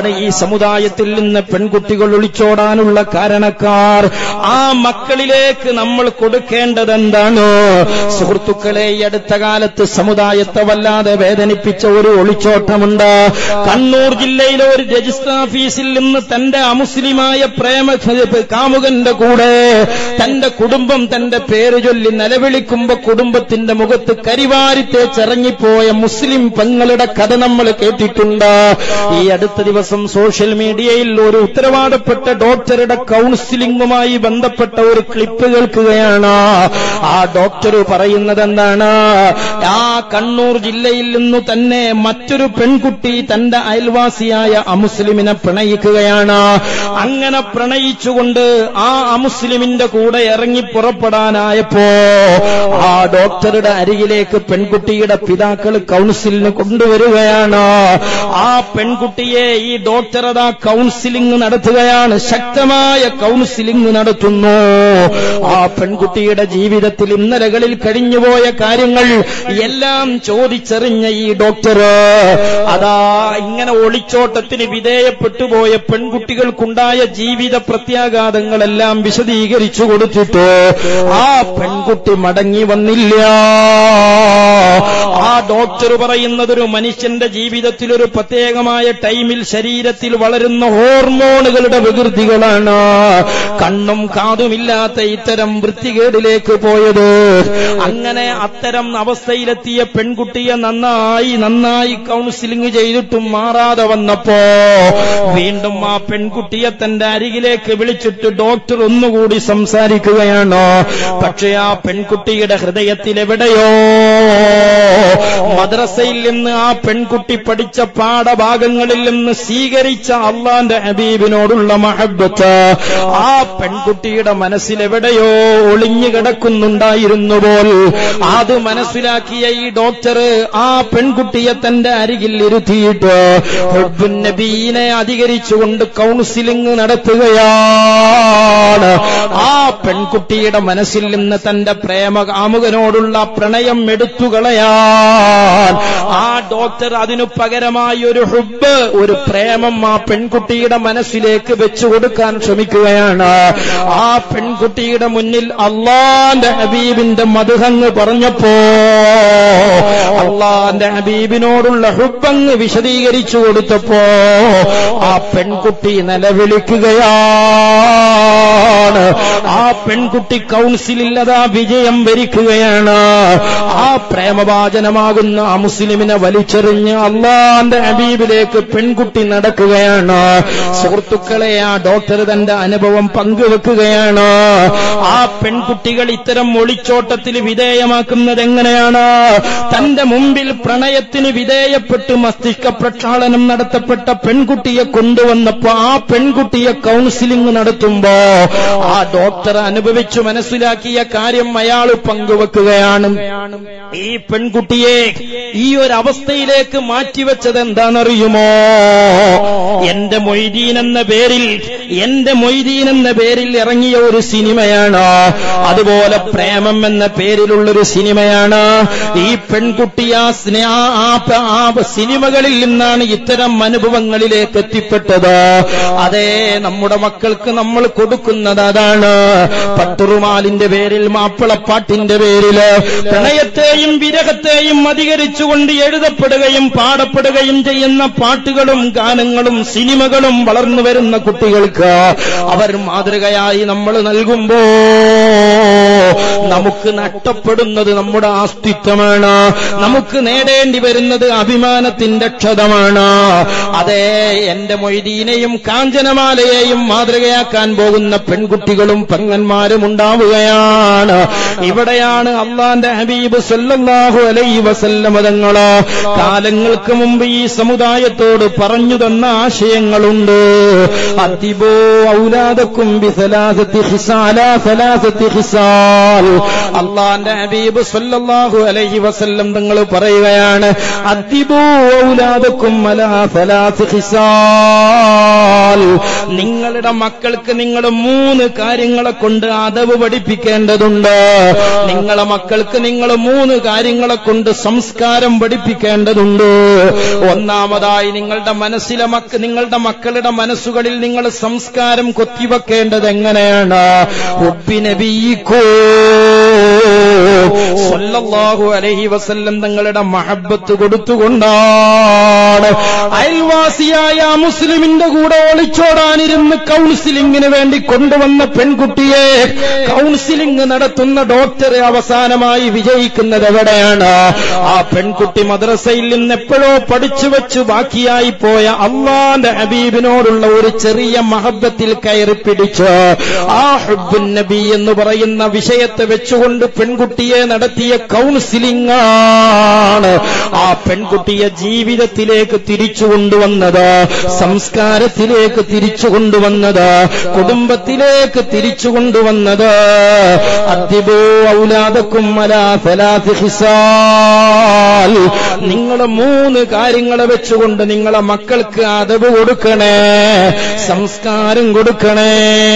ഈ സമുദായത്തിൽ നിന്ന് പെൺകുട്ടികൾ ഒളിച്ചോടാനുള്ള കാരണക്കാർ ആ മക്കളിലേക്ക് നമ്മൾ കൊടുക്കേണ്ടത് എന്താണ് സുഹൃത്തുക്കളെ ഈ അടുത്ത കാലത്ത് സമുദായത്തെ വല്ലാതെ വേദനിപ്പിച്ച ഒരു ഒളിച്ചോട്ടമുണ്ട് കണ്ണൂർ ജില്ലയിലെ ഒരു രജിസ്റ്റർ ഓഫീസിൽ നിന്ന് തന്റെ അമുസ്ലിമായ പ്രേമ കാമുകന്റെ കൂടെ തന്റെ കുടുംബം തന്റെ പേര് ചൊല്ലി നിലവിളിക്കുമ്പോ കുടുംബത്തിന്റെ മുഖത്ത് കരിവാരിത്തെ ചെറങ്ങിപ്പോയ മുസ്ലിം പെങ്ങളുടെ കഥ നമ്മൾ കേട്ടിട്ടുണ്ട് ഈ അടുത്ത ദിവസം സോഷ്യൽ മീഡിയയിൽ ഒരു ഉത്തരവാദപ്പെട്ട ഡോക്ടറുടെ കൗൺസിലിംഗുമായി ബന്ധപ്പെട്ട ഒരു ക്ലിപ്പ് കേൾക്കുകയാണ് ആ ഡോക്ടർ പറയുന്നത് എന്താണ് ആ കണ്ണൂർ ജില്ലയിൽ നിന്നു തന്നെ മറ്റൊരു പെൺകുട്ടി തന്റെ അയൽവാസിയായ അമുസ്ലിമിനെ പ്രണയിക്കുകയാണ് അങ്ങനെ പ്രണയിച്ചുകൊണ്ട് ആ അമുസ്ലിമിന്റെ കൂടെ ഇറങ്ങി പുറപ്പെടാനായപ്പോ ആ ഡോക്ടറുടെ അരികിലേക്ക് പെൺകുട്ടിയുടെ പിതാക്കൾ കൗൺസിലിന് കൊണ്ടുവരികയാണ് ആ പെൺകുട്ടിയെ ഈ ഡോക്ടർ അതാ കൗൺസിലിംഗ് നടത്തുകയാണ് ശക്തമായ കൗൺസിലിംഗ് നടത്തുന്നു ആ പെൺകുട്ടിയുടെ ജീവിതത്തിൽ ഇന്നലകളിൽ കഴിഞ്ഞുപോയ കാര്യങ്ങൾ എല്ലാം ചോദിച്ചറിഞ്ഞ ഈ ഡോക്ടർ അതാ ഇങ്ങനെ ഒളിച്ചോട്ടത്തിന് വിധേയപ്പെട്ടു പോയ പെൺകുട്ടികൾക്കുണ്ടായ ജീവിത പ്രത്യാഘാതങ്ങളെല്ലാം വിശദീകരിച്ചു കൊടുത്തിട്ട് ആ പെൺകുട്ടി മടങ്ങി വന്നില്ല ആ ഡോക്ടർ പറയുന്നത് ഒരു മനുഷ്യന്റെ ജീവിതത്തിൽ ഒരു പ്രത്യേകമായ ടൈമിൽ ശരീരത്തിൽ വളരുന്ന ഹോർമോണുകളുടെ വികൃതികളാണ് കണ്ണും കാതുമില്ലാത്ത ഇത്തരം വൃത്തികേടിലേക്ക് പോയത് അങ്ങനെ അത്തരം അവസ്ഥയിലെത്തിയ പെൺകുട്ടിയെ നന്നായി നന്നായി കൗൺസിലിംഗ് ചെയ്തിട്ടും മാറാതെ വന്നപ്പോ വീണ്ടും ആ പെൺകുട്ടിയെ തന്റെ അരികിലേക്ക് വിളിച്ചിട്ട് ഡോക്ടർ ഒന്നുകൂടി സംസാരിക്കുകയാണ് പക്ഷേ ആ പെൺകുട്ടിയുടെ ഹൃദയത്തിൽ എവിടെയോ മദ്രസയിൽ നിന്ന് ആ പെൺകുട്ടി പഠിച്ച പാഠഭാഗങ്ങളിൽ നിന്ന് സ്വീകരിച്ച അള്ളാന്റെ ഹബീബിനോടുള്ള മഹബത്ത് ആ പെൺകുട്ടിയുടെ മനസ്സിലെവിടെയോ ഒളിഞ്ഞു കിടക്കുന്നുണ്ടായിരുന്നു പോൽ അത് മനസ്സിലാക്കിയ ഈ ഡോക്ടർ ആ പെൺകുട്ടിയെ തന്റെ അരികിൽ ഇരുത്തിയിട്ട് ഹുബ്ബുൻ നബീനെ അധികരിച്ചുകൊണ്ട് കൗൺസിലിംഗ് നടത്തുകയാണ് ആ പെൺകുട്ടിയുടെ മനസ്സിൽ നിന്ന് തന്റെ പ്രേമ കാമുകനോടുള്ള പ്രണയം എടുത്തുകളയാൻ ആ ഡോക്ടർ അതിനു പകരമായി ഒരു ഹുബ് ഒരു പ്രേമം ആ പെൺകുട്ടിയുടെ മനസ്സിലേക്ക് വെച്ചു കൊടുക്കാൻ ശ്രമിക്കുകയാണ് ആ പെൺകുട്ടിയുടെ മുന്നിൽ അള്ളാന്റെ ഹബീബിന്റെ മധുഹങ്ങ് പറഞ്ഞപ്പോ അള്ളാന്റെ ഹബീബിനോടുള്ള ഹുബങ്ങ് വിശദീകരിച്ചു കൊടുത്തപ്പോ ആ പെൺകുട്ടി നിലവിളിക്കുകയാണ് ആ പെൺകുട്ടി കൗൺസിലിൽ അതാ വിജയം വരിക്കുകയാണ് ആ പ്രേമവാചനമാകുന്ന ആ മുസ്ലിമിനെ വലിച്ചെറിഞ്ഞ് അള്ളാന്റെ ഹബീബിലേക്ക് പെൺകുട്ടി നടക്കുകയാണ് സുഹൃത്തുക്കളെ ആ ഡോക്ടർ തന്റെ അനുഭവം പങ്കുവെക്കുകയാണ് ആ പെൺകുട്ടികൾ ഇത്തരം ഒളിച്ചോട്ടത്തിൽ വിധേയമാക്കുന്നത് എങ്ങനെയാണ് തന്റെ മുമ്പിൽ പ്രണയത്തിന് വിധേയപ്പെട്ട് മസ്തിഷ്ക പ്രക്ഷാളനം നടത്തപ്പെട്ട പെൺകുട്ടിയെ കൊണ്ടുവന്നപ്പോ ആ പെൺകുട്ടിയെ കൗൺസിലിംഗ് നടത്തുമ്പോ ആ ഡോക്ടർ അനുഭവിച്ചു മനസ്സിലാക്കിയ കാര്യം അയാൾ പങ്കുവെക്കുകയാണ് ഈ പെൺകുട്ടിയെ ഈ ഒരു അവസ്ഥയിലേക്ക് മാറ്റിവെച്ചത് എന്താണെന്നറിയുമോ എന്റെ മൊയ്തീൻ എന്ന പേരിൽ എന്റെ മൊയ്തീൻ എന്ന പേരിൽ ഇറങ്ങിയ ഒരു സിനിമയാണ് അതുപോലെ പ്രേമം എന്ന പേരിലുള്ളൊരു സിനിമയാണ് ഈ പെൺകുട്ടി ആ സ്നേ- ആ- ആ പ- ആ സിനിമകളിൽ നിന്നാണ് ഇത്തരം അനുഭവങ്ങളിലേക്ക് എത്തിപ്പെട്ടത് അതെ നമ്മുടെ മക്കൾക്ക് നമ്മൾ കൊടുക്കുന്നത് അതാണ് പട്ടുറുമാലിന്റെ പേരിൽ മാപ്പിളപ്പാട്ടിന്റെ പേരില് പ്രണയത്തെയും വിരഹത്തെയും അധികരിച്ചുകൊണ്ട് എഴുതപ്പെടുകയും പാടപ്പെടുകയും ചെയ്യുന്ന പാട്ടുകളും ഗാനങ്ങളും സിനിമകളും വളർന്നു വരുന്ന കുട്ടികൾക്ക് അവർ മാതൃകയായി നമ്മൾ നൽകുമ്പോ നമുക്ക് നഷ്ടപ്പെടുന്നത് നമ്മുടെ അസ്തിത്വമാണ് നമുക്ക് നേടേണ്ടി വരുന്നത് അഭിമാനത്തിന്റെ ക്ഷതമാണ് അതെ എന്റെ മൊയ്തീനെയും കാഞ്ചനമാലയെയും മാതൃകയാക്കാൻ പോകുന്ന പെൺകുട്ടികളും പെങ്ങന്മാരും ഉണ്ടാവുകയാണ് ഇവിടെയാണ് അള്ളാന്റെ ഹബീബ് സല്ലല്ലാഹു അലൈ വസല്ലമ തങ്ങള് കാലങ്ങൾക്ക് മുമ്പ് ഈ സമുദായത്തോട് പറഞ്ഞു തന്ന ആശയങ്ങളുണ്ട് അതിബോ ഔലാദക്കും ബിസലാസത്തി ഹിസാല സലാസത്തി ഹിസാൽ ഖിസാൽ അള്ളാന്റെ ഹബീബ് സല്ലല്ലാഹു അലൈഹി വസല്ലം തങ്ങൾ പറയുകയാണ് അദ്ദിബൂ ഔലാദക്കും അലാ സലാത്ത് ഖിസാൽ നിങ്ങളുടെ മക്കൾക്ക് നിങ്ങൾ മൂന്ന് കാര്യങ്ങളെ കൊണ്ട് അതവ് പഠിപ്പിക്കേണ്ടതുണ്ട് നിങ്ങളെ മക്കൾക്ക് നിങ്ങൾ മൂന്ന് കാര്യങ്ങളെ കൊണ്ട് സംസ്കാരം പഠിപ്പിക്കേണ്ടതുണ്ട് ഒന്നാമതായി നിങ്ങളുടെ മനസ്സിലെ മക്ക നിങ്ങളുടെ മക്കളുടെ മനസ്സുകളിൽ നിങ്ങൾ സംസ്കാരം കൊത്തിവെക്കേണ്ടത് എങ്ങനെയാണ് ഉപ്പിനബീക്കോ സല്ലല്ലാഹു അലൈഹി വസല്ലം തങ്ങളുടെ മഹബത്ത് കൊടുത്തുകൊണ്ടാണ് അയൽവാസിയായ മുസ്ലിമിന്റെ കൂടെ ഒളിച്ചോടാനിരുന്ന് കൗൺസിലിംഗിന് വേണ്ടി കൊണ്ടുവന്ന പെൺകുട്ടിയെ കൗൺസിലിംഗ് നടത്തുന്ന ഡോക്ടർ അവസാനമായി വിജയിക്കുന്നത് എവിടെയാണ് ആ പെൺകുട്ടി മദ്രസയിൽ നിന്ന് എപ്പോഴോ പഠിച്ചു വെച്ച് ബാക്കിയായി പോയ അള്ളാന്റെ ഹബീബിനോടുള്ള ഒരു ചെറിയ മഹബത്തിൽ കയറി പിടിച്ച് ആ ഹുബുൻ നബി എന്ന് പറയുന്ന വിഷയത്തെ വെച്ചുകൊണ്ട് പെൺകുട്ടിയെ നടത്തിയ കൗൺസിലിംഗ് ആണ് ആ പെൺകുട്ടിയെ ജീവിതത്തിലേക്ക് തിരിച്ചു കൊണ്ടുവന്നത് സംസ്കാരത്തിലേക്ക് തിരിച്ചു കൊണ്ടുവന്നത് കുടുംബത്തിലേക്ക് തിരിച്ചു കൊണ്ടുവന്നത് അദ്ദിബോ ഔലാദക്കും അലാ സലാത്ത് ഹിസാൽ നിങ്ങൾ മൂന്ന് കാര്യങ്ങളെ വെച്ചുകൊണ്ട് നിങ്ങളെ മക്കൾക്ക് അതവ് കൊടുക്കണേ സംസ്കാരം കൊടുക്കണേ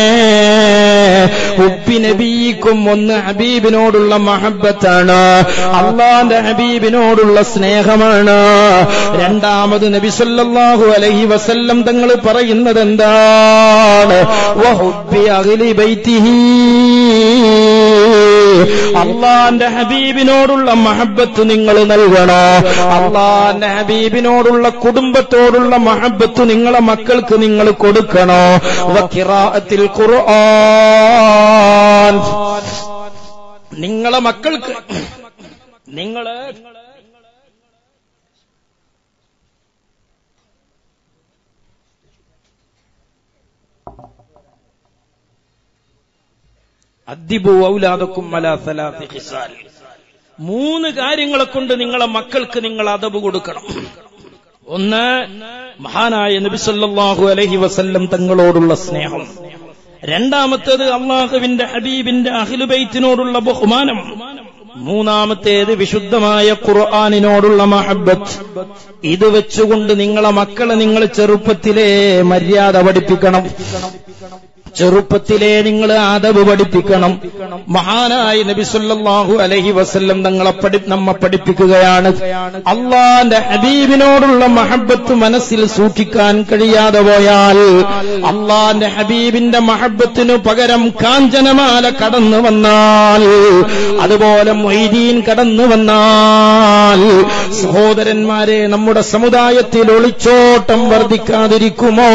ഉപ്പിനബീക്കും ഒന്ന് ഹബീബിനോടുള്ള മഹബത്താണ് അള്ളാന്റെ ഹബീബിനോടുള്ള സ്നേഹമാണ് രണ്ടാമത് നബി സല്ലല്ലാഹു അലൈഹി വസല്ലം തങ്ങൾ പറയുന്നത് എന്താണ് വഹുബ്ബി അഹ്ലി ബൈത്തിഹി അള്ളാന്റെ ഹബീബിനോടുള്ള മഹബത്ത് നിങ്ങൾ നൽകണോ അള്ളാന്റെ ഹബീബിനോടുള്ള കുടുംബത്തോടുള്ള മഹബത്ത് നിങ്ങളെ മക്കൾക്ക് നിങ്ങൾ കൊടുക്കണോ വക്കിറാഅത്തിൽ ഖുർആൻ നിങ്ങളെ മക്കൾക്ക് നിങ്ങള് അദ്ദിബു ഔലാദക്കും അലാ സലാത്തി ഖിസാൽ മൂന്ന് കാര്യങ്ങളെ കൊണ്ട് നിങ്ങളെ മക്കൾക്ക് നിങ്ങൾ അതവ് കൊടുക്കണം ഒന്ന് മഹാനായ നബി സല്ലല്ലാഹു അലൈഹി വസല്ലം തങ്ങളോടുള്ള സ്നേഹം രണ്ടാമത്തേത് അള്ളാഹുവിന്റെ ഹബീബിന്റെ അഖിലുബൈത്തിനോടുള്ള ബഹുമാനം മൂന്നാമത്തേത് വിശുദ്ധമായ ഖുർആാനിനോടുള്ള മഹബത്ത് ഇത് വെച്ചുകൊണ്ട് നിങ്ങളെ മക്കളെ നിങ്ങൾ ചെറുപ്പത്തിലെ മര്യാദ പഠിപ്പിക്കണം ചെറുപ്പത്തിലെ നിങ്ങൾ ആദവ് പഠിപ്പിക്കണം മഹാനായ നബി സല്ലല്ലാഹു അലൈഹി വസല്ലം തങ്ങളെ പഠി നമ്മെ പഠിപ്പിക്കുകയാണ് അള്ളാന്റെ ഹബീബിനോടുള്ള മഹബത്ത് മനസ്സിൽ സൂക്ഷിക്കാൻ കഴിയാതെ പോയാൽ അള്ളാന്റെ ഹബീബിന്റെ മഹബത്തിനു പകരം കാഞ്ചനമാല കടന്നു വന്നാൽ അതുപോലെ മൊയ്തീൻ കടന്നു വന്നാൽ സഹോദരന്മാരെ നമ്മുടെ സമുദായത്തിൽ ഒളിച്ചോട്ടം വർദ്ധിക്കാതിരിക്കുമോ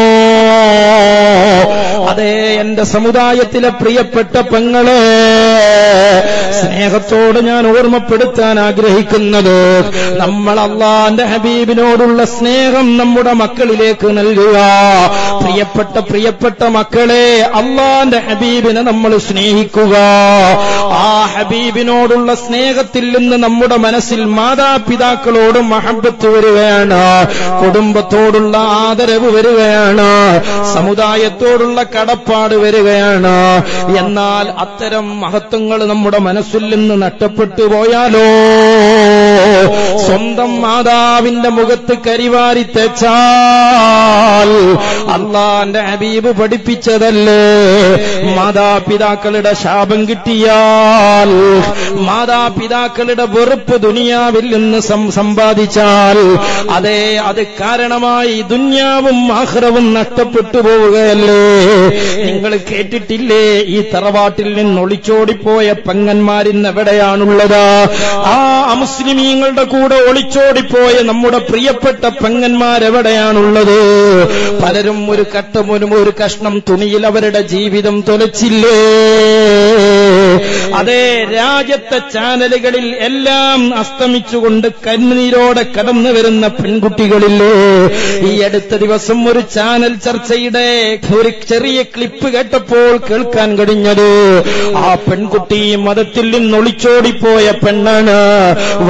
അതേ എന്റെ സമുദായത്തിലെ പ്രിയപ്പെട്ട പെങ്ങളെ സ്നേഹത്തോട് ഞാൻ ഓർമ്മപ്പെടുത്താൻ ആഗ്രഹിക്കുന്നത് നമ്മൾ അള്ളാന്റെ ഹബീബിനോടുള്ള സ്നേഹം നമ്മുടെ മക്കളിലേക്ക് നൽകുക പ്രിയപ്പെട്ട പ്രിയപ്പെട്ട മക്കളെ അള്ളാന്റെ ഹബീബിനെ നമ്മൾ സ്നേഹിക്കുക ആ ഹബീബിനോടുള്ള സ്നേഹത്തിൽ നിന്ന് നമ്മുടെ മനസ്സിൽ മാതാപിതാക്കളോട് മഹബത്ത് വരികയാണ് കുടുംബത്തോടുള്ള ആദരവ് വരികയാണ് സമുദായത്തോടുള്ള കടപ്പാട് വരികയാണ് എന്നാൽ അത്തരം മഹത്വങ്ങൾ നമ്മുടെ മനസ്സിൽ നിന്ന് നഷ്ടപ്പെട്ടു പോയാലോ സ്വന്തം മാതാവിന്റെ മുഖത്ത് കരിവാരി തെച്ചാൽ അള്ളാന്റെ ഹബീബ് പഠിപ്പിച്ചതല്ലേ മാതാപിതാക്കളുടെ ശാപം കിട്ടിയാൽ മാതാപിതാക്കളുടെ വെറുപ്പ് ദുനിയാവിൽ നിന്ന് സം- സമ്പാദിച്ചാൽ അതെ അത് കാരണമായി ദുന്യാവും ആഹ്റവും നഷ്ടപ്പെട്ടു പോവുകയല്ലേ നിങ്ങൾ കേട്ടിട്ടില്ലേ ഈ തറവാട്ടിൽ നിന്ന് ഒളിച്ചോടിപ്പോയ പെങ്ങന്മാരിന്ന് എവിടെയാണുള്ളത് ആ അമുസ്ലിമീങ്ങളുടെ കൂടെ ഒളിച്ചോടിപ്പോയ നമ്മുടെ പ്രിയപ്പെട്ട പെങ്ങന്മാരെവിടെയാണുള്ളത് പലരും ഒരു കട്ടമൊനും ഒരു കഷ്ണം തുണിയിൽ അവരുടെ ജീവിതം തൊലച്ചില്ലേ അതെ രാജ്യത്തെ ചാനലുകളിൽ എല്ലാം അസ്തമിച്ചുകൊണ്ട് കണ്ണീരോടെ കടന്നു വരുന്ന പെൺകുട്ടികളില്ലേ ഈ അടുത്ത ദിവസം ഒരു ചാനൽ ചർച്ചയുടെ ഒരു ചെറിയ ക്ലിപ്പ് കേട്ടപ്പോൾ കേൾക്കാൻ കഴിഞ്ഞത് ആ പെൺകുട്ടി മതത്തിൽ നിന്ന് ഒളിച്ചോടിപ്പോയ പെണ്ണാണ് വഴിയിൽ വെച്ച്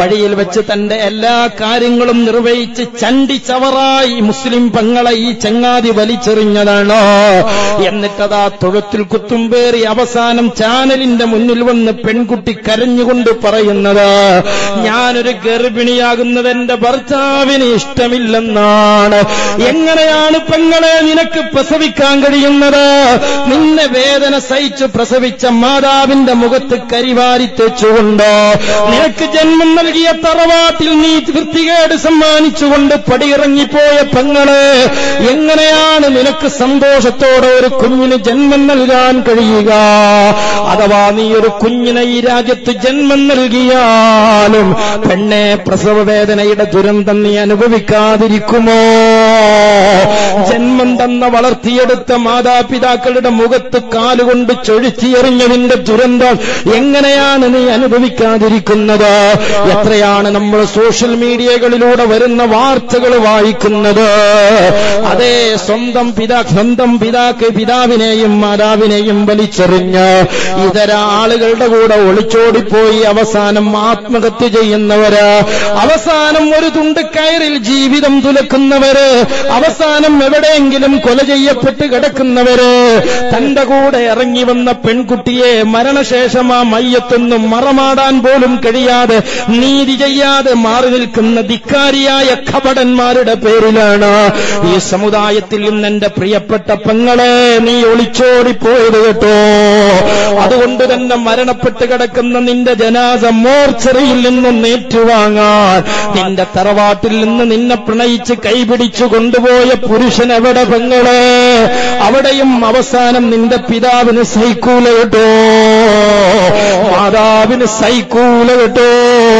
വെച്ച് തന്റെ എല്ലാ കാര്യങ്ങളും നിർവഹിച്ച് ചണ്ടി ചവറായി മുസ്ലിം പങ്ങളെ ഈ ചങ്ങാതി വലിച്ചെറിഞ്ഞതാണ് എന്നിട്ടതാ തൊഴുത്തിൽ കുത്തുമ്പേറി അവസാനം ചാനലിന്റെ മുന്നിൽ വന്ന് പെൺകുട്ടി കരഞ്ഞുകൊണ്ട് പറയുന്നത് ഞാനൊരു ഗർഭിണിയാകുന്നത് എന്റെ ഭർത്താവിന് ഇഷ്ടമില്ലെന്നാണ് എങ്ങനെയാണ് പെങ്ങളെ നിനക്ക് പ്രസവിക്കാൻ കഴിയുന്നത് നിന്നെ വേദന സഹിച്ച് പ്രസവിച്ച മാതാവിന്റെ മുഖത്ത് കരിവാരി തെച്ചുകൊണ്ട് നിനക്ക് ജന്മം നൽകിയ തറവാട്ടിൽ നീ വൃത്തികേട് സമ്മാനിച്ചുകൊണ്ട് പടിയിറങ്ങിപ്പോയ പെങ്ങളെ എങ്ങനെയാണ് നിനക്ക് സന്തോഷത്തോടെ ഒരു കുഞ്ഞിന് ജന്മം നൽകാൻ കഴിയുക അഥവാ നീ ഒരു കുഞ്ഞിനെ ഈ രാജ്യത്ത് ജന്മം നൽകിയാലും പെണ്ണെ പ്രസവ വേദനയുടെ ദുരന്തം നീ അനുഭവിക്കാതിരിക്കുമോ ജന്മം തന്ന വളർത്തിയെടുത്ത മാതാപിതാക്കളുടെ മുഖത്ത് കാലുകൊണ്ട് ചൊഴിച്ചിയെറിഞ്ഞതിന്റെ ദുരന്തം എങ്ങനെയാണ് നീ അനുഭവിക്കാതിരിക്കുന്നത് എത്രയാണ് നമ്മൾ സോഷ്യൽ മീഡിയകളിലൂടെ വരുന്ന വാർത്തകൾ വായിക്കുന്നത് അതേ സ്വന്തം പിതാ സ്വന്തം പിതാക്ക് പിതാവിനെയും മാതാവിനെയും വലിച്ചെറിഞ്ഞ് ഇതര ആളുകളുടെ കൂടെ ഒളിച്ചോടിപ്പോയി അവസാനം ആത്മഹത്യ ചെയ്യുന്നവര് അവസാനം ഒരു തുണ്ട് കയറിൽ ജീവിതം തുലക്കുന്നവര് അവസാനം എവിടെയെങ്കിലും കൊല ചെയ്യപ്പെട്ട് കിടക്കുന്നവര് തന്റെ കൂടെ ഇറങ്ങി വന്ന പെൺകുട്ടിയെ മരണശേഷം ആ മയ്യത്തൊന്നും മറമാടാൻ പോലും കഴിയാതെ നീതി ചെയ്യാതെ മാറി നിൽക്കുന്ന ധിക്കാരിയായ കപടന്മാരുടെ പേരിലാണ് ഈ സമുദായത്തിൽ നിന്ന് എന്റെ പ്രിയപ്പെട്ട പെങ്ങളെ നീ ഒളിച്ചോടിപ്പോയത് കേട്ടോ അതുകൊണ്ട് തന്നെ മരണപ്പെട്ട് കിടക്കുന്ന നിന്റെ ജനാസ മോർച്ചറിയിൽ നിന്നും ഏറ്റുവാങ്ങാൻ നിന്റെ തറവാട്ടിൽ നിന്ന് നിന്നെ പ്രണയിച്ച് കൈപിടിച്ചു കൊണ്ടുപോയ പുരുഷൻ എവിടെ പെങ്ങളെ അവിടെയും അവസാനം നിന്റെ പിതാവിന് സൈക്കൂല കേട്ടോ മാതാവിന് സൈക്കൂല കേട്ടോ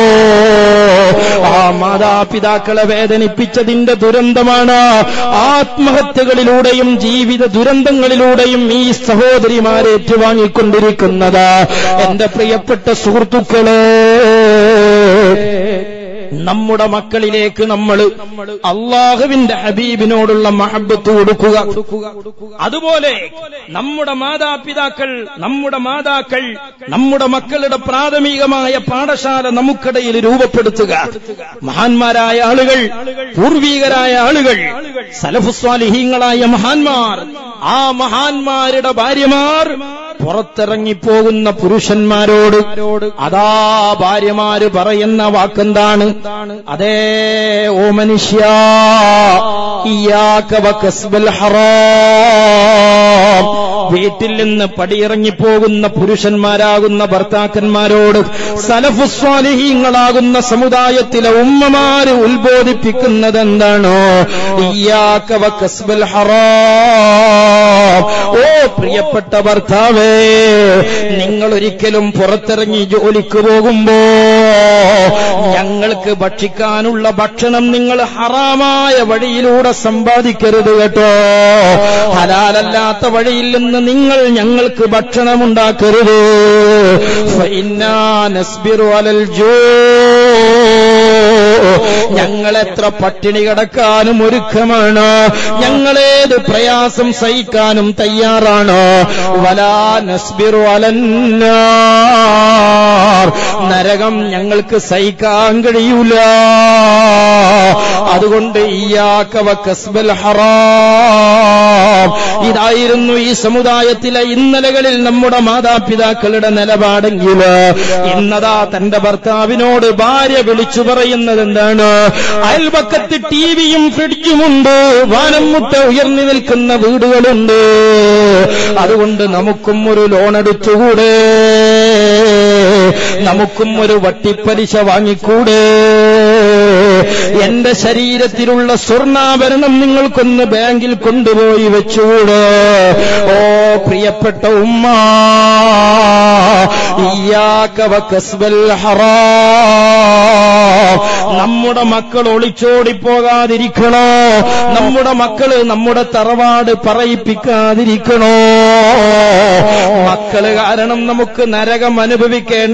ആ മാതാപിതാക്കളെ വേദനിപ്പിച്ചതിന്റെ ദുരന്തമാണ് ആത്മഹത്യകളിലൂടെയും ജീവിത ദുരന്തങ്ങളിലൂടെയും ഈ സഹോദരിമാരെ ഏറ്റുവാങ്ങിക്കൊണ്ടിരിക്കുന്നത് എന്റെ പ്രിയപ്പെട്ട സുഹൃത്തുക്കളെ നമ്മുടെ മക്കളിലേക്ക് നമ്മൾ അള്ളാഹുവിന്റെ ഹബീബിനോടുള്ള മഹബത്ത് കൊടുക്കുക അതുപോലെ നമ്മുടെ മാതാപിതാക്കൾ നമ്മുടെ മാതാക്കൾ നമ്മുടെ മക്കളുടെ പ്രാഥമികമായ പാഠശാല നമുക്കിടയിൽ രൂപപ്പെടുത്തുക മഹാന്മാരായ ആളുകൾ പൂർവീകരായ ആളുകൾ സലഫുസ്വാലിഹീങ്ങളായ മഹാന്മാർ ആ മഹാന്മാരുടെ ഭാര്യമാർ പുറത്തിറങ്ങിപ്പോകുന്ന പുരുഷന്മാരോട് അതാ ഭാര്യമാര് പറയുന്ന വാക്കെന്താണ് അതേ ഓ മനുഷ്യ ഇയാക്ക വകസ്ബൽ ഹറാം വീട്ടിൽ നിന്ന് പടിയിറങ്ങിപ്പോകുന്ന പുരുഷന്മാരാകുന്ന ഭർത്താക്കന്മാരോട് സലഫുസ്വാലിഹീങ്ങളാകുന്ന സമുദായത്തിലെ ഉമ്മമാര് ഉത്ബോധിപ്പിക്കുന്നത് എന്താണോ ഇയാക്ക വകസ്ബൽ ഹറാം ഓ പ്രിയപ്പെട്ട ഭർത്താവേ നിങ്ങൾ ഒരിക്കലും പുറത്തിറങ്ങി ജോലിക്ക് പോകുമ്പോ ഞങ്ങൾക്ക് ഭക്ഷിക്കാനുള്ള ഭക്ഷണം നിങ്ങൾ ഹറാമായ വഴിയിലൂടെ സമ്പാദിക്കരുത് കേട്ടോ ഹലാലല്ലാത്ത വഴിയിൽ നിന്ന് നിങ്ങൾ ഞങ്ങൾക്ക് ഭക്ഷണമുണ്ടാക്കരുത് ഫഇന്നാ നസ്ബിറു അലൽ ജൂ ഞങ്ങൾ എത്ര പട്ടിണി കിടക്കാനും ഒരുക്കമാണ് ഞങ്ങളേത് പ്രയാസം സഹിക്കാനും തയ്യാറാണ് വലാ നസ്ബിറു അലന്നാർ നരകം ഞങ്ങൾക്ക് സഹിക്കാൻ കഴിയൂല അതുകൊണ്ട് ഇയാക്കവ കസ്ബൽ ഹറാം ഇതായിരുന്നു ഈ സമുദായത്തിലെ ഇന്നലകളിൽ നമ്മുടെ മാതാപിതാക്കളുടെ നിലപാടെങ്കിൽ ഇന്നതാ തന്റെ ഭർത്താവിനോട് ഭാര്യ വിളിച്ചു പറയുന്നത് എന്താണ് അയൽപക്കത്ത് ടിവിയും ഫ്രിഡ്ജുമുണ്ട് വാനം മുട്ട ഉയർന്നു നിൽക്കുന്ന വീടുകളുണ്ട് അതുകൊണ്ട് നമുക്കും ഒരു ലോൺ എടുത്തുകൂടെ നമുക്കും ഒരു വട്ടിപ്പലിശ വാങ്ങിക്കൂടെ എന്റെ ശരീരത്തിലുള്ള സ്വർണ്ണാഭരണം നിങ്ങൾക്കൊന്ന് ബാങ്കിൽ കൊണ്ടുപോയി വെച്ചുകൂടെ ഓ പ്രിയപ്പെട്ട ഉമ്മ ഇയാക്കവ കസ്ബൽ ഹറാം നമ്മുടെ മക്കൾ ഒളിച്ചോടിപ്പോകാതിരിക്കണോ നമ്മുടെ മക്കള് നമ്മുടെ തറവാട് പറയിപ്പിക്കാതിരിക്കണോ മക്കള് കാരണം നമുക്ക് നരകം അനുഭവിക്കേണ്ട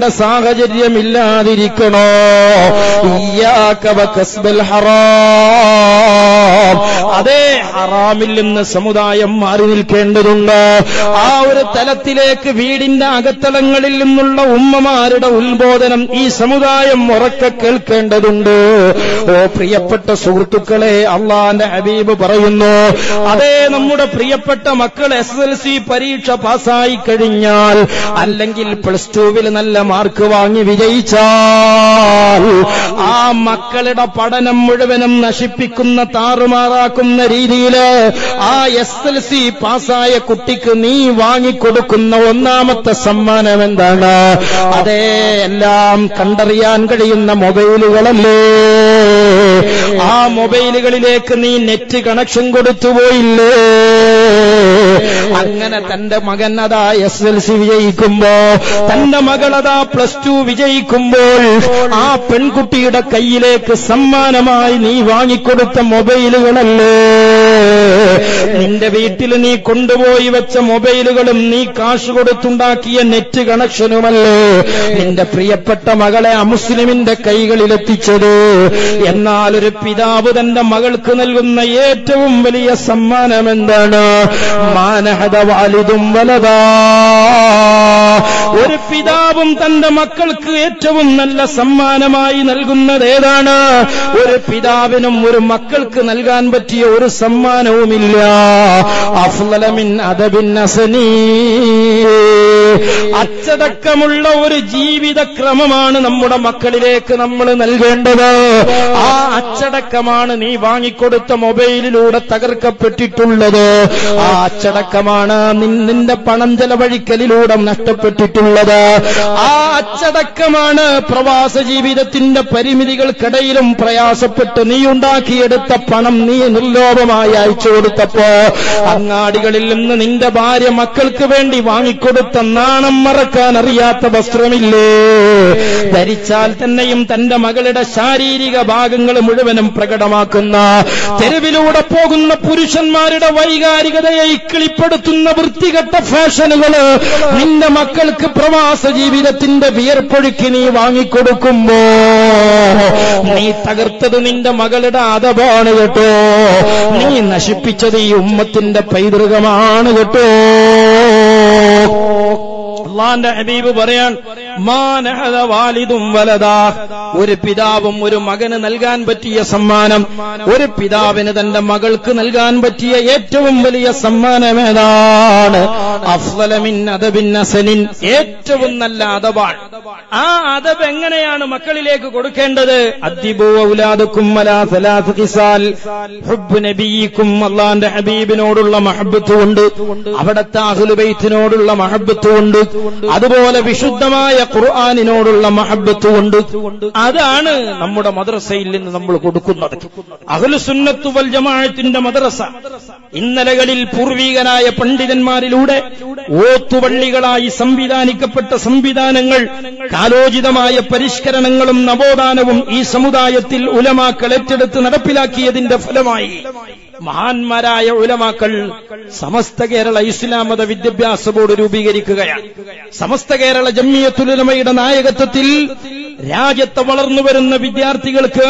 സാഹചര്യമില്ലാതിരിക്കണോ ഇയാക്കവ കസ്ബൽ ഹറാം അതേ ഹറാമിൽ നിന്ന് സമുദായം മാറി നിൽക്കേണ്ടതുണ്ട് ആ ഒരു തലത്തിലേക്ക് വീടിന്റെ അകത്തളങ്ങളിൽ നിന്നുള്ള ഉമ്മമാരുടെ ഉത്ബോധനം ഈ സമുദായം ഉറക്കെ കേൾക്കേണ്ടതുണ്ട് ഓ പ്രിയപ്പെട്ട സുഹൃത്തുക്കളെ അള്ളാന്റെ ഹബീബ് പറയുന്നു അതേ നമ്മുടെ പ്രിയപ്പെട്ട മക്കൾ എസ് എൽ സി പരീക്ഷ പാസ്സായി കഴിഞ്ഞാൽ അല്ലെങ്കിൽ പ്ലസ് ടുവിൽ നല്ല മാർക്ക് വാങ്ങി വിജയിച്ചാൽ ആ മക്കളുടെ പഠനം മുഴുവനും നശിപ്പിക്കുന്ന താറുമാറാക്കുന്ന രീതിയിൽ ആ എസ് എൽ സി പാസ്സായ കുട്ടിക്ക് നീ വാങ്ങിക്കൊടുക്കുന്ന ഒന്നാമത്തെ സമ്മാനം എന്താണ് അതേ എല്ലാം കണ്ടറിയാൻ കഴിയുന്ന മൊബൈലുകളല്ലേ ആ മൊബൈലുകളിലേക്ക് നീ നെറ്റ് കണക്ഷൻ കൊടുത്തുപോയില്ലേ അങ്ങനെ തന്റെ മകൻ അതാ എസ് എൽ സി വിജയിക്കുമ്പോ തന്റെ മകൾ അതാ പ്ലസ് ടു വിജയിക്കുമ്പോൾ ആ പെൺകുട്ടിയുടെ കയ്യിലേക്ക് സമ്മാനമായി നീ വാങ്ങിക്കൊടുത്ത മൊബൈലുകളല്ലേ നിന്റെ വീട്ടിൽ നീ കൊണ്ടുപോയി വെച്ച മൊബൈലുകളും നീ കാശ് കൊടുത്തുണ്ടാക്കിയ നെറ്റ് കണക്ഷനുമല്ലേ നിന്റെ പ്രിയപ്പെട്ട മകളെ അമുസ്ലിമിന്റെ കൈകളിലെത്തിച്ചത് എന്നാൽ ഒരു പിതാവ് തന്റെ മകൾക്ക് നൽകുന്ന ഏറ്റവും വലിയ സമ്മാനം എന്താണ് മാനഹത വാലിതും വലതാ ഒരു പിതാവും തന്റെ മക്കൾക്ക് ഏറ്റവും നല്ല സമ്മാനമായി നൽകുന്നത് ഏതാണ് ഒരു പിതാവിനും ഒരു മക്കൾക്ക് നൽകാൻ പറ്റിയ ഒരു സമ്മാനവുമില്ല അഫ്ലമിൻ അദബിൻ അസനീ അച്ചടക്കമുള്ള ഒരു ജീവിതക്രമമാണ് നമ്മുടെ മക്കളിലേക്ക് നമ്മൾ നൽകേണ്ടത് ആ അച്ചടക്കമാണ് നീ വാങ്ങിക്കൊടുത്ത മൊബൈലിലൂടെ തകർക്കപ്പെട്ടിട്ടുള്ളത് ആ അച്ചടക്കമാണ് നിൻ- നിന്റെ പണം ചെലവഴിക്കലിലൂടെ നഷ്ടപ്പെട്ടിട്ടുള്ളത് ആ അച്ചടക്കമാണ് പ്രവാസ ജീവിതത്തിന്റെ പരിമിതികൾക്കിടയിലും പ്രയാസപ്പെട്ട് നീ ഉണ്ടാക്കിയെടുത്ത പണം നീ നിർലോഭമായി അയച്ചു കൊടുത്തപ്പോ അങ്ങാടികളിൽ നിന്ന് നിന്റെ ഭാര്യ മക്കൾക്ക് വേണ്ടി വാങ്ങിക്കൊടുത്ത നാണം മറക്കാൻ അറിയാത്ത വസ്ത്രമില്ലേ ധരിച്ചാൽ തന്നെയും തന്റെ മകളുടെ ശാരീരിക ഭാഗങ്ങൾ മുഴുവനും പ്രകടമാക്കുന്ന തെരുവിലൂടെ പോകുന്ന പുരുഷന്മാരുടെ വൈകാരികതയെ ഇക്കിളിപ്പെടുത്തുന്ന വൃത്തികെട്ട ഫാഷനുകള് നിന്റെ മക്കൾക്ക് പ്രവാസ ജീവിതത്തിന്റെ വിയർപ്പൊഴുക്കി നീ വാങ്ങിക്കൊടുക്കുമ്പോ നീ തകർത്തത് നിന്റെ മകളുടെ അതപാണ് കേട്ടോ നീ നശിപ്പിച്ചത് ഈ ഉമ്മത്തിന്റെ പൈതൃകമാണ് കേട്ടോ അള്ളാന്റെ ഹബീബ് പറയാൻ മാനഹത വാലിദും വലതാ ഒരു പിതാവും ഒരു മകന് നൽകാൻ പറ്റിയ സമ്മാനം ഒരു പിതാവിന് തന്റെ മകൾക്ക് നൽകാൻ പറ്റിയ ഏറ്റവും വലിയ സമ്മാനം ഏതാണ് അഫ്ലമിൻ അദബിൻ അസനിൻ ഏറ്റവും നല്ല അതബാണ് ആ അതബ് എങ്ങനെയാണ് മക്കളിലേക്ക് കൊടുക്കേണ്ടത് അദ്ദിബു ഔലാദുക്കും അലാ സലാസ് ഖിസാൽ ഹുബ്ബ് നബിയിക്കും അള്ളാന്റെ ഹബീബിനോടുള്ള മഹബത്ത് കൊണ്ട് അവിടത്തെ അഹ്ലുബൈത്തിനോടുള്ള മഹബത്ത് കൊണ്ട് അതുപോലെ വിശുദ്ധമായ ഖുർആാനിനോടുള്ള മഹബത്ത് കൊണ്ട് അതാണ് നമ്മുടെ മദ്രസയിൽ നിന്ന് നമ്മൾ കൊടുക്കുന്നത് അഹ്ലുസുന്നത്തു വൽ ജമാഅത്തിന്റെ മദ്രസ ഇന്നലകളിൽ പൂർവീകനായ പണ്ഡിതന്മാരിലൂടെ ഓത്തുപള്ളികളായി സംവിധാനിക്കപ്പെട്ട സംവിധാനങ്ങൾ കാലോചിതമായ പരിഷ്കരണങ്ങളും നവോത്ഥാനവും ഈ സമുദായത്തിൽ ഉലമാക്കൾ ഏറ്റെടുത്ത് നടപ്പിലാക്കിയതിന്റെ ഫലമായി മഹാന്മാരായ ഉലമാക്കൾ സമസ്ത കേരള ഇസ്ലാം മത വിദ്യാഭ്യാസ ബോർഡ് രൂപീകരിക്കുകയാണ് സമസ്ത കേരള ജമ്മിയത്തുലമയുടെ നായകത്വത്തിൽ രാജ്യത്ത് വളർന്നു വരുന്ന വിദ്യാർത്ഥികൾക്ക്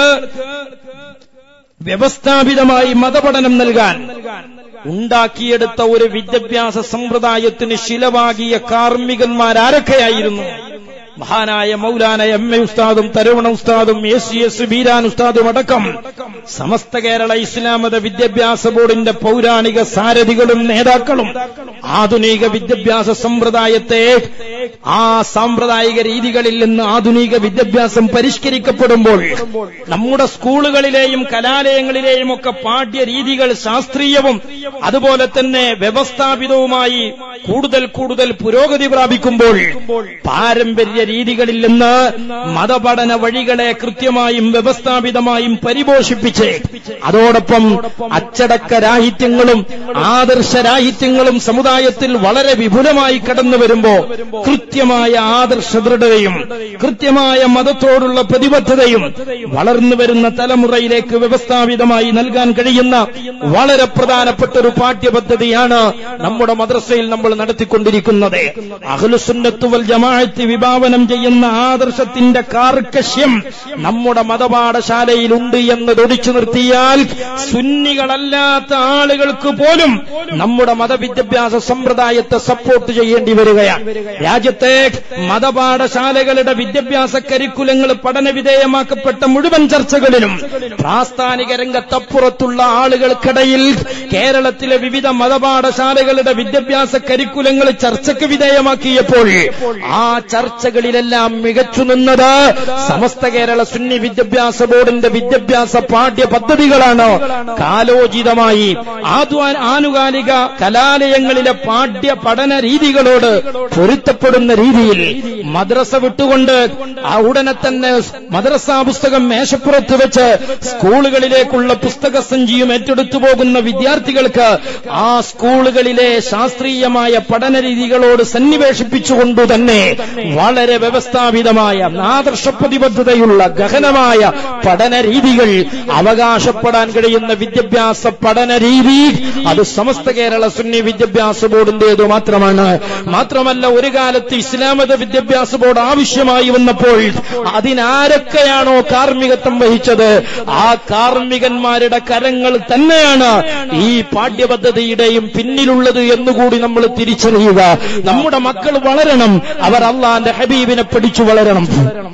വ്യവസ്ഥാപിതമായി മതപഠനം നൽകാൻ ഉണ്ടാക്കിയെടുത്ത ഒരു വിദ്യാഭ്യാസ സമ്പ്രദായത്തിന് ശിലവാകിയ കാർമ്മികന്മാരാരൊക്കെയായിരുന്നു മഹാനായ മൗലാന എം എ ഉസ്താദും തരുവണ ഉസ്താദും എ സി എസ് ബീരാൻ ഉസ്താദും അടക്കം സമസ്ത കേരള ഇസ്ലാം മത വിദ്യാഭ്യാസ ബോർഡിന്റെ പൗരാണിക സാരഥികളും നേതാക്കളും ആധുനിക വിദ്യാഭ്യാസ സമ്പ്രദായത്തെ ആ സാമ്പ്രദായിക രീതികളിൽ നിന്ന് ആധുനിക വിദ്യാഭ്യാസം പരിഷ്കരിക്കപ്പെടുമ്പോൾ നമ്മുടെ സ്കൂളുകളിലെയും കലാലയങ്ങളിലെയും ഒക്കെ പാഠ്യ രീതികൾ ശാസ്ത്രീയവും അതുപോലെ തന്നെ വ്യവസ്ഥാപിതവുമായി കൂടുതൽ കൂടുതൽ പുരോഗതി പ്രാപിക്കുമ്പോൾ പാരമ്പര്യ രീതികളിൽ നിന്ന് മതപഠന വഴികളെ കൃത്യമായും വ്യവസ്ഥാപിതമായും പരിപോഷിപ്പിച്ച് അതോടൊപ്പം അച്ചടക്ക രാഹിത്യങ്ങളും ആദർശ രാഹിത്യങ്ങളും സമുദായത്തിൽ വളരെ വിപുലമായി കടന്നു വരുമ്പോ കൃത്യമായ ആദർശ ദൃഢതയും കൃത്യമായ മതത്തോടുള്ള പ്രതിബദ്ധതയും വളർന്നു വരുന്ന തലമുറയിലേക്ക് വ്യവസ്ഥാപിതമായി നൽകാൻ കഴിയുന്ന വളരെ പ്രധാനപ്പെട്ട ഒരു പാഠ്യപദ്ധതിയാണ് നമ്മുടെ മദ്രസയിൽ നമ്മൾ നടത്തിക്കൊണ്ടിരിക്കുന്നത് അഖിലുസുന്നത്തുവൽ ജമാഅത്ത് വിഭാവനം ചെയ്യുന്ന ആദർശത്തിന്റെ കാർക്കശ്യം നമ്മുടെ മതപാഠശാലയിലുണ്ട് എന്നതൊടിച്ചു നിർത്തിയാൽ സുന്നികളല്ലാത്ത ആളുകൾക്ക് പോലും നമ്മുടെ മതവിദ്യാഭ്യാസ സമ്പ്രദായത്തെ സപ്പോർട്ട് ചെയ്യേണ്ടി വരികയാണ് രാജ്യത്തെ മതപാഠശാലകളുടെ വിദ്യാഭ്യാസ കരിക്കുലങ്ങൾ പഠന വിധേയമാക്കപ്പെട്ട മുഴുവൻ ചർച്ചകളിലും പ്രാസ്ഥാനിക രംഗത്തപ്പുറത്തുള്ള ആളുകൾക്കിടയിൽ കേരളത്തിലെ വിവിധ മതപാഠശാലകളുടെ വിദ്യാഭ്യാസ കരിക്കുലങ്ങൾ ചർച്ചയ്ക്ക് വിധേയമാക്കിയപ്പോൾ ആ ചർച്ചകളിലെല്ലാം മികച്ചു നിന്നത് സമസ്ത കേരള സുന്നി വിദ്യാഭ്യാസ ബോർഡിന്റെ വിദ്യാഭ്യാസ പാഠ്യ പദ്ധതികളാണ് കാലോചിതമായി ആദ്വാ- ആനുകാലിക കലാലയങ്ങളിലെ പാഠ്യ പഠന രീതികളോട് പൊരുത്തപ്പെടുന്ന രീതിയിൽ മദ്രസ വിട്ടുകൊണ്ട് ആ ഉടനെ തന്നെ മദ്രസ പുസ്തകം മേശപ്പുറത്ത് വെച്ച് സ്കൂളുകളിലേക്കുള്ള പുസ്തക സഞ്ചിയും ഏറ്റെടുത്തു പോകുന്ന വിദ്യാർത്ഥികൾക്ക് ആ സ്കൂളുകളിലെ ശാസ്ത്രീയമായ പഠന രീതികളോട് സന്നിവേശിപ്പിച്ചുകൊണ്ടു തന്നെ വളരെ വ്യവസ്ഥാപിതമായ ആദർശ പ്രതിബദ്ധതയുള്ള ഗഹനമായ പഠന രീതികൾ അവകാശപ്പെടാൻ കഴിയുന്ന വിദ്യാഭ്യാസ പഠന രീതി അത് സമസ്ത കേരള സുന്നി വിദ്യാഭ്യാസ ബോർഡിന്റേത് മാത്രമാണ് മാത്രമല്ല ഒരു കാലത്ത് ഇസ്ലാമത വിദ്യാഭ്യാസ ബോർഡ് ആവശ്യമായി വന്നപ്പോൾ അതിനാരൊക്കെയാണോ കാർമ്മികത്വം വഹിച്ചത് ആ കാർമ്മികന്മാരുടെ കരങ്ങൾ തന്നെയാണ് ഈ പാഠ്യപദ്ധതിയുടെയും പിന്നിലുള്ളത് എന്നുകൂടി നമ്മൾ തിരിച്ചറിയുക നമ്മുടെ മക്കൾ വളരണം അവർ അള്ളാന്റെ ഹബീബിനെ പഠിച്ചു വളരണം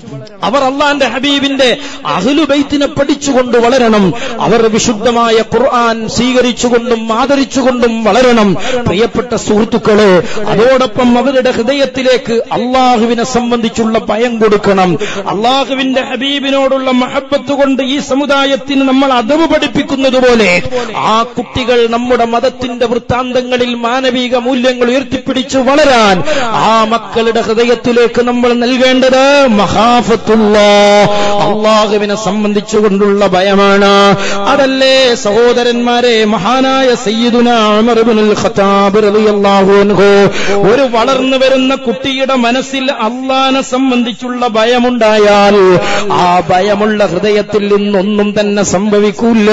അവർ അള്ളാന്റെ ഹബീബിന്റെ അഹ്ലുബൈത്തിനെ പഠിച്ചുകൊണ്ട് വളരണം അവർ വിശുദ്ധമായ ഖുർആൻ സ്വീകരിച്ചുകൊണ്ടും ആദരിച്ചുകൊണ്ടും വളരണം പ്രിയപ്പെട്ട സുഹൃത്തുക്കളെ അതോടൊപ്പം അവരുടെ ഹൃദയത്തിലേക്ക് അള്ളാഹുവിനെ സംബന്ധിച്ചുള്ള ഭയം കൊടുക്കണം അള്ളാഹുവിന്റെ ഹബീബിനോടുള്ള മഹബത്ത് കൊണ്ട് ഈ സമുദായത്തിന് നമ്മൾ അതവ് പഠിപ്പിക്കുന്നത് പോലെ ആ കുട്ടികൾ നമ്മുടെ മതത്തിന്റെ വൃത്താന്തങ്ങളിൽ മാനവിക മൂല്യങ്ങൾ ഉയർത്തിപ്പിടിച്ച് വളരാൻ ആ മക്കളുടെ ഹൃദയത്തിലേക്ക് നമ്മൾ നൽകേണ്ടത് മഹാഫത്തുള്ള അള്ളാഹുവിനെ സംബന്ധിച്ചുകൊണ്ടുള്ള ഭയമാണ് അതല്ലേ സഹോദരന്മാരെ മഹാനായ സയ്യിദുന ഉമർ ഇബ്നുൽ ഖത്താബ് റളിയല്ലാഹു അൻഹു ഒരു വളർന്നു വരുന്ന കുട്ടിയുടെ മനസ്സിൽ അള്ളാനെ സംബന്ധിച്ചുള്ള ഭയമുണ്ടായാൽ ആ ഭയമുള്ള ഹൃദയത്തിൽ നിന്നൊന്നും തന്നെ സംഭവിക്കൂല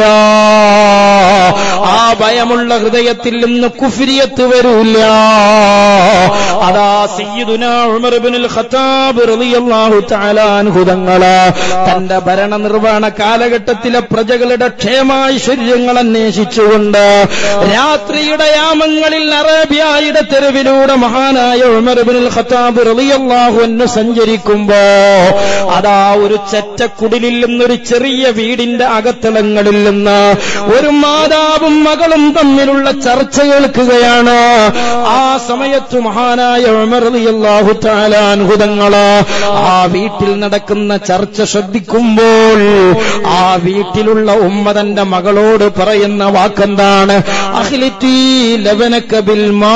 ആ ഭയമുള്ള ഹൃദയത്തിൽ നിന്ന് കുഫിരിയത്ത് വരൂല അതാ സയ്യിദുന ഉമർ ഇബ്നുൽ ഖത്താബ് റളിയല്ലാഹു തആല അൻഹു തങ്ങള് തന്റെ ഭരണനിർവഹണ കാലഘട്ടത്തിലെ പ്രജകളുടെ ക്ഷേമാഐശ്വര്യങ്ങൾ അന്വേഷിച്ചുകൊണ്ട് രാത്രിയുടെ യാമങ്ങളിൽ അറേബ്യയുടെ തെരുവിലൂടെ മഹാനായ ഉമർ ഇബ്നുൽ ഖത്താബ് റളിയല്ലാഹു അൻഹു സഞ്ചരിക്കുമ്പോ അതാ ഒരു ചെറ്റക്കുടിലിൽ നിന്നൊരു ചെറിയ വീടിന്റെ അകത്തളങ്ങളിൽ നിന്ന് ഒരു മാതാവും മകളും തമ്മിലുള്ള ചർച്ച കേൾക്കുകയാണ് ആ സമയത്ത് മഹാനായ ഉമർ റളിയല്ലാഹു തആല അൻഹു തങ്ങള് ആ വീട്ടിൽ നടക്കുന്ന ചർച്ച ശ്രദ്ധിക്കുമ്പോൾ ആ വീട്ടിലുള്ള ഉമ്മ തന്റെ മകളോട് പറയുന്ന വാക്കെന്താണ് അഖിലിത്തീ ലബനക ബിൽ മാ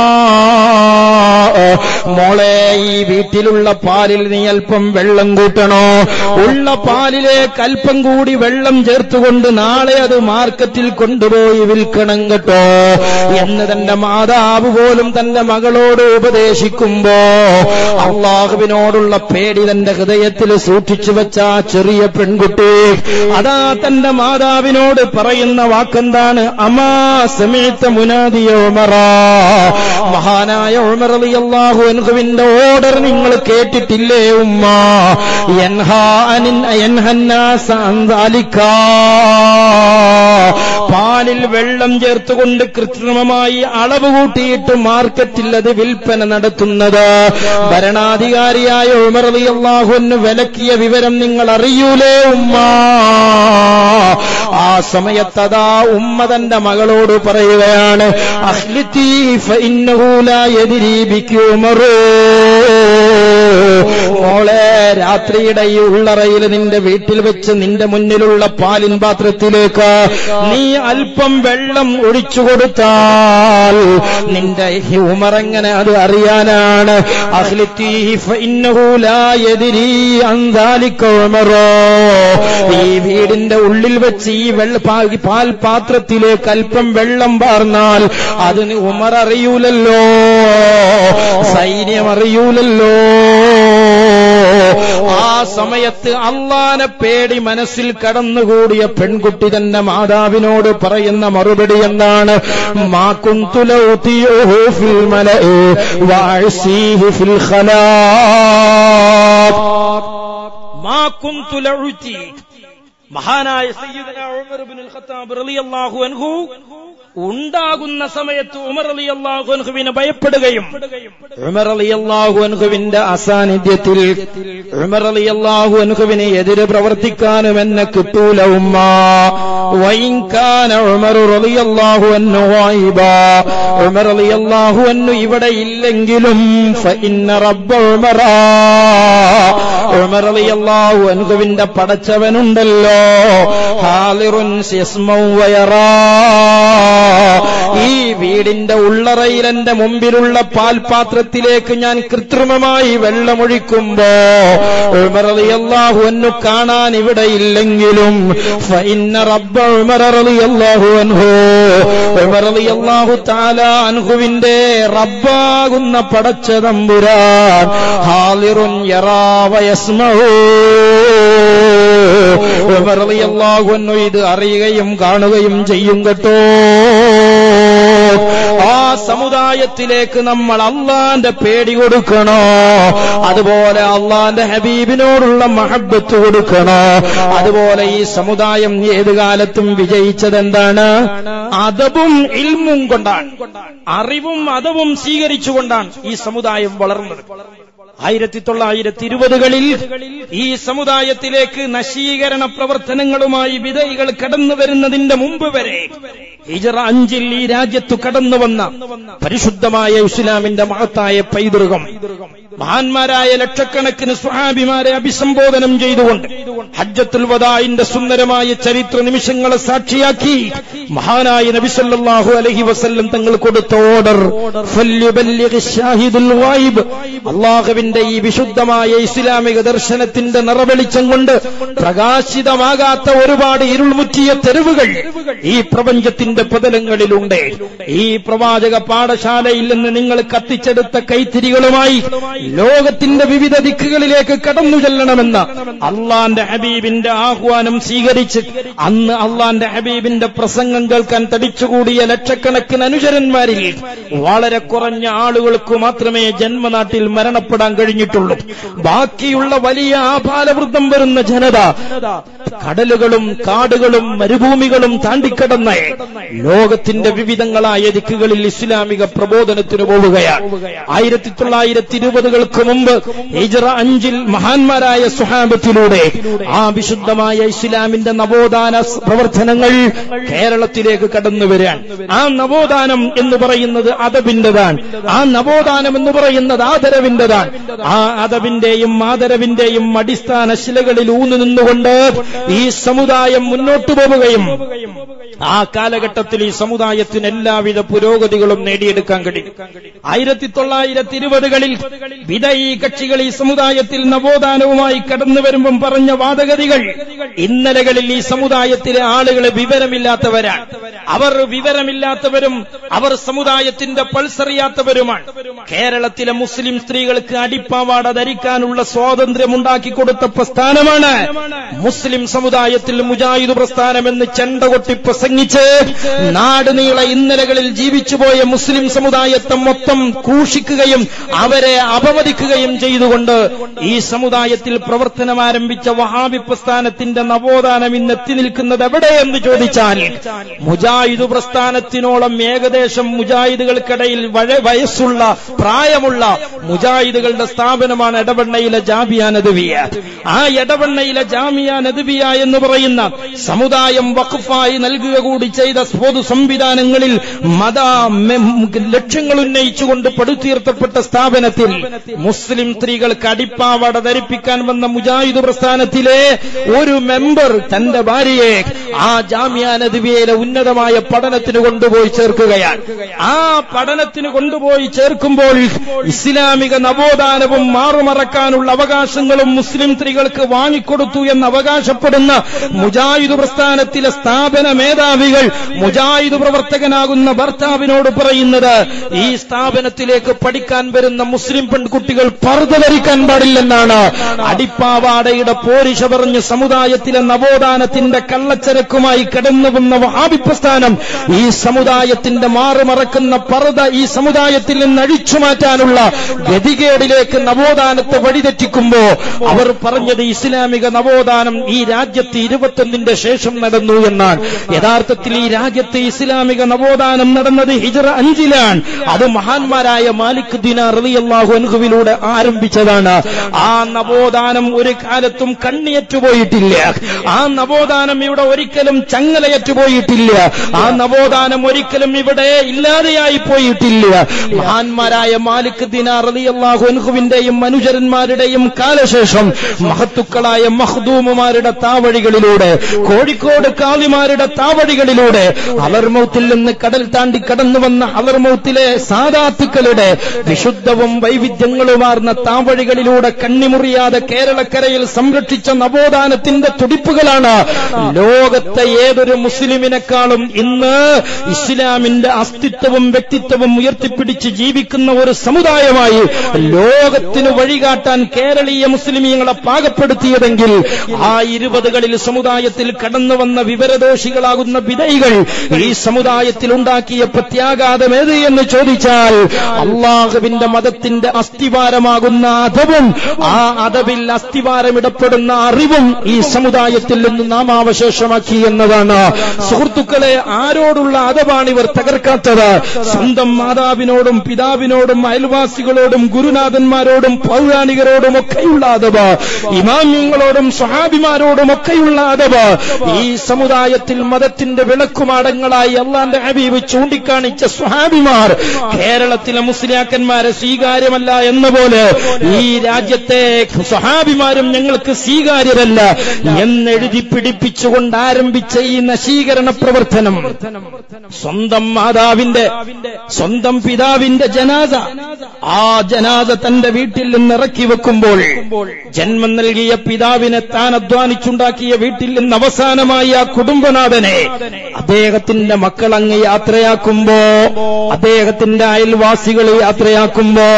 മോളെ ഈ വീട്ടിലുള്ള പാലിൽ നീ അല്പം വെള്ളം കൂട്ടണോ ഉള്ള പാലിലേക്ക് അല്പം കൂടി വെള്ളം ചേർത്തുകൊണ്ട് നാളെ അത് മാർക്കറ്റിൽ കൊണ്ടുപോയി വിൽക്കണം കേട്ടോ എന്ന് തന്റെ മാതാവ് പോലും തന്റെ മകളോട് ഉപദേശിക്കുമ്പോ അള്ളാഹുവിനോടുള്ള പേടി തന്റെ ഹൃദയത്തിൽ സൂക്ഷിച്ചു വെച്ച ആ ചെറിയ പെൺകുട്ടി അതാ തന്റെ മാതാവിനോട് പറയുന്ന വാക്കെന്താണ് അമാ സമയത്ത മുനാദിയ ഉമറ മഹാനായ ഉമർ അള്ളാഹു അൻഹുവിന്റെ ഓർഡർ നിങ്ങൾ കേട്ടിട്ടില്ലേ ഉമ്മ യൻഹാ അനിൻ യൻഹന്നാസ അൻ ദാലിക. പാലിൽ വെള്ളം ചേർത്തുകൊണ്ട് കൃത്രിമമായി അളവ് കൂട്ടിയിട്ട് മാർക്കറ്റിൽ അത് വിൽപ്പന നടത്തുന്നത് ഭരണാധികാരിയായ ഉമർ അള്ളാഹുവിന് വിലക്കിയ വിവരം നിങ്ങൾ അറിയൂലേ ഉമ്മ ആ സമയത്തതാ ഉമ്മ തന്റെ മകളോട് പറയുകയാണ് അഹ്ലിത്തീ ഫഇന്നഹു ലാ യദ്രീ ബികി ഉമറു മോളെ രാത്രിയുടെ ഈ ഉള്ളറയിൽ നിന്റെ വീട്ടിൽ വെച്ച് നിന്റെ മുന്നിലുള്ള പാലിൻ പാത്രത്തിലേക്ക് നീ അല്പം വെള്ളം ഒഴിച്ചു കൊടുത്താൽ നിന്റെ ഈ ഉമറെങ്ങനെ അത് അറിയാനാണ് അഹ്ലിത്തീ ഫഇന്നഹു ലാ യദ്രീ അൻ ദാലിക ഉമറോ ഈ വീടിന്റെ ഉള്ളിൽ വെച്ച് ഈ വെള്ള പാ- പാൽ പാത്രത്തിലേക്ക് അല്പം വെള്ളം പാർന്നാൽ അതിന് ഉമർ അറിയൂലല്ലോ സൈന്യം അറിയൂലല്ലോ ആ സമയത്ത് അള്ളാനെ പേടി മനസ്സിൽ കടന്നുകൂടിയ പെൺകുട്ടി തന്നെ മാതാവിനോട് പറയുന്ന മറുപടി എന്താണ് മാക്കുന്തുലൗതിയോഹു ഫിൽ മലഇ വഅസീഹി ഫിൽ ഖലാ മാക്കുന്തുലൗതി മഹാനായ സയ്യിദന ഉമർ ഇബ്നുൽ ഖത്താബ് റളിയല്ലാഹു അൻഹു ഉണ്ടാകുന്ന സമയത്ത് ഉമർ അലി അള്ളാഹു അൻഹുവിനെ ഭയപ്പെടുകയും ഉമർ അലി അള്ളാഹു അൻഹുവിന്റെ അസാന്നിധ്യത്തിൽ ഉമർ അലി അള്ളാഹു അൻഹുവിനെ എതിര് പ്രവർത്തിക്കാനും എന്നെ കിട്ടൂല ഉമ്മ വൈൻകാന ഉമർ അലി അള്ളാഹു അന്നു ഉമർ അലി അള്ളാഹു അന്നു ഇവിടെ ഇല്ലെങ്കിലും ഫഇന്ന റബ്ബ ഉമറാ ഉമർ അലി അള്ളാഹു അൻഹുവിന്റെ പടച്ചവനുണ്ടല്ലോ ഹാലിറുൻ യസ്മൗ വയറാ ഈ വീടിന്റെ ഉള്ളറയിൽ എന്റെ മുമ്പിലുള്ള പാൽപാത്രത്തിലേക്ക് ഞാൻ കൃത്രിമമായി വെള്ളമൊഴിക്കുമ്പോ ഉമറിയല്ലാഹു എന്നു കാണാൻ ഇവിടെ ഇല്ലെങ്കിലും ഫഇന്ന റബ്ബ ഉമറിയല്ലാഹു അൻഹു ഉമറിയല്ലാഹു താല അൻഹുവിന്റെ റബ്ബാകുന്ന പടച്ച തമ്പുരാൻ ഹാലിറുൻ യറാവയസ്മഊ ഉമറിയല്ലാഹു അൻഹു ഇത് അറിയുകയും കാണുകയും ചെയ്യും കേട്ടോ ആ സമുദായത്തിലേക്ക് നമ്മൾ അള്ളാന്റെ പേടി കൊടുക്കണോ അതുപോലെ അള്ളാന്റെ ഹബീബിനോടുള്ള മഹബത്ത് കൊടുക്കണോ അതുപോലെ ഈ സമുദായം ഏത് കാലത്തും വിജയിച്ചത് എന്താണ് അതവും ഇൽമും കൊണ്ടാണ് അറിവും അതവും സ്വീകരിച്ചുകൊണ്ടാണ് ഈ സമുദായം വളർന്നത് ആയിരത്തി തൊള്ളായിരത്തി ഇരുപതുകളിൽ ഈ സമുദായത്തിലേക്ക് നശീകരണ പ്രവർത്തനങ്ങളുമായി വിധൈകൾ കടന്നു വരുന്നതിന്റെ മുമ്പ് വരെ ഹിജറ അഞ്ചിൽ ഈ രാജ്യത്തു കടന്നു വന്ന പരിശുദ്ധമായ ഇസ്ലാമിന്റെ മഹത്തായ പൈതൃകം മഹാന്മാരായ ലക്ഷക്കണക്കിന് സ്വഹാബിമാരെ അഭിസംബോധനം ചെയ്തുകൊണ്ട് ഹജ്ജത്തുൽ വദായിന്റെ സുന്ദരമായ ചരിത്ര നിമിഷങ്ങളെ സാക്ഷിയാക്കി മഹാനായ നബിസല്ലാഹു അലഹി വസല്ലം തങ്ങൾ കൊടുത്ത ഓർഡർ അള്ളാഹുവിന്റെ ഈ വിശുദ്ധമായ ഇസ്ലാമിക ദർശനത്തിന്റെ നിറവെളിച്ചം കൊണ്ട് പ്രകാശിതമാകാത്ത ഒരുപാട് ഇരുൾമുറ്റിയ തെരുവുകൾ ഈ പ്രപഞ്ചത്തിന്റെ പതലങ്ങളിലുണ്ട് ഈ പ്രവാചക പാഠശാലയിൽ നിന്ന് നിങ്ങൾ കത്തിച്ചെടുത്ത കൈത്തിരികളുമായി ലോകത്തിന്റെ വിവിധ ദിക്കുകളിലേക്ക് കടന്നു ചെല്ലണമെന്ന അള്ളാന്റെ ഹബീബിന്റെ ആഹ്വാനം സ്വീകരിച്ച് അന്ന് അള്ളാന്റെ ഹബീബിന്റെ പ്രസംഗം കേൾക്കാൻ തടിച്ചുകൂടിയ ലക്ഷക്കണക്കിന് അനുചരന്മാരിൽ വളരെ കുറഞ്ഞ ആളുകൾക്ക് മാത്രമേ ജന്മനാട്ടിൽ മരണപ്പെടാൻ കഴിഞ്ഞിട്ടുള്ളൂ ബാക്കിയുള്ള വലിയ ആപാലവൃദ്ധം വരുന്ന ജനത കടലുകളും കാടുകളും മരുഭൂമികളും താണ്ടിക്കടന്ന ലോകത്തിന്റെ വിവിധങ്ങളായ ദിക്കുകളിൽ ഇസ്ലാമിക പ്രബോധനത്തിന് പോവുകയാണ് ആയിരത്തി തൊള്ളായിരത്തി ഇരുപതുകൾക്ക് മുമ്പ് ഹിജറ അഞ്ചിൽ മഹാന്മാരായ സുഹാബത്തിലൂടെ ആ വിശുദ്ധമായ ഇസ്ലാമിന്റെ നവോത്ഥാന പ്രവർത്തനങ്ങൾ കേരളത്തിലേക്ക് കടന്നു വരാൻ ആ നവോത്ഥാനം എന്ന് പറയുന്നത് അതബിന്റെതാണ് ആ നവോത്ഥാനം എന്ന് പറയുന്നത് ആദരവിന്റെതാണ് ആ അതബിന്റെയും ആദരവിന്റെയും അടിസ്ഥാന ശിലകളിൽ ഊന്നു നിന്നുകൊണ്ട് ഈ സമുദായം മുന്നോട്ടു പോവുകയും ആ കാലഘട്ടത്തിൽ ഈ സമുദായത്തിന് എല്ലാവിധ പുരോഗതികളും നേടിയെടുക്കാൻ കഴിയും ആയിരത്തി തൊള്ളായിരത്തി ഇരുപതുകളിൽ വിധയി കക്ഷികൾ ഈ സമുദായത്തിൽ നവോത്ഥാനവുമായി കടന്നു വരുമ്പം പറഞ്ഞ വാദഗതികൾ ഇന്നലകളിൽ ഈ സമുദായത്തിലെ ആളുകളെ വിവരമില്ലാത്തവരാണ് അവർ വിവരമില്ലാത്തവരും അവർ സമുദായത്തിന്റെ പൾസറിയാത്തവരുമാണ് കേരളത്തിലെ മുസ്ലിം സ്ത്രീകൾക്ക് അടിപ്പാവാട ധരിക്കാനുള്ള സ്വാതന്ത്ര്യം ഉണ്ടാക്കി കൊടുത്ത പ്രസ്ഥാനമാണ് മുസ്ലിം സമുദായത്തിൽ മുജാഹിദ് പ്രസ്ഥാനമെന്ന് ചെണ്ട കൊട്ടി പ്രസംഗിച്ച് നാട് നീളെ ഇന്നലകളിൽ ജീവിച്ചുപോയ മുസ്ലിം സമുദായത്തെ മൊത്തം ക്രൂശിക്കുകയും അവരെ അപമതിക്കുകയും ചെയ്തുകൊണ്ട് ഈ സമുദായത്തിൽ പ്രവർത്തനം ആരംഭിച്ച വഹാബി പ്രസ്ഥാനത്തിന്റെ നവോത്ഥാനം ഇന്ന് എത്തി നിൽക്കുന്നത് എവിടെയെന്ന് ചോദിച്ചാൽ മുജാഹിദ് പ്രസ്ഥാനത്തിനോളം ഏകദേശം മുജാഹിദുകൾക്കിടയിൽ വഴ- വയസ്സുള്ള പ്രായമുള്ള മുജാഹിദുകളുടെ സ്ഥാപനമാണ് എടവണ്ണയിലെ ജാമിയ നദവിയ ആ എടവണ്ണയിലെ ജാമിയ നദവിയ എന്ന് പറയുന്ന സമുദായം വഖഫായി നൽകുക കൂടി ചെയ്ത പൊതു സംവിധാനങ്ങളിൽ മത മെ- ലക്ഷ്യങ്ങൾ ഉന്നയിച്ചുകൊണ്ട് പടുത്തീർത്തപ്പെട്ട സ്ഥാപനത്തിൽ മുസ്ലിം സ്ത്രീകൾക്ക് അടിപ്പാവട ധരിപ്പിക്കാൻ വന്ന മുജാഹിദ് പ്രസ്ഥാനത്തിലെ ഒരു മെമ്പർ തന്റെ ഭാര്യയെ ആ ജാമ്യ നദിവിയയിലെ ഉന്നതമായ കഠിനമായ പഠനത്തിന് കൊണ്ടുപോയി ചേർക്കുകയാണ് ആ പഠനത്തിന് കൊണ്ടുപോയി ചേർക്കുമ്പോൾ ഇസ്ലാമിക നവോത്ഥാനവും മാറുമറക്കാനുള്ള അവകാശങ്ങളും മുസ്ലിം സ്ത്രീകൾക്ക് വാങ്ങിക്കൊടുത്തു എന്ന് അവകാശപ്പെടുന്ന മുജാഹിദ് പ്രസ്ഥാനത്തിലെ സ്ഥാപന മേധാവികൾ മുജാഹിദ് പ്രവർത്തകനാകുന്ന ഭർത്താവിനോട് പറയുന്നത് ഈ സ്ഥാപനത്തിലേക്ക് പഠിക്കാൻ വരുന്ന മുസ്ലിം പെൺകുട്ടികൾ പർദ്ദ ധരിക്കാൻ പാടില്ലെന്നാണ് അടിപ്പാവാടയുടെ പോരിശ പറഞ്ഞ് സമുദായത്തിലെ നവോത്ഥാനത്തിന്റെ കള്ളച്ചരക്കുമായി കടന്നു വന്ന വഹാബി പ്രസ്ഥാനം ഈ സമുദായത്തിന്റെ മാറുമറക്കുന്ന പർദ്ദ ഈ സമുദായത്തിൽ നിന്ന് അഴിച്ചു മാറ്റാനുള്ള ഗതികേടിലേക്ക് നവോത്ഥാനത്തെ വഴിതെറ്റിക്കുമ്പോ അവർ പറഞ്ഞത് ഇസ്ലാമിക നവോത്ഥാനം ഈ രാജ്യത്ത് ഇരുപത്തൊന്നിന്റെ ശേഷം നടന്നു എന്നാണ് യഥാർത്ഥത്തിൽ ഈ രാജ്യത്ത് ഇസ്ലാമിക നവോത്ഥാനം നടന്നത് ഹിജറ അഞ്ചിലാണ് അത് മഹാന്മാരായ മാലിക് ദിനാർ റളിയല്ലാഹു അൻഹുവിലൂടെ ആരംഭിച്ചതാണ് ആ നവോത്ഥാനം ഒരു കാലത്തും കണ്ണിയറ്റുപോയിട്ടില്ല ആ നവോത്ഥാനം ഇവിടെ ഒരിക്കലും ചങ്ങലയറ്റുപോയിട്ടില്ല ആ നവോത്ഥാനം ഒരിക്കലും ഇവിടെ ഇല്ലാതെയായി പോയിട്ടില്ല മഹാന്മാരായ മാലിക് ദിനാർ റളിയല്ലാഹു അൻഹുവിന്റെയും അനുചരന്മാരുടെയും കാലശേഷം മഹത്തുക്കളായ മഹ്ദൂമുമാരുടെ താവഴികളിലൂടെ കോഴിക്കോട് കാളിമാരുടെ താവഴികളിലൂടെ അലർമൗത്തിൽ നിന്ന് കടൽ താണ്ടി കടന്നു വന്ന അലർമൗത്തിലെ സാദാത്തുക്കളുടെ വിശുദ്ധവും വൈവിധ്യങ്ങളുമാർന്ന താവഴികളിലൂടെ കണ്ണിമുറിയാതെ കേരളക്കരയിൽ സംരക്ഷിച്ച നവോത്ഥാനത്തിന്റെ തുടിപ്പുകളാണ് ലോകത്തെ ഏതൊരു മുസ്ലിമിനെക്കാളും ഇന്ന് ഇസ്ലാമിന്റെ അസ്തിത്വവും വ്യക്തിത്വവും ഉയർത്തിപ്പിടിച്ച് ജീവിക്കുന്ന ഒരു സമുദായമായി ലോകത്തിന് വഴികാട്ടാൻ കേരളീയ മുസ്ലിമീങ്ങളെ പാകപ്പെടുത്തിയതെങ്കിൽ ആ ഇരുപതുകളിൽ സമുദായത്തിൽ കടന്നു വന്ന വിവരദോഷികളാകുന്ന വിധൈകൾ ഈ സമുദായത്തിൽ ഉണ്ടാക്കിയ പ്രത്യാഘാതം ഏത് എന്ന് ചോദിച്ചാൽ അള്ളാഹുവിന്റെ മതത്തിന്റെ അസ്ഥിവാരമാകുന്ന അധവും ആ അധവിൽ അസ്ഥിവാരമിടപ്പെടുന്ന അറിവും ഈ സമുദായത്തിൽ നിന്ന് നാം അവശേഷമാക്കി എന്നതാണ് സുഹൃത്തുക്കളെ ആരോടുള്ള അധവാണ് ഇവർ തകർക്കാത്തത് സ്വന്തം മാതാവിനോടും പിതാവിനോടും അയൽവാസികളോടും ഗുരുനാഥന്മാരോടും പൗരാണികരോടും ഒക്കെയുള്ള അഥവ് ഇമാമ്യങ്ങളോടും സ്വഹാബിമാരോടും ഒക്കെയുള്ള അഥവ് ഈ സമുദായത്തിൽ മതത്തിന്റെ വിളക്കുമാടങ്ങളായി അള്ളാന്റെ ഹബീബ് ചൂണ്ടിക്കാണിച്ച സ്വഹാബിമാർ കേരളത്തിലെ മുസ്ലിയാക്കന്മാരെ സ്വീകാര്യമല്ല എന്ന പോലെ ഈ രാജ്യത്തെ സ്വഹാബിമാരും ഞങ്ങൾക്ക് സ്വീകാര്യരല്ല എന്നെഴുതി പിടിപ്പിച്ചുകൊണ്ട് ആരംഭിച്ച ഈ നശീകരണ പ്രവർത്തനം സ്വന്തം മാതാവിന്റെ സ്വന്തം പിതാവിന്റെ ജനാസ ആ ജനാസ തന്റെ വീട്ടിൽ നിന്ന് ഇറക്കി വെക്കുമ്പോൾ ജന്മം നൽകിയ പിതാവിനെ താൻ അധ്വാനിച്ചുണ്ടാക്കിയ വീട്ടിൽ നിന്ന് അവസാനമായി ആ കുടുംബനാഥനെ അദ്ദേഹത്തിന്റെ മക്കൾ അങ്ങ് യാത്രയാക്കുമ്പോ അദ്ദേഹത്തിന്റെ അയൽവാസികൾ യാത്രയാക്കുമ്പോ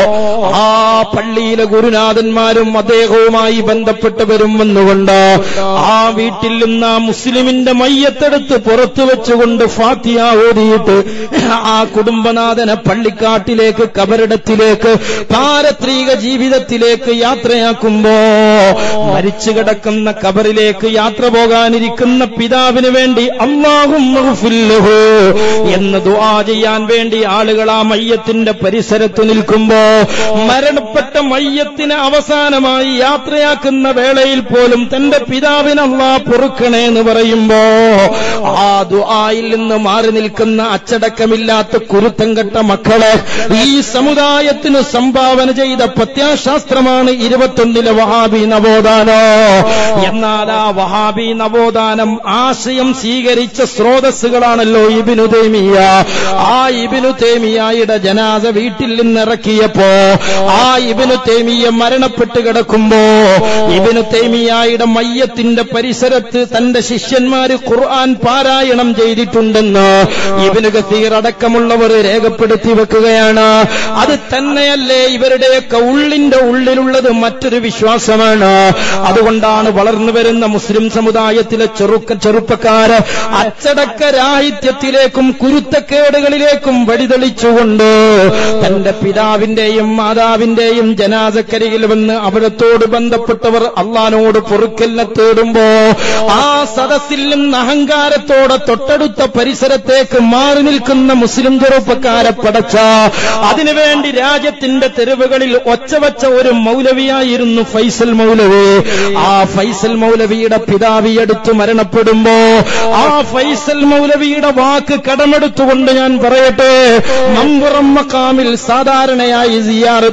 ആ പള്ളിയിലെ ഗുരുനാഥന്മാരും അദ്ദേഹവുമായി ബന്ധപ്പെട്ടവരും വന്നുകൊണ്ട് ആ വീട്ടിൽ നിന്ന് ആ മുസ്ലിമിന്റെ മയ്യത്തെടുത്ത് പുറത്തു വെച്ചുകൊണ്ട് ഫാത്തിയ ഓതിയിട്ട് ആ കുടുംബനാഥനെ പള്ളിക്കാട്ടിലേക്ക് കബറിടത്തിലേക്ക് പാരത്രിക ജീവിതത്തിലേക്ക് യാത്രയാക്കുമ്പോ മരിച്ചു കിടക്കുന്ന കബറിലേക്ക് യാത്ര പോകാനിരിക്കുന്ന പിതാവിന് വേണ്ടി അള്ളാഹും എന്ന് ദുആ ചെയ്യാൻ വേണ്ടി ആളുകൾ ആ മയ്യത്തിന്റെ പരിസരത്ത് നിൽക്കുമ്പോ മരണപ്പെട്ട മയ്യത്തിന് അവസാനമായി യാത്രയാക്കുന്ന വേളയിൽ പോലും തന്റെ പിതാവിന് അള്ളാ പൊറുക്കണേ എന്ന് പറയുമ്പോ ആ ദുആയിൽ നിന്ന് മാറി നിൽക്കുന്ന അച്ചടക്കമില്ലാത്ത കുരുത്തം കെട്ട മക്കള് ഈ സമുദായത്തിന് സംഭാവന ചെയ്ത പ്രത്യാശാസ്ത്രമാണ് ഇരുപത്തൊന്നിലെ വഹാബി നവോത്ഥാനോ എന്നാൽ ആ വഹാബി നവോത്ഥാനം ആശയം സ്വീകരിച്ച സ്രോതസ്സുകളാണല്ലോ ഇബിനു തേമിയ ആ ഇബിനു തേമിയായുടെ ജനാസ വീട്ടിൽ നിന്ന് ഇറക്കിയപ്പോ ആ ഇബിനു തേമിയ മരണപ്പെട്ട് കിടക്കുമ്പോ ഇബിനു തേമിയായുടെ മയ്യത്തിന്റെ പരിസരത്ത് തന്റെ ശിഷ്യന്മാര് ഖുർആൻ പാരായണം ചെയ്തിട്ടുണ്ടെന്ന് ഇബിനു കസീർ അടക്കമുള്ളവർ രേഖപ്പെടുത്തി വെക്കുകയാണ് അത് തന്നെയല്ലേ ഇവരുടെയൊക്കെ ഉള്ളിന്റെ ഉള്ളിലുള്ളത് മറ്റൊരു വിശ്വാസമാണ് അതുകൊണ്ടാണ് വളർന്നു വരുന്ന മുസ്ലിം സമുദായത്തിലെ ചെറുക്ക ചെറുപ്പക്കാര് അച്ചടക്ക രാഹിത്യത്തിലേക്കും കുരുത്തക്കേടുകളിലേക്കും വഴിതെളിച്ചുകൊണ്ട് തന്റെ പിതാവിന്റെയും മാതാവിന്റെയും ജനാസക്കരിയിൽ വന്ന് അവിടത്തോട് ബന്ധപ്പെട്ടവർ അള്ളഹാനോട് പൊറുക്കലിനെ തേടുമ്പോ ആ സദസ്സിൽ നിന്ന് അഹങ്കാരത്തോടെ തൊട്ടടുത്ത പരിസരത്തേക്ക് മാറി നിൽക്കുന്ന മുസ്ലിം ചെറുപ്പക്കാരെ പടച്ച അതിനുവേണ്ടി രാജ്യത്തിന്റെ തെരുവുകളിൽ ഒച്ചവച്ച ഒരു മൗലവിയായിരുന്നു ഫൈസൽ മൗലവി ആ ഫൈസൽ മൗലവിയുടെ പിതാവി എടുത്തു മരണപ്പെടുമ്പോ ആ ഫൈസൽ മൗലവിയുടെ വാക്ക് കടമെടുത്തുകൊണ്ട് ഞാൻ പറയട്ടെ മമ്പുറം മക്കാമിൽ സാധാരണയായി സിയാറത്തിന് വരാൻ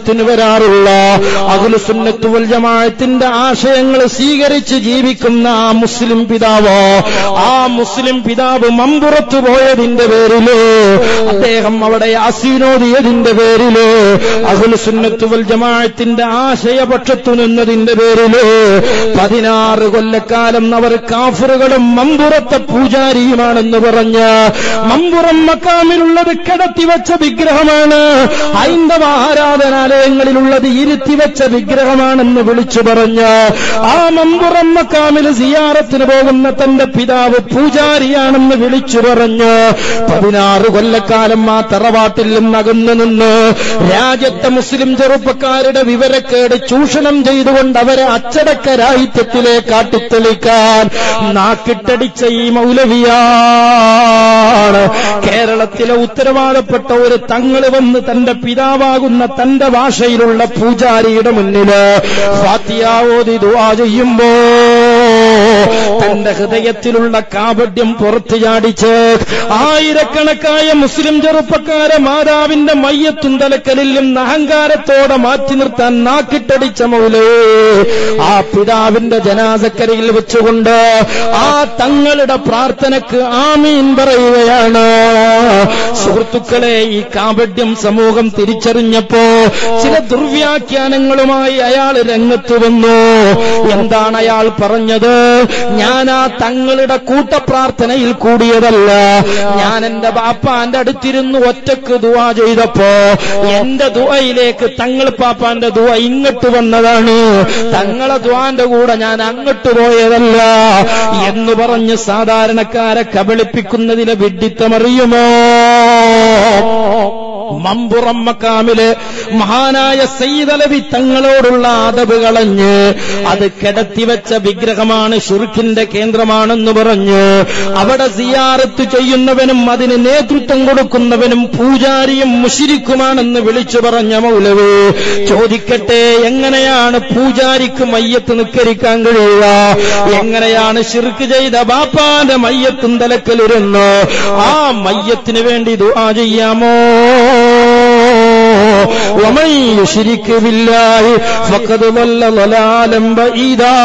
തയ്യാറുള്ള അഖിലുസുന്നത്ത് വൽ ജമാഅത്തിന്റെ ആശയങ്ങൾ സ്വീകരിച്ച് ജീവിക്കുന്ന ആ മുസ്ലിം പിതാവ് ആ മുസ്ലിം പിതാവ് മമ്പുറത്തു പോയതിന്റെ പേരില് അദ്ദേഹം അവിടെ യാസീനോദിയതിന്റെ പേരില് അഖിലുസുന്നത്ത് വൽ ജമാഅത്തിന്റെ ആശയപക്ഷത്തു നിന്നതിന്റെ പേരില് പതിനാറ് കൊല്ലക്കാലം അവർ കാഫറുകളും മമ്പുറത്തെ പൂജാരിയുമാണെന്ന് പറഞ്ഞ് മമ്പുറം മക്കാമിലുള്ളത് കിടത്തിവെച്ച വിഗ്രഹമാണ് ഹൈന്ദവ ആരാധനാലയങ്ങളിലുള്ളത് ഇരുത്തിവെച്ച വിഗ്രഹമാണെന്ന് വിളിച്ചു പറഞ്ഞ് ആ മമ്പുറം മക്കാമിൽ സിയാറത്തിന് പോകുന്ന തന്റെ പിതാവ് പൂജാരിയാണെന്ന് വിളിച്ചു പറഞ്ഞ് പതിനാറ് കൊല്ലക്കാലം ആ തറവാട്ടിൽ നിന്ന് അകന്നു നിന്ന് രാജ്യത്തെ മുസ്ലിം ചെറുപ്പക്കാരുടെ വിവരക്കേട് ചൂഷണം ചെയ്തുകൊണ്ട് അവരെ അച്ചടക്ക രാഹിത്യത്തിലേക്ക് കാട്ടിത്തെളിക്കാൻ നാക്കിട്ടടിച്ച ഈ മൗലവിയാണ് കേരളത്തിലെ ഉത്തരവാദപ്പെട്ട ഒരു തങ്ങള് വന്ന് തന്റെ പിതാവാകുന്ന തന്റെ ഭാഷയിലുള്ള പൂജാരിയുടെ മുന്നില് ഫാത്തിയാവോതി ദുആ ചെയ്യുമ്പോ തന്റെ ഹൃദയത്തിലുള്ള കാപട്യം പുറത്തു ചാടിച്ച് ആയിരക്കണക്കായ മുസ്ലിം ചെറുപ്പക്കാരെ മാതാവിന്റെ മയ്യത്തും തലക്കലിൽ നിന്ന് അഹങ്കാരത്തോടെ മാറ്റി നിർത്താൻ നാക്കിട്ടടിച്ച മൗലേ ആ പിതാവിന്റെ ജനാസക്കരയിൽ വെച്ചുകൊണ്ട് ആ തങ്ങളുടെ പ്രാർത്ഥനക്ക് ആമീൻ പറയുകയാണ് സുഹൃത്തുക്കളെ ഈ കാപട്യം സമൂഹം തിരിച്ചറിഞ്ഞപ്പോ ചില ദുർവ്യാഖ്യാനങ്ങളുമായി അയാൾ രംഗത്ത് വന്നു എന്താണ് അയാൾ പറഞ്ഞത് ഞാൻ ആ തങ്ങളുടെ കൂട്ടപ്രാർത്ഥനയിൽ കൂടിയതല്ല ഞാൻ എന്റെ ബാപ്പാന്റെ അടുത്തിരുന്ന് ഒറ്റക്ക് ദുവാ ചെയ്തപ്പോ എന്റെ ദുവയിലേക്ക് തങ്ങൾ പാപ്പാന്റെ ദുവ ഇങ്ങോട്ട് വന്നതാണ് തങ്ങളെ ദ്വാന്റെ കൂടെ ഞാൻ അങ്ങോട്ട് പോയതല്ല എന്ന് പറഞ്ഞ് സാധാരണക്കാരെ കബളിപ്പിക്കുന്നതിലെ വിഡിത്തമറിയുമോ മമ്പുറം മക്കാമില് മഹാനായ സയ്യിദലവി തങ്ങളോടുള്ള അതവ് കളഞ്ഞ് അത് കിടത്തിവെച്ച വിഗ്രഹമാണ് ഷുർഖിന്റെ കേന്ദ്രമാണെന്ന് പറഞ്ഞു അവിടെ സിയാറത്ത് ചെയ്യുന്നവനും അതിന് നേതൃത്വം കൊടുക്കുന്നവനും പൂജാരിയും മുഷിരിക്കുമാണെന്ന് വിളിച്ചു പറഞ്ഞ മൗലവേ ചോദിക്കട്ടെ എങ്ങനെയാണ് പൂജാരിക്ക് മയ്യത്ത് നിക്കരിക്കാൻ കഴിയുക എങ്ങനെയാണ് ഷിർക്ക് ചെയ്ത ബാപ്പാന്റെ മയ്യത്തും തലക്കലിരുന്ന് ആ മയ്യത്തിന് വേണ്ടി ദുആ ചെയ്യാമോ ومن يشرك بالله فقد ضل ضلالا بعيدا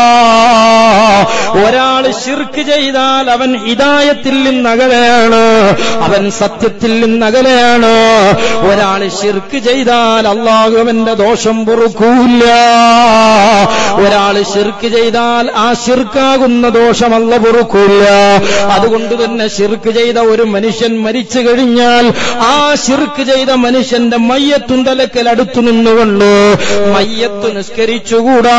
ഒരാൾ ശിർക്ക് ചെയ്താൽ അവൻ ഹിദായത്തിൽ നിന്നകലെയാണ് അവൻ സത്യത്തിൽ നിന്നകലെയാണ് ഒരാൾ ശിർക്ക് ചെയ്താൽ അള്ളാഹു അവന്റെ ദോഷം പൊറുക്കൂല ഒരാൾ ശിർക്ക് ചെയ്താൽ ആ ശിർക്കാകുന്ന ദോഷം അല്ല പൊറുക്കൂല അതുകൊണ്ട് തന്നെ ശിർക്ക് ചെയ്ത ഒരു മനുഷ്യൻ മരിച്ചു കഴിഞ്ഞാൽ ആ ശിർക്ക് ചെയ്ത മനുഷ്യന്റെ മയ്യത്തും തലക്കൽ അടുത്തു നിന്നുകൊണ്ട് മയ്യത്ത് നിസ്കരിച്ചുകൂടാ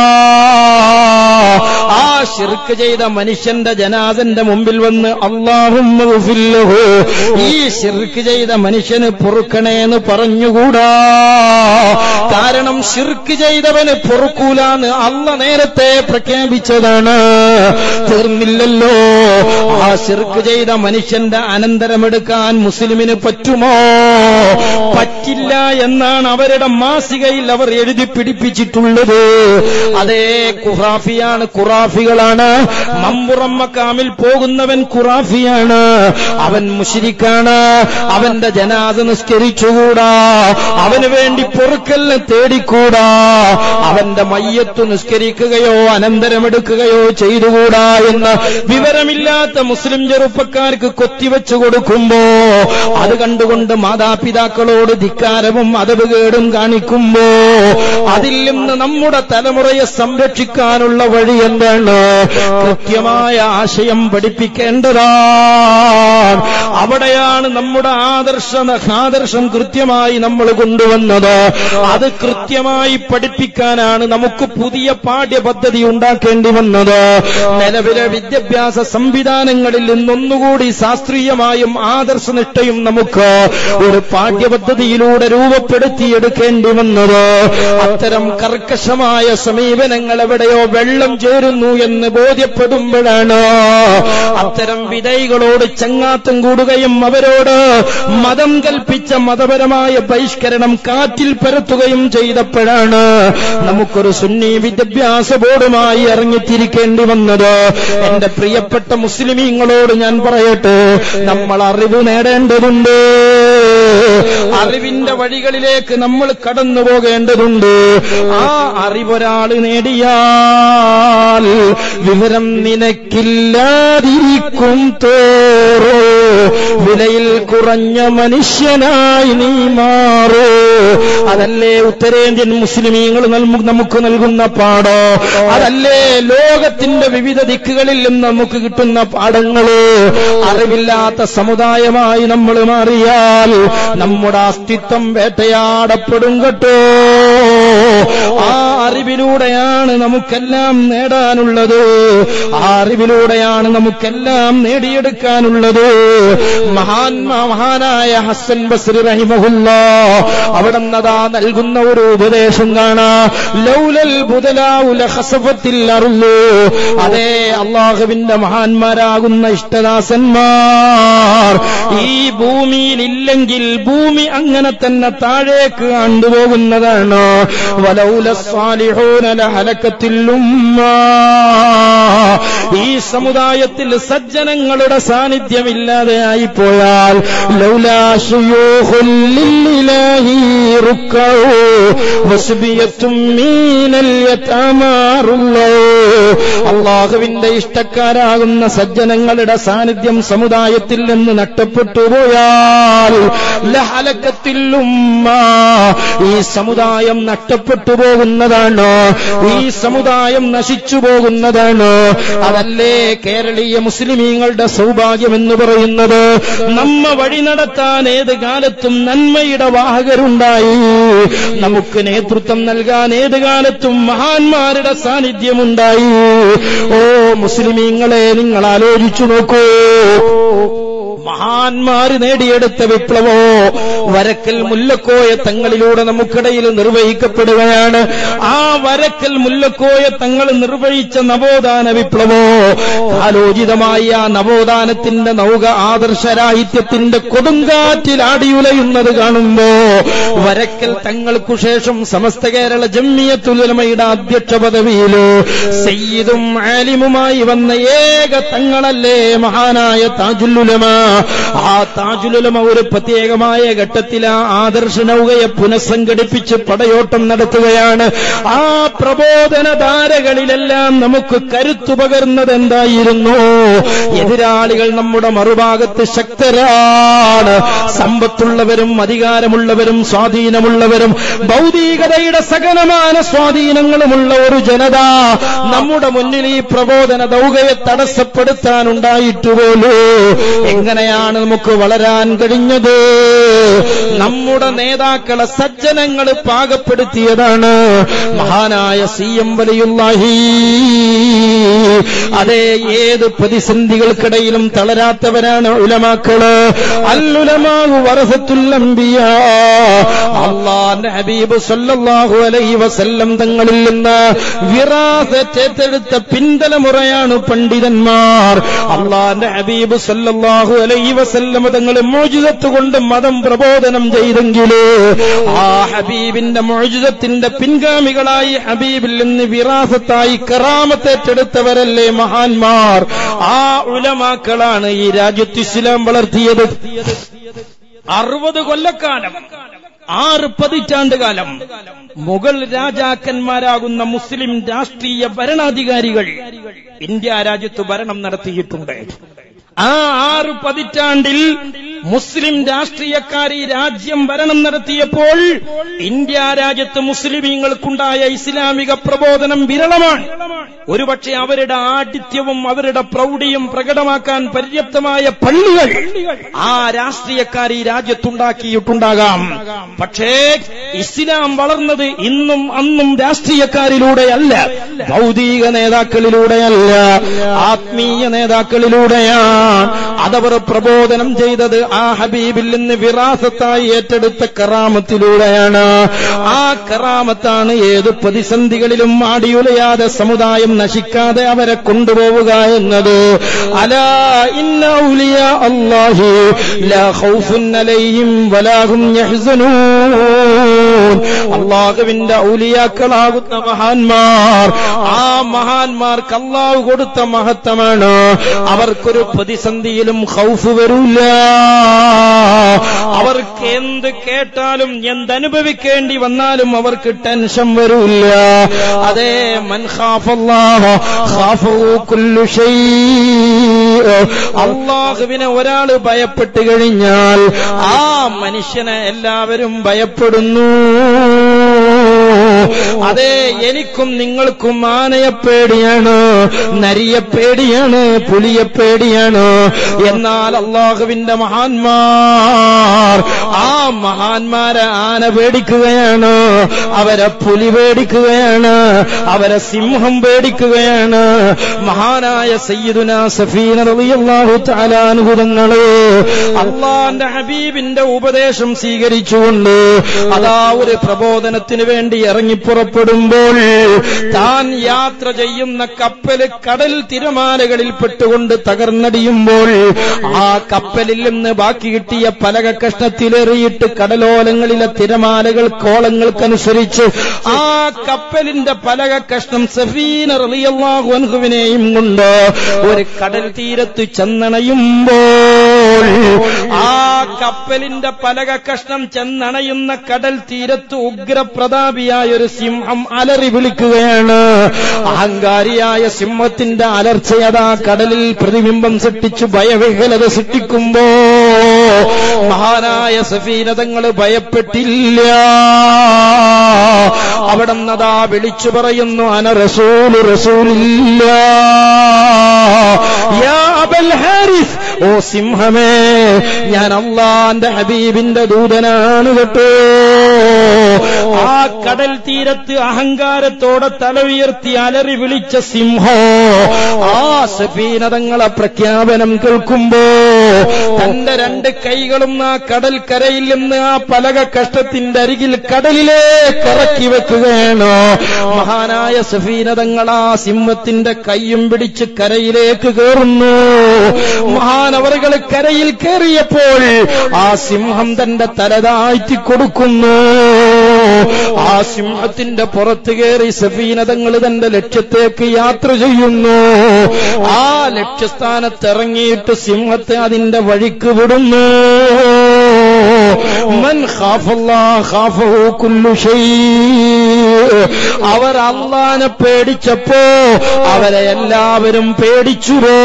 ആ ശിർക്ക് ചെയ്ത മനുഷ്യന്റെ ജനാസന്റെ മുമ്പിൽ വന്ന് അള്ളാഹും ഈ ശിർക്ക് ചെയ്ത മനുഷ്യന് പൊറുക്കണേന്ന് പറഞ്ഞുകൂടാ കാരണം ശിർക്ക് ചെയ്തവന് പൊറുക്കൂലാന്ന് അല്ല നേരത്തെ പ്രഖ്യാപിച്ചതാണ് തീർന്നില്ലല്ലോ ആ ശിർക്ക് ചെയ്ത മനുഷ്യന്റെ അനന്തരമെടുക്കാൻ മുസ്ലിമിന് പറ്റുമോ പറ്റില്ല എന്നാണ് അവരുടെ മാസികയിൽ അവർ എഴുതി പിടിപ്പിച്ചിട്ടുള്ളത് അതേ ഖുറാഫിയാണ് ഖുറാഫികളാണ് മമ്പുറം മക്കാമിൽ പോകുന്നവൻ ഖുറാഫിയാണ് അവൻ മുഷിരിക്കാണ് അവന്റെ ജനാസ നിസ്കരിച്ചുകൂടാ അവന് വേണ്ടി പൊറുക്കലിനെ തേടിക്കൂടാ അവന്റെ മയ്യത്ത് നിസ്കരിക്കുകയോ അനന്തരമെടുക്കുകയോ ചെയ്തുകൂടാ എന്ന് വിവരമില്ലാത്ത മുസ്ലിം ചെറുപ്പക്കാർക്ക് കൊത്തിവെച്ചു കൊടുക്കുമ്പോ അത് കണ്ടുകൊണ്ട് മാതാപിതാക്കളോട് ധിക്കാരവും അതവുകേടും കാണിക്കുമ്പോ അതിൽ നിന്ന് നമ്മുടെ തലമുറയെ സംരക്ഷിക്കാനുള്ള വഴി എന്താണ് കൃത്യമായ ആശയം പഠിപ്പിക്കേണ്ടതാണ് അവിടെയാണ് നമ്മുടെ ആദർശ ആദർശം കൃത്യമായി നമ്മൾ കൊണ്ടുവന്നത് അത് കൃത്യമായി പഠിപ്പിക്കാനാണ് നമുക്ക് പുതിയ പാഠ്യപദ്ധതി ഉണ്ടാക്കേണ്ടി വന്നത് നിലവിലെ വിദ്യാഭ്യാസ സംവിധാനങ്ങളിൽ നിന്നൊന്നുകൂടി ശാസ്ത്രീയമായും ആദർശനിഷ്ഠയും നമുക്ക് ഒരു പാഠ്യപദ്ധതിയിലൂടെ രൂപപ്പെടുത്തിയെടുക്കേണ്ടി വന്നത് അത്തരം കർക്കശമായ സമീപനങ്ങൾ എവിടെയോ വെള്ളം ചേരുന്ന വരുന്നു എന്ന് ബോധ്യപ്പെടുമ്പോഴാണ് അത്തരം വിധൈകളോട് ചങ്ങാത്തം കൂടുകയും അവരോട് മതം കൽപ്പിച്ച മതപരമായ ബഹിഷ്കരണം കാറ്റിൽ പരത്തുകയും ചെയ്തപ്പോഴാണ് നമുക്കൊരു സുന്നി വിദ്യാഭ്യാസ ബോർഡുമായി ഇറങ്ങിത്തിരിക്കേണ്ടി വന്നത് എന്റെ പ്രിയപ്പെട്ട മുസ്ലിമീങ്ങളോട് ഞാൻ പറയട്ടെ നമ്മൾ അറിവ് നേടേണ്ടതുണ്ട് അറിവിന്റെ വഴികളിലേക്ക് നമ്മൾ കടന്നു പോകേണ്ടതുണ്ട് ആ അറിവൊരാൾ നേടിയാൽ വിവരം നിനക്കില്ലാതിരിക്കും തോറോ വിലയിൽ കുറഞ്ഞ മനുഷ്യനായി നീ മാറോ അതല്ലേ ഉത്തരേന്ത്യൻ മുസ്ലിമീങ്ങൾ നൽമു- നമുക്ക് നൽകുന്ന പാടോ അതല്ലേ ലോകത്തിന്റെ വിവിധ ദിക്കുകളിൽ നിന്ന് നമുക്ക് കിട്ടുന്ന പാഠങ്ങള് അറിവില്ലാത്ത സമുദായമായി നമ്മൾ മാറിയാൽ നമ്മുടെ അസ്തിത്വം വേട്ടയാടപ്പെടും കേട്ടോ ആ അറിവിലൂടെയാണ് നമുക്കെല്ലാം നേടാനുള്ളത് ആ അറിവിലൂടെയാണ് നമുക്കെല്ലാം നേടിയെടുക്കാനുള്ളത് മഹാന്മാ മഹാനായ ഹസൻ ബസ്രി റഹിമഹുല്ല അവിടെ നതാ നൽകുന്ന ഒരു ഉപദേശം കാണാ ലൗലൽ ബുദലാവുല ഹസഫത്തിൽ അറിഞ്ഞു അതേ അള്ളാഹുവിന്റെ മഹാന്മാരാകുന്ന ഇഷ്ടദാസന്മാർ ഈ ഭൂമിയിൽ ഇല്ലെങ്കിൽ ഭൂമി അങ്ങനെ തന്നെ താഴേക്ക് കണ്ടുപോകുന്നതാണ് വലൗല സാലിഹൂന ലഹലക്കത്തിൽ ഉമ്മ ഈ സമുദായത്തിൽ സജ്ജനങ്ങളുടെ സാന്നിധ്യമില്ലാതെ ആയിപ്പോയാൽ ലൗലാ ശുയൂഖുൽ ലില്ലാഹി റുക്കഊ വസ്ബിയത്തും മീനൽ യതമാറുള്ളൂ അള്ളാഹുവിന്റെ ഇഷ്ടക്കാരാകുന്ന സജ്ജനങ്ങളുടെ സാന്നിധ്യം സമുദായത്തിൽ നിന്ന് നഷ്ടപ്പെട്ടു പോയാൽ ലഹലക്കത്തിൽ ഉമ്മ ഈ സമുദായം നഷ്ടപ്പെട്ടു പോകുന്നതാണ് ഈ സമുദായം നശിച്ചു പോകുന്നതാണ് അതല്ലേ കേരളീയ മുസ്ലിമീങ്ങളുടെ സൗഭാഗ്യം എന്ന് പറയുന്നത് നമ്മ വഴി നടത്താൻ ഏത് കാലത്തും നന്മയുടെ വാഹകരുണ്ടായി നമുക്ക് നേതൃത്വം നൽകാൻ ഏത് കാലത്തും മഹാന്മാരുടെ സാന്നിധ്യമുണ്ടായി ഓ മുസ്ലിമീങ്ങളെ നിങ്ങൾ ആലോചിച്ചു നോക്കൂ മഹാന്മാര് നേടിയെടുത്ത വിപ്ലവോ വരക്കൽ മുല്ലക്കോയ തങ്ങളിലൂടെ നമുക്കിടയിൽ നിർവഹിക്കപ്പെടുകയാണ് ആ വരക്കൽ മുല്ലക്കോയ തങ്ങൾ നിർവഹിച്ച നവോത്ഥാന വിപ്ലവോ കാലോചിതമായ ആ നവോത്ഥാനത്തിന്റെ നൗക ആദർശരാഹിത്യത്തിന്റെ കൊടുങ്കാറ്റിൽ ആടിയുലയുന്നത് കാണുമ്പോ വരക്കൽ തങ്ങൾക്കു ശേഷം സമസ്ത കേരള ജമ്മിയത്തുലമയുടെ അധ്യക്ഷ പദവിയില് സയ്യിദും ആലിമുമായി വന്ന ഏക തങ്ങളല്ലേ മഹാനായ താജുല്ലുലമ ആ താജുലുലമ ഒരു പ്രത്യേകമായ ഘട്ടത്തിൽ ആ ആദർശ നൗകയെ പുനഃസംഘടിപ്പിച്ച് പടയോട്ടം നടത്തുകയാണ് ആ പ്രബോധന ധാരകളിലെല്ലാം നമുക്ക് കരുത്തു പകർന്നത് എന്തായിരുന്നു എതിരാളികൾ നമ്മുടെ മറുഭാഗത്ത് ശക്തരാണ് സമ്പത്തുള്ളവരും അധികാരമുള്ളവരും സ്വാധീനമുള്ളവരും ഭൗതികതയുടെ സകലമാന സ്വാധീനങ്ങളുമുള്ള ഒരു ജനത നമ്മുടെ മുന്നിൽ ഈ പ്രബോധന ദൗകയെ തടസ്സപ്പെടുത്താനുണ്ടായിട്ടുപോലൂ എങ്ങനെയാണ് നമുക്ക് വളരാൻ കഴിഞ്ഞത് നമ്മുടെ നേതാക്കളെ സജ്ജനങ്ങൾ പാകപ്പെടുത്തിയതാണ് മഹാനായ സി എം വലിയുല്ലാഹി അതെ ഏത് പ്രതിസന്ധികൾക്കിടയിലും തളരാത്തവരാണ് ഉലമാക്കള് അല്ലുലമാഹു വറസത്തുല്ലംബിയ അള്ളാന്റെ ഹബീബ് സല്ലല്ലാഹു അലൈഹി വസല്ലം തങ്ങളിൽ നിന്ന് വിറാസറ്റെടുത്ത പിന്തലമുറയാണ് പണ്ഡിതന്മാർ അള്ളാന്റെ ഹബീബ് സല്ലല്ലാഹു അലൈഹി വസല്ലം തങ്ങൾ മോചിതത്ത് കൊണ്ട് മതം പ്രബോധനം ചെയ്തെങ്കില് ആ ഹബീബിന്റെ മോചിതത്തിന്റെ പിൻഗാമികളായി ഹബീബിൽ നിന്ന് വിറാസത്തായി കറാമത്തേറ്റെടുത്തവരല്ലേ മഹാന്മാർ ആ ഉലമാക്കളാണ് ഈ രാജ്യത്ത് ഇസ്ലാം വളർത്തിയത് അറുപത് കൊല്ലക്കാലം ആറ് പതിറ്റാണ്ട് കാലം മുഗൾ രാജാക്കന്മാരാകുന്ന മുസ്ലിം രാഷ്ട്രീയ ഭരണാധികാരികൾ ഇന്ത്യ രാജ്യത്ത് ഭരണം നടത്തിയിട്ടുണ്ട് ആ ആറ് പതിറ്റാണ്ടിൽ മുസ്ലിം രാഷ്ട്രീയക്കാർ ഈ രാജ്യം ഭരണം നടത്തിയപ്പോൾ ഇന്ത്യ രാജ്യത്ത് മുസ്ലിമീങ്ങൾക്കുണ്ടായ ഇസ്ലാമിക പ്രബോധനം വിരളമാണ് ഒരുപക്ഷെ അവരുടെ ആഠിത്യവും അവരുടെ പ്രൗഢിയും പ്രകടമാക്കാൻ പര്യാപ്തമായ പള്ളികൾ ആ രാഷ്ട്രീയക്കാർ ഈ രാജ്യത്തുണ്ടാക്കിയിട്ടുണ്ടാകാം പക്ഷേ ഇസ്ലാം വളർന്നത് ഇന്നും അന്നും രാഷ്ട്രീയക്കാരിലൂടെയല്ല ഭൗതിക നേതാക്കളിലൂടെയല്ല ആത്മീയ നേതാക്കളിലൂടെയാണ് അതവർ പ്രബോധനം ചെയ്തത് ആ ഹബീബിൽ നിന്ന് വിറാസത്തായി ഏറ്റെടുത്ത കറാമത്തിലൂടെയാണ് ആ കറാമത്താണ് ഏത് പ്രതിസന്ധികളിലും ആടിയുലയാതെ സമുദായം നശിക്കാതെ അവരെ കൊണ്ടുപോവുക എന്നത് അലാ ഇന്ന ഔലിയ അല്ലാഹി ലാ ഖൗഫുൻ അലൈഹിം വലാഹും യഹ്സനൂൻ അള്ളാഹുവിന്റെ ഔലിയാക്കളാകുന്ന മഹാന്മാർ ആ മഹാന്മാർക്ക് അള്ളാഹു കൊടുത്ത മഹത്വമാണ് അവർക്കൊരു പ്രതിസന്ധിയിലും ഹൗഫ് വരൂല അവർക്ക് എന്ത് കേട്ടാലും എന്തനുഭവിക്കേണ്ടി വന്നാലും അവർക്ക് ടെൻഷൻ വരൂല അതേ മൻ ഖാഫല്ലാഹ ഖാഫഹു കുല്ലു ഷൈ അള്ളാഹുവിനെ ഒരാള് ഭയപ്പെട്ട് കഴിഞ്ഞാൽ ആ മനുഷ്യനെ എല്ലാവരും ഭയപ്പെടുന്നു അതെ എനിക്കും നിങ്ങൾക്കും ആനയെ പേടിയാണ് നരിയെ പേടിയാണ് പുലിയെ പേടിയാണ് എന്നാൽ അള്ളാഹുവിന്റെ മഹാന്മാർ ആ മഹാന്മാരെ ആന പേടിക്കുകയാണ് അവരെ പുലി പേടിക്കുകയാണ് അവരെ സിംഹം പേടിക്കുകയാണ് മഹാനായ സയ്യിദുന സഫീന റളിയല്ലാഹു തആല അനുഭവങ്ങള് അള്ളാന്റെ ഹബീബിന്റെ ഉപദേശം സ്വീകരിച്ചുകൊണ്ട് അതാ ഒരു പ്രബോധനത്തിന് വേണ്ടി ഇറങ്ങി പുറപ്പെടുമ്പോൾ താൻ യാത്ര ചെയ്യുന്ന കപ്പല് കടൽ തിരമാലകളിൽ പെട്ടുകൊണ്ട് തകർന്നടിയുമ്പോൾ ആ കപ്പലിൽ നിന്ന് ബാക്കി കിട്ടിയ പലക കഷ്ണത്തിലെറിയിട്ട് കടലോലങ്ങളിലെ തിരമാലകൾ കോളങ്ങൾക്കനുസരിച്ച് ആ കപ്പലിന്റെ പലക കഷ്ണം സഫീന റളിയല്ലാഹു അൻഹുവിനെയും കൊണ്ട് ഒരു കടൽ തീരത്ത് ചെന്നണയുമ്പോൾ ആ കപ്പലിന്റെ പലക കഷ്ണം ചെന്നണയുന്ന കടൽ തീരത്ത് ഉഗ്രപ്രതാപിയായ ഒരു സിംഹം അലറി വിളിക്കുകയാണ് അഹങ്കാരിയായ സിംഹത്തിന്റെ അലർച്ചയതാ കടലിൽ പ്രതിബിംബം സൃഷ്ടിച്ചു ഭയവിഹലത സൃഷ്ടിക്കുമ്പോ മഹാനായ സഫീനതങ്ങൾ ഭയപ്പെട്ടില്ല അവിടെ നതാ വിളിച്ചു പറയുന്നു അന റസൂല് റസൂലില്ല യാ അബൽ ഹാരിസ് ഓ സിംഹമേ ഞാൻ അള്ളാന്റെ ഹബീബിന്റെ ദൂതനാണ് കേട്ടോ ആ കടൽ തീരത്ത് അഹങ്കാരത്തോടെ തല ഉയർത്തി അലറി വിളിച്ച സിംഹോ ആ സഫീനതങ്ങളെ പ്രഖ്യാപനം കേൾക്കുമ്പോ തന്റെ രണ്ട് കൈകളും ആ കടൽക്കരയിൽ നിന്ന് ആ പലക കഷ്ടത്തിന്റെ അരികിൽ കടലിലേക്ക് ഇറക്കി വെക്കുകയാണ് മഹാനായ സഫീനതങ്ങൾ ആ സിംഹത്തിന്റെ കൈയും പിടിച്ച് കരയിലേക്ക് കയറുന്നു മഹാനവറുകൾ കരയിൽ കയറിയപ്പോൾ ആ സിംഹം തന്റെ തല താഴ്ത്തി കൊടുക്കുന്നു ആ സിംഹത്തിന്റെ പുറത്ത് കയറി സഫീനതങ്ങൾ തന്റെ ലക്ഷ്യത്തേക്ക് യാത്ര ചെയ്യുന്നു ആ ലക്ഷ്യസ്ഥാനത്ത് ഇറങ്ങിയിട്ട് സിംഹത്തെ അതിന്റെ വഴിക്ക് വിടുന്നു മൻ ഖാഫല്ലാ ഖാഫഹു കുല്ലു ഷൈ അവർ അള്ളാനെ പേടിച്ചപ്പോ അവരെ എല്ലാവരും പേടിച്ചുരോ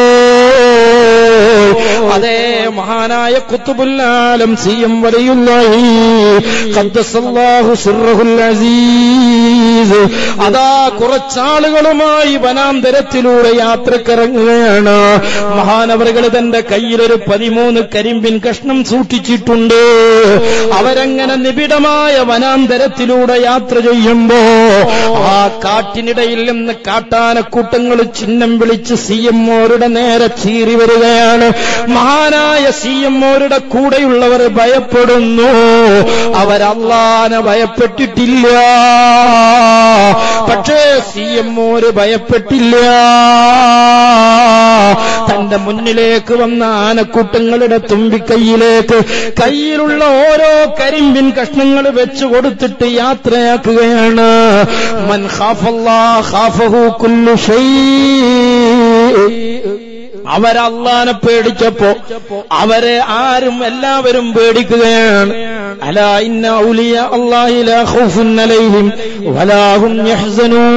അതേ മഹാനായ കുത്തുബുല്ലാലം സി എം വലിയുള്ളാഹി ഖദ്ദസല്ലാഹു സിർറഹുൽ അസീസ് അതാ കുറച്ചാളുകളുമായി വനാന്തരത്തിലൂടെ യാത്രക്കിറങ്ങുകയാണ് മഹാനവറുകൾ തന്റെ കയ്യിലൊരു പതിമൂന്ന് കരിമ്പിൻ കഷ്ണം സൂക്ഷിച്ചിട്ടുണ്ട് അവരങ്ങനെ നിബിഡമായ വനാന്തരത്തിലൂടെ യാത്ര ചെയ്യുമ്പോ ആ കാട്ടിനിടയിൽ നിന്ന് കാട്ടാനക്കൂട്ടങ്ങൾ ചിഹ്നം വിളിച്ച് സി എം ഓരുടെ നേരെ ചീറി വരികയാണ് മഹാനായ സി എം ഓരുടെ കൂടെയുള്ളവർ ഭയപ്പെടുന്നു അവരല്ലാനെ ഭയപ്പെട്ടിട്ടില്ല പക്ഷേ സി എം ഓര് ഭയപ്പെട്ടില്ല തന്റെ മുന്നിലേക്ക് വന്ന ആനക്കൂട്ടങ്ങളുടെ തുമ്പിക്കൈയിലേക്ക് കയ്യിലുള്ള ഓരോ കരിമ്പിൻ കഷ്ണങ്ങൾ വെച്ചു കൊടുത്തിട്ട് യാത്രയാക്കുകയാണ് മൻ ഖാഫല്ലാ ഖാഫഹു കുല്ലു ഷൈ അവരല്ലാനെ പേടിച്ചപ്പോ അവരെ ആരും എല്ലാവരും പേടിക്കുകയാണ് അല ഇന്ന ഔലിയ അല്ലാഹി ലാ ഖൗഫുൻ അലൈഹിം വലാഹും യഹ്സനൂൻ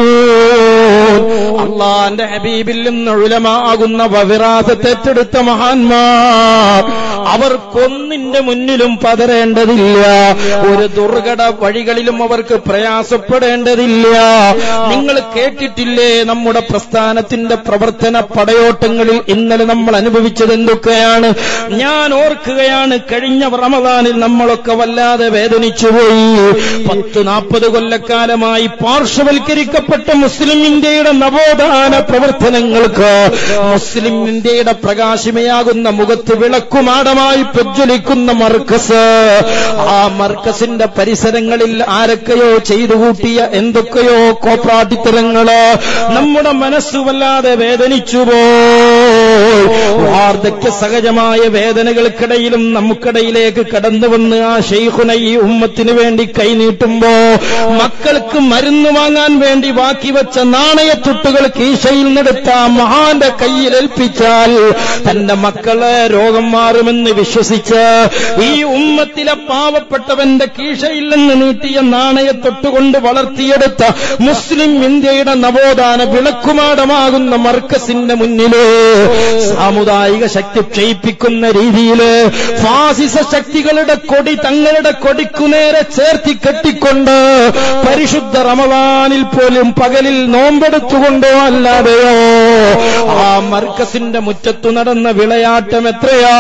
അള്ളാന്റെ ഹബീബിൽ നിന്ന് ഉലമാകുന്ന വിറാസത്തെടുത്ത മഹാന്മാർ അവർക്കൊന്നിന്റെ മുന്നിലും പതറേണ്ടതില്ല ഒരു ദുർഘട വഴികളിലും അവർക്ക് പ്രയാസപ്പെടേണ്ടതില്ല നിങ്ങൾ കേട്ടിട്ടില്ലേ നമ്മുടെ പ്രസ്ഥാനത്തിന്റെ പ്രവർത്തന പടയോട്ടങ്ങളിൽ ഇന്നലെ നമ്മൾ അനുഭവിച്ചത് എന്തൊക്കെയാണ് ഞാൻ ഓർക്കുകയാണ് കഴിഞ്ഞ റമദാനിൽ നമ്മളൊക്കെ വല്ലാതെ വേദനിച്ചുപോയി പത്ത് നാൽപ്പത് കൊല്ലക്കാലമായി പാർശ്വവൽക്കരിക്കപ്പെട്ട മുസ്ലിം ഇന്ത്യയുടെ ഇന്ത്യയുടെ നവോത്ഥാന പ്രവർത്തനങ്ങൾക്ക് മുസ്ലിം ഇന്ത്യയുടെ പ്രകാശമയാകുന്ന മുഖത്ത് വിളക്കുമാടമായി പ്രജ്വലിക്കുന്ന മർക്കസ് ആ മർക്കസിന്റെ പരിസരങ്ങളിൽ ആരൊക്കെയോ ചെയ്തു കൂട്ടിയ എന്തൊക്കെയോ കോപ്രാട്ടിത്തരങ്ങള് നമ്മുടെ മനസ്സ് വല്ലാതെ വേദനിച്ചു പോയി വാർദ്ധക്യ സഹജമായ വേദനകൾക്കിടയിലും നമുക്കിടയിലേക്ക് കടന്നു വന്ന് ആ ഷെയ്ഖുന ഈ ഉമ്മത്തിന് വേണ്ടി കൈനീട്ടുമ്പോ മക്കൾക്ക് മരുന്ന് വാങ്ങാൻ വേണ്ടി ബാക്കി വെച്ച നാണയത്തുട്ടുകൾ കീശയിൽ നിന്നെടുത്ത ആ മഹാന്റെ കയ്യിൽ ഏൽപ്പിച്ചാൽ തന്റെ മക്കളെ രോഗം മാറുമെന്ന് വിശ്വസിച്ച് ഈ ഉമ്മത്തിലെ പാവപ്പെട്ടവന്റെ കീശയിൽ നിന്ന് നീട്ടിയ നാണയത്തൊട്ടുകൊണ്ട് വളർത്തിയെടുത്ത മുസ്ലിം ഇന്ത്യയുടെ നവോത്ഥാന വിളക്കുമാടമാകുന്ന മർക്കസിന്റെ മുന്നില് സാമുദായിക ശക്തി ക്ഷയിപ്പിക്കുന്ന രീതിയില് ഫാസിസ ശക്തികളുടെ കൊടി തങ്ങളുടെ കൊടിക്കുനേരെ ചേർത്തി കെട്ടിക്കൊണ്ട് പരിശുദ്ധ റമദാനിൽ പോലും പകലിൽ നോമ്പെടുത്തുകൊണ്ടോ അല്ലാതെയോ ആ മർക്കസിന്റെ മുറ്റത്തു നടന്ന വിളയാട്ടം എത്രയാ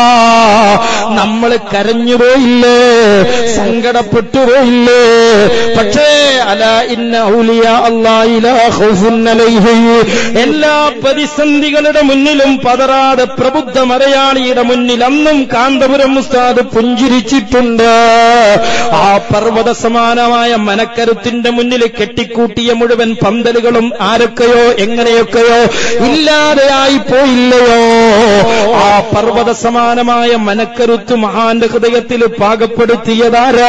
നമ്മൾ കരഞ്ഞുപോയില്ലേ സങ്കടപ്പെട്ടുപോയില്ലേ പക്ഷേ അല ഇന്ന ഔലിയ അല്ലായില ഖൗഫുൻ അലൈഹി എല്ലാ പ്രതിസന്ധികളുടെ മുന്നിലും പതറാതെ പ്രബുദ്ധ മലയാളിയുടെ മുന്നിൽ അന്നും കാന്തപുരം ഉസ്താദ് പുഞ്ചിരിച്ചിട്ടുണ്ട് ആ പർവ്വത സമാനമായ മനക്കരുത്തിന്റെ മുന്നിൽ കെട്ടിക്കൂട്ടിയ മുഴുവൻ പന്തലുകളും ആരൊക്കെയോ എങ്ങനെയൊക്കെയോ ഇല്ലാതെയായി പോയില്ലയോ ആ പർവ്വത സമാനമായ മനക്കരുത്ത് മഹാന്റെ ഹൃദയത്തിൽ പാകപ്പെടുത്തിയതാരാ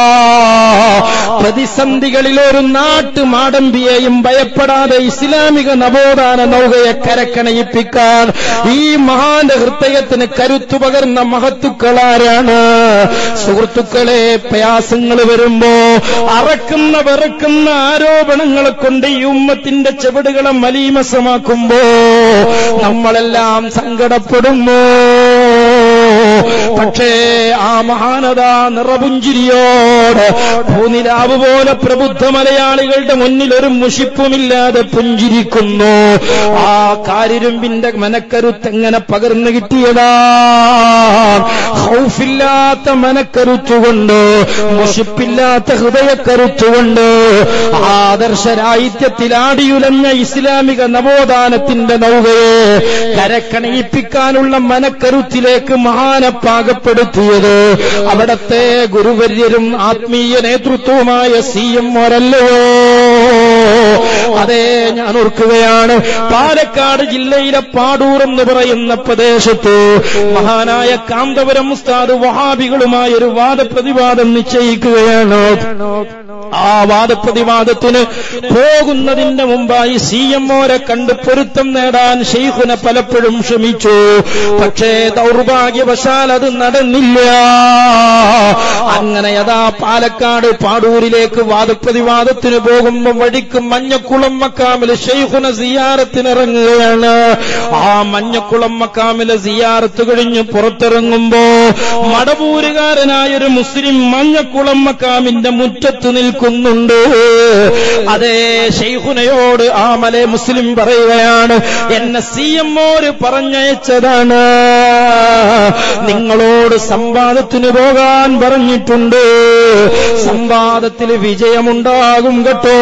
പ്രതിസന്ധികളിൽ ഒരു നാട്ടു മാടമ്പിയെയും ഭയപ്പെടാതെ ഇസ്ലാമിക നവോത്ഥാന നൗകയെ കരക്കണയിപ്പിക്കാൻ ഈ മഹാന്റെ ഹൃദയത്തിന് കരുത്തു പകർന്ന മഹത്തുക്കളാരാണ് സുഹൃത്തുക്കളെ പ്രയാസങ്ങൾ വരുമ്പോ അറക്കുന്ന വെറുക്കുന്ന ആരോപണങ്ങളെ കൊണ്ട് ഈ ഉമ്മത്തിന്റെ ചെവിടുകളെ മലീമസമാക്കുമ്പോ നമ്മളെല്ലാം സങ്കടപ്പെടുന്നു പക്ഷേ ആ മഹാനത നിറപുഞ്ചിരിയോട് ഭൂനിലാവ് പോലെ പ്രബുദ്ധ മലയാളികളുടെ മുന്നിൽ ഒരു മുഷിപ്പുമില്ലാതെ പുഞ്ചിരിക്കുന്നു ആ കാരിരുമ്പിന്റെ മനക്കരുത്തെങ്ങനെ പകർന്നു കിട്ടിയതാ ഹൗഫില്ലാത്ത മനക്കരുത്തുകൊണ്ട് മുഷിപ്പില്ലാത്ത ഹൃദയക്കരുത്തുകൊണ്ട് ആദർശരാഹിത്യത്തിൽ ആടിയുലഞ്ഞ ഇസ്ലാമിക നവോത്ഥാനത്തിന്റെ നൗകയെ കരക്കണയിപ്പിക്കാനുള്ള മനക്കരുത്തിലേക്ക് മഹാനെ പാകപ്പെടുത്തിയത് അവിടത്തെ ഗുരുവര്യരും ആത്മീയ നേതൃത്വവുമായ സി എം ഒരല്ലയോ അതെ ഞാൻ ഓർക്കുകയാണ് പാലക്കാട് ജില്ലയിലെ പാടൂർ എന്ന് പറയുന്ന പ്രദേശത്ത് മഹാനായ കാന്തപുരം ഉസ്താദ് വഹാബികളുമായ ഒരു വാദപ്രതിവാദം നിശ്ചയിക്കുകയാണ് ആ വാദപ്രതിവാദത്തിന് പോകുന്നതിന്റെ മുമ്പായി സി എം ഓരെ കണ്ട് പൊരുത്തം നേടാൻ ഷെയ്ഖുന പലപ്പോഴും ശ്രമിച്ചു പക്ഷേ ദൗർഭാഗ്യവശാൽ അത് നടന്നില്ല അങ്ങനെ അതാ പാലക്കാട് പാടൂരിലേക്ക് വാദപ്രതിവാദത്തിന് പോകുമ്പോൾ വഴിക്ക് മഞ്ഞക്കുളം മക്കാമില് ഷെയ്ഖുന സിയാറത്തിനിറങ്ങുകയാണ് ആ മഞ്ഞക്കുളം മക്കാമിലെ സിയാറത്ത് കഴിഞ്ഞ് പുറത്തിറങ്ങുമ്പോ മടവൂരുകാരനായൊരു മുസ്ലിം മഞ്ഞക്കുളം മക്കാമിന്റെ മുറ്റത്ത് നിൽക്കുന്നുണ്ട് അതേ ഷെയ്ഖുനയോട് ആ മലേ മുസ്ലിം പറയുകയാണ് എന്നെ സി എമ്മോര് പറഞ്ഞയച്ചതാണ് നിങ്ങളോട് സംവാദത്തിന് പോകാൻ പറഞ്ഞിട്ടുണ്ട് സംവാദത്തിൽ വിജയമുണ്ടാകും കേട്ടോ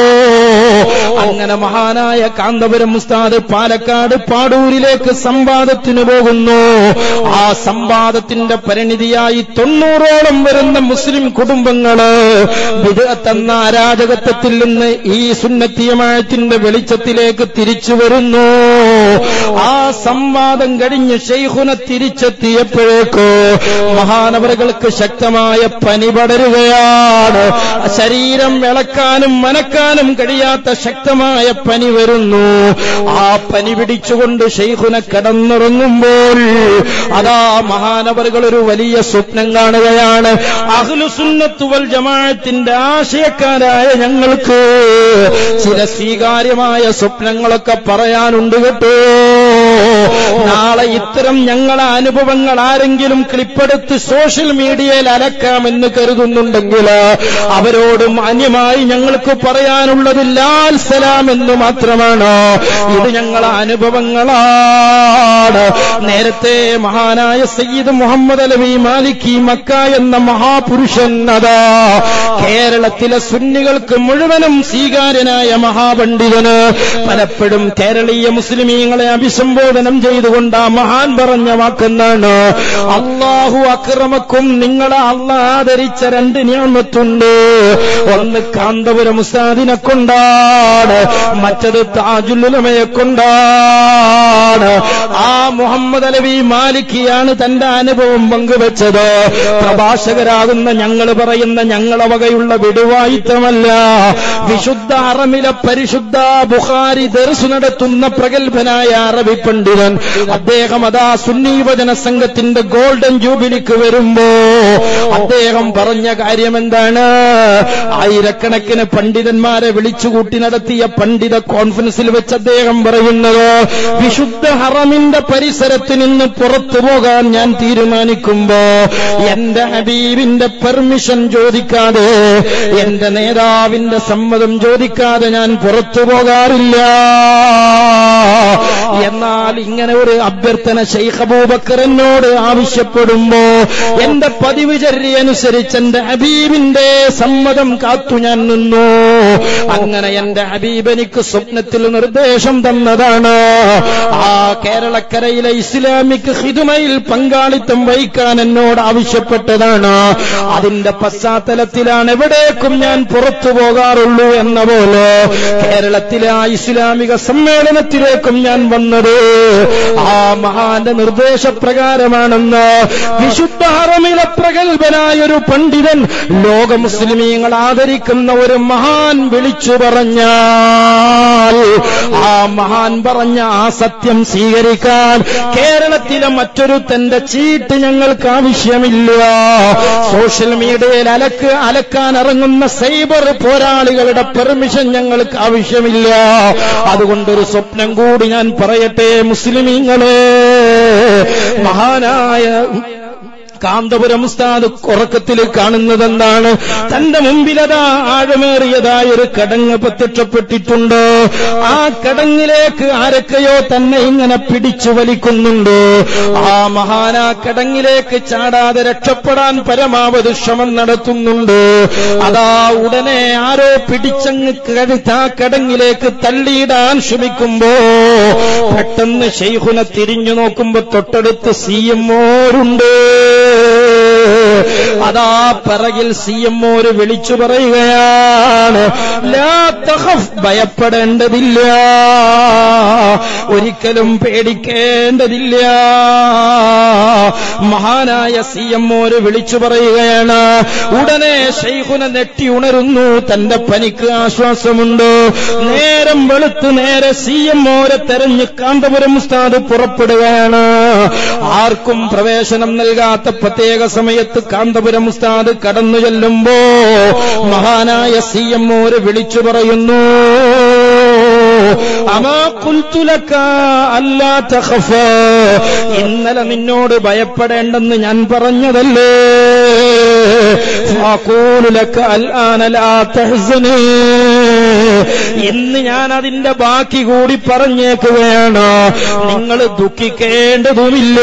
അങ്ങനെ മഹാനായ കാന്തപുരം ഉസ്താദ് പാലക്കാട് പാടൂരിലേക്ക് സംവാദത്തിന് പോകുന്നു ആ സംവാദത്തിന്റെ പരിണിതിയായി തൊണ്ണൂറോളം വരുന്ന മുസ്ലിം കുടുംബങ്ങള് വിദഗ്ധെന്ന അരാജകത്വത്തിൽ നിന്ന് ഈ സുന്നത്തിയമായത്തിന്റെ വെളിച്ചത്തിലേക്ക് തിരിച്ചു വരുന്നു ആ സംവാദം കഴിഞ്ഞ് ഷെയ്ഖുന തിരിച്ചെത്തിയപ്പോഴേക്കോ മഹാനവറുകൾക്ക് ശക്തമായ പനി പടരുകയാണ് ശരീരം ഇളക്കാനും മനക്കാനും കഴിയാത്ത ശക്തമായ പനി വരുന്നു ആ പനി പിടിച്ചുകൊണ്ട് ഷെയ്ഖുന കടന്നുറങ്ങുമ്പോൾ അതാ മഹാനവറുകൾ ഒരു വലിയ സ്വപ്നം കാണുകയാണ് അഹ്ലുസുന്നത്തുവൽ ജമാഅത്തിന്റെ ആശയക്കാരായ ഞങ്ങൾക്ക് ചില സ്വീകാര്യമായ സ്വപ്നങ്ങളൊക്കെ പറയാനുണ്ട് കേട്ടോ നാളെ ഇത്തരം ഞങ്ങളെ അനുഭവങ്ങൾ ആരെങ്കിലും ക്ലിപ്പെടുത്ത് സോഷ്യൽ മീഡിയയിൽ അലക്കാമെന്ന് കരുതുന്നുണ്ടെങ്കിൽ അവരോട് മാന്യമായി ഞങ്ങൾക്ക് പറയാനുള്ളത് ലാൽ സലാം എന്ന് മാത്രമാണ് ഇത് ഞങ്ങളെ അനുഭവങ്ങളാണ് നേരത്തെ മഹാനായ Sayyid Muhammad Alawi Maliki Mecca എന്ന മഹാപുരുഷൻ അതാ കേരളത്തിലെ സുന്നികൾക്ക് മുഴുവനും സ്വീകാര്യനായ മഹാപണ്ഡിതന് പലപ്പോഴും കേരളീയ മുസ്ലിമീങ്ങളെ അഭിസംബോധനം ചെയ്തുകൊണ്ട് ആ മഹാൻ പറഞ്ഞ വാക്കെന്നാണ് അള്ളാഹു അക്രമക്കും നിങ്ങളെ അള്ള ആദരിച്ച രണ്ട് ഞാമത്തുണ്ട് ഒന്ന് കാന്തപുരം ഉസ്താദിനെ കൊണ്ടാണ് മറ്റത് താജുല്ലുലമയെ കൊണ്ടാണ് ആ മുഹമ്മദ് അലവി മാലിക്കിയാണ് തന്റെ അനുഭവം പങ്കുവച്ചത് പ്രഭാഷകരാകുന്ന ഞങ്ങൾ പറയുന്ന ഞങ്ങളെ വകയുള്ള വിടുവായിത്തമല്ല വിശുദ്ധ അറമിലെ പരിശുദ്ധ ബുഖാരി ദർശു നടത്തുന്ന പ്രഗത്ഭനായ അറബി പണ്ഡിതൻ അദ്ദേഹം അതാ സുന്നീവചന സംഘത്തിന്റെ ഗോൾഡൻ ജൂബിലിക്ക് വരുമ്പോ അദ്ദേഹം പറഞ്ഞ കാര്യം എന്താണ് ആയിരക്കണക്കിന് പണ്ഡിതന്മാരെ വിളിച്ചുകൂട്ടി നടത്തിയ പണ്ഡിത കോൺഫറൻസിൽ വെച്ച് അദ്ദേഹം പറയുന്നത് വിശുദ്ധ ഹറമിന്റെ പരിസരത്ത് നിന്ന് പുറത്തു പോകാൻ ഞാൻ തീരുമാനിക്കുമ്പോ എന്റെ ഹബീബിന്റെ പെർമിഷൻ ചോദിക്കാതെ എന്റെ നേതാവിന്റെ സമ്മതം ചോദിക്കാതെ ഞാൻ പുറത്തു പോകാറില്ല എന്നാൽ ഇങ്ങനെ ഒരു അഭ്യർത്ഥന ഷെയ്ഖ് അബൂബക്കർ എന്നോട് ആവശ്യപ്പെടുമ്പോ എന്റെ പതിവ് ചര്യ അനുസരിച്ച് എന്റെ ഹബീബിന്റെ സമ്മതം കാത്തു ഞാൻ നിന്നു അങ്ങനെ എന്റെ ഹബീബ് എനിക്ക് സ്വപ്നത്തിൽ നിർദ്ദേശം തന്നതാണ് ആ കേരളക്കരയിലെ ഇസ്ലാമിക് ഹിതുമയിൽ പങ്കാളിത്തം വഹിക്കാൻ എന്നോട് ആവശ്യപ്പെട്ടതാണ് അതിന്റെ പശ്ചാത്തലത്തിലാണ് എവിടേക്കും ഞാൻ പുറത്തു പോകാറുള്ളൂ എന്ന പോലെ കേരളത്തിലെ ആ ഇസ്ലാമിക സമ്മേളനത്തിലേക്കും ഞാൻ വന്നത് ആ മഹാന്റെ നിർദ്ദേശപ്രകാരമാണെന്ന് വിശുദ്ധ ഹറമിലെ പ്രഗത്ഭനായ ഒരു പണ്ഡിതൻ ലോക മുസ്ലിമീങ്ങൾ ആദരിക്കുന്ന ഒരു മഹാൻ വിളിച്ചു പറഞ്ഞാൽ ആ മഹാൻ പറഞ്ഞ ആ സത്യം സ്വീകരിക്കാൻ കേരളത്തിലെ മറ്റൊരു തന്റെ ചീട്ട് ഞങ്ങൾക്ക് ആവശ്യമില്ല സോഷ്യൽ മീഡിയയിൽ അലക്ക് അലക്കാൻ ഇറങ്ങുന്ന സൈബർ പോരാളികളുടെ പെർമിഷൻ ഞങ്ങൾക്ക് ആവശ്യമില്ല അതുകൊണ്ടൊരു സ്വപ്നം കൂടി ഞാൻ പറയട്ടെ മുസ്ലിമീങ്ങളെ മഹാനായ കാന്തപുരം ഉസ്താദ് ഉറക്കത്തിൽ കാണുന്നതെന്താണ് തന്റെ മുമ്പിലതാ ആഴമേറിയതായ ഒരു കടങ്ങ് പ്രത്യക്ഷപ്പെട്ടിട്ടുണ്ട് ആ കടങ്ങിലേക്ക് ആരൊക്കെയോ തന്നെ ഇങ്ങനെ പിടിച്ചു വലിക്കുന്നുണ്ട് ആ മഹാന കടങ്ങിലേക്ക് ചാടാതെ രക്ഷപ്പെടാൻ പരമാവധി ശ്രമം നടത്തുന്നുണ്ട് അതാ ഉടനെ ആരോ പിടിച്ചങ്ങ് കഴുത്ത ആ കടങ്ങിലേക്ക് തള്ളിയിടാൻ ശ്രമിക്കുമ്പോ പെട്ടെന്ന് ഷെയ്ഖുനെ തിരിഞ്ഞു നോക്കുമ്പോ തൊട്ടടുത്ത് സി എം ഓരുണ്ട് അതാ പിറകിൽ സി എം ഓര് വിളിച്ചു പറയുകയാണ് ലാ തഖഫ് ഭയപ്പെടേണ്ടതില്ല ഒരിക്കലും പേടിക്കേണ്ടതില്ല മഹാനായ സി എം ഓര് വിളിച്ചു പറയുകയാണ് ഉടനെ ഷെയ്ഖുന നെട്ടി ഉണരുന്നു തന്റെ പനിക്ക് ആശ്വാസമുണ്ട് നേരം വെളുത്ത് നേരെ സി എം ഓരെ തെരഞ്ഞ് കാന്തപുരം ഉസ്താദ് പുറപ്പെടുകയാണ് ആർക്കും പ്രവേശനം നൽകാത്ത പ്രത്യേക സമയത്ത് കാന്തപുരം ഉസ്താദ് കടന്നു ചെല്ലുമ്പോ മഹാനായ സി എം ഓര് വിളിച്ചു പറയുന്നു അമാ കുൽത്തുലക്ക അല്ലാ തഖഫ ഇന്നലെ നിന്നോട് ഭയപ്പെടേണ്ടെന്ന് ഞാൻ പറഞ്ഞതല്ലേ ഫാഖൂലുലക അൽആന ലാ തഹ്സനീ ഇന്ന് ഞാൻ അതിന്റെ ബാക്കി കൂടി പറഞ്ഞേക്കുകയാണ് നിങ്ങൾ ദുഃഖിക്കേണ്ടതുമില്ല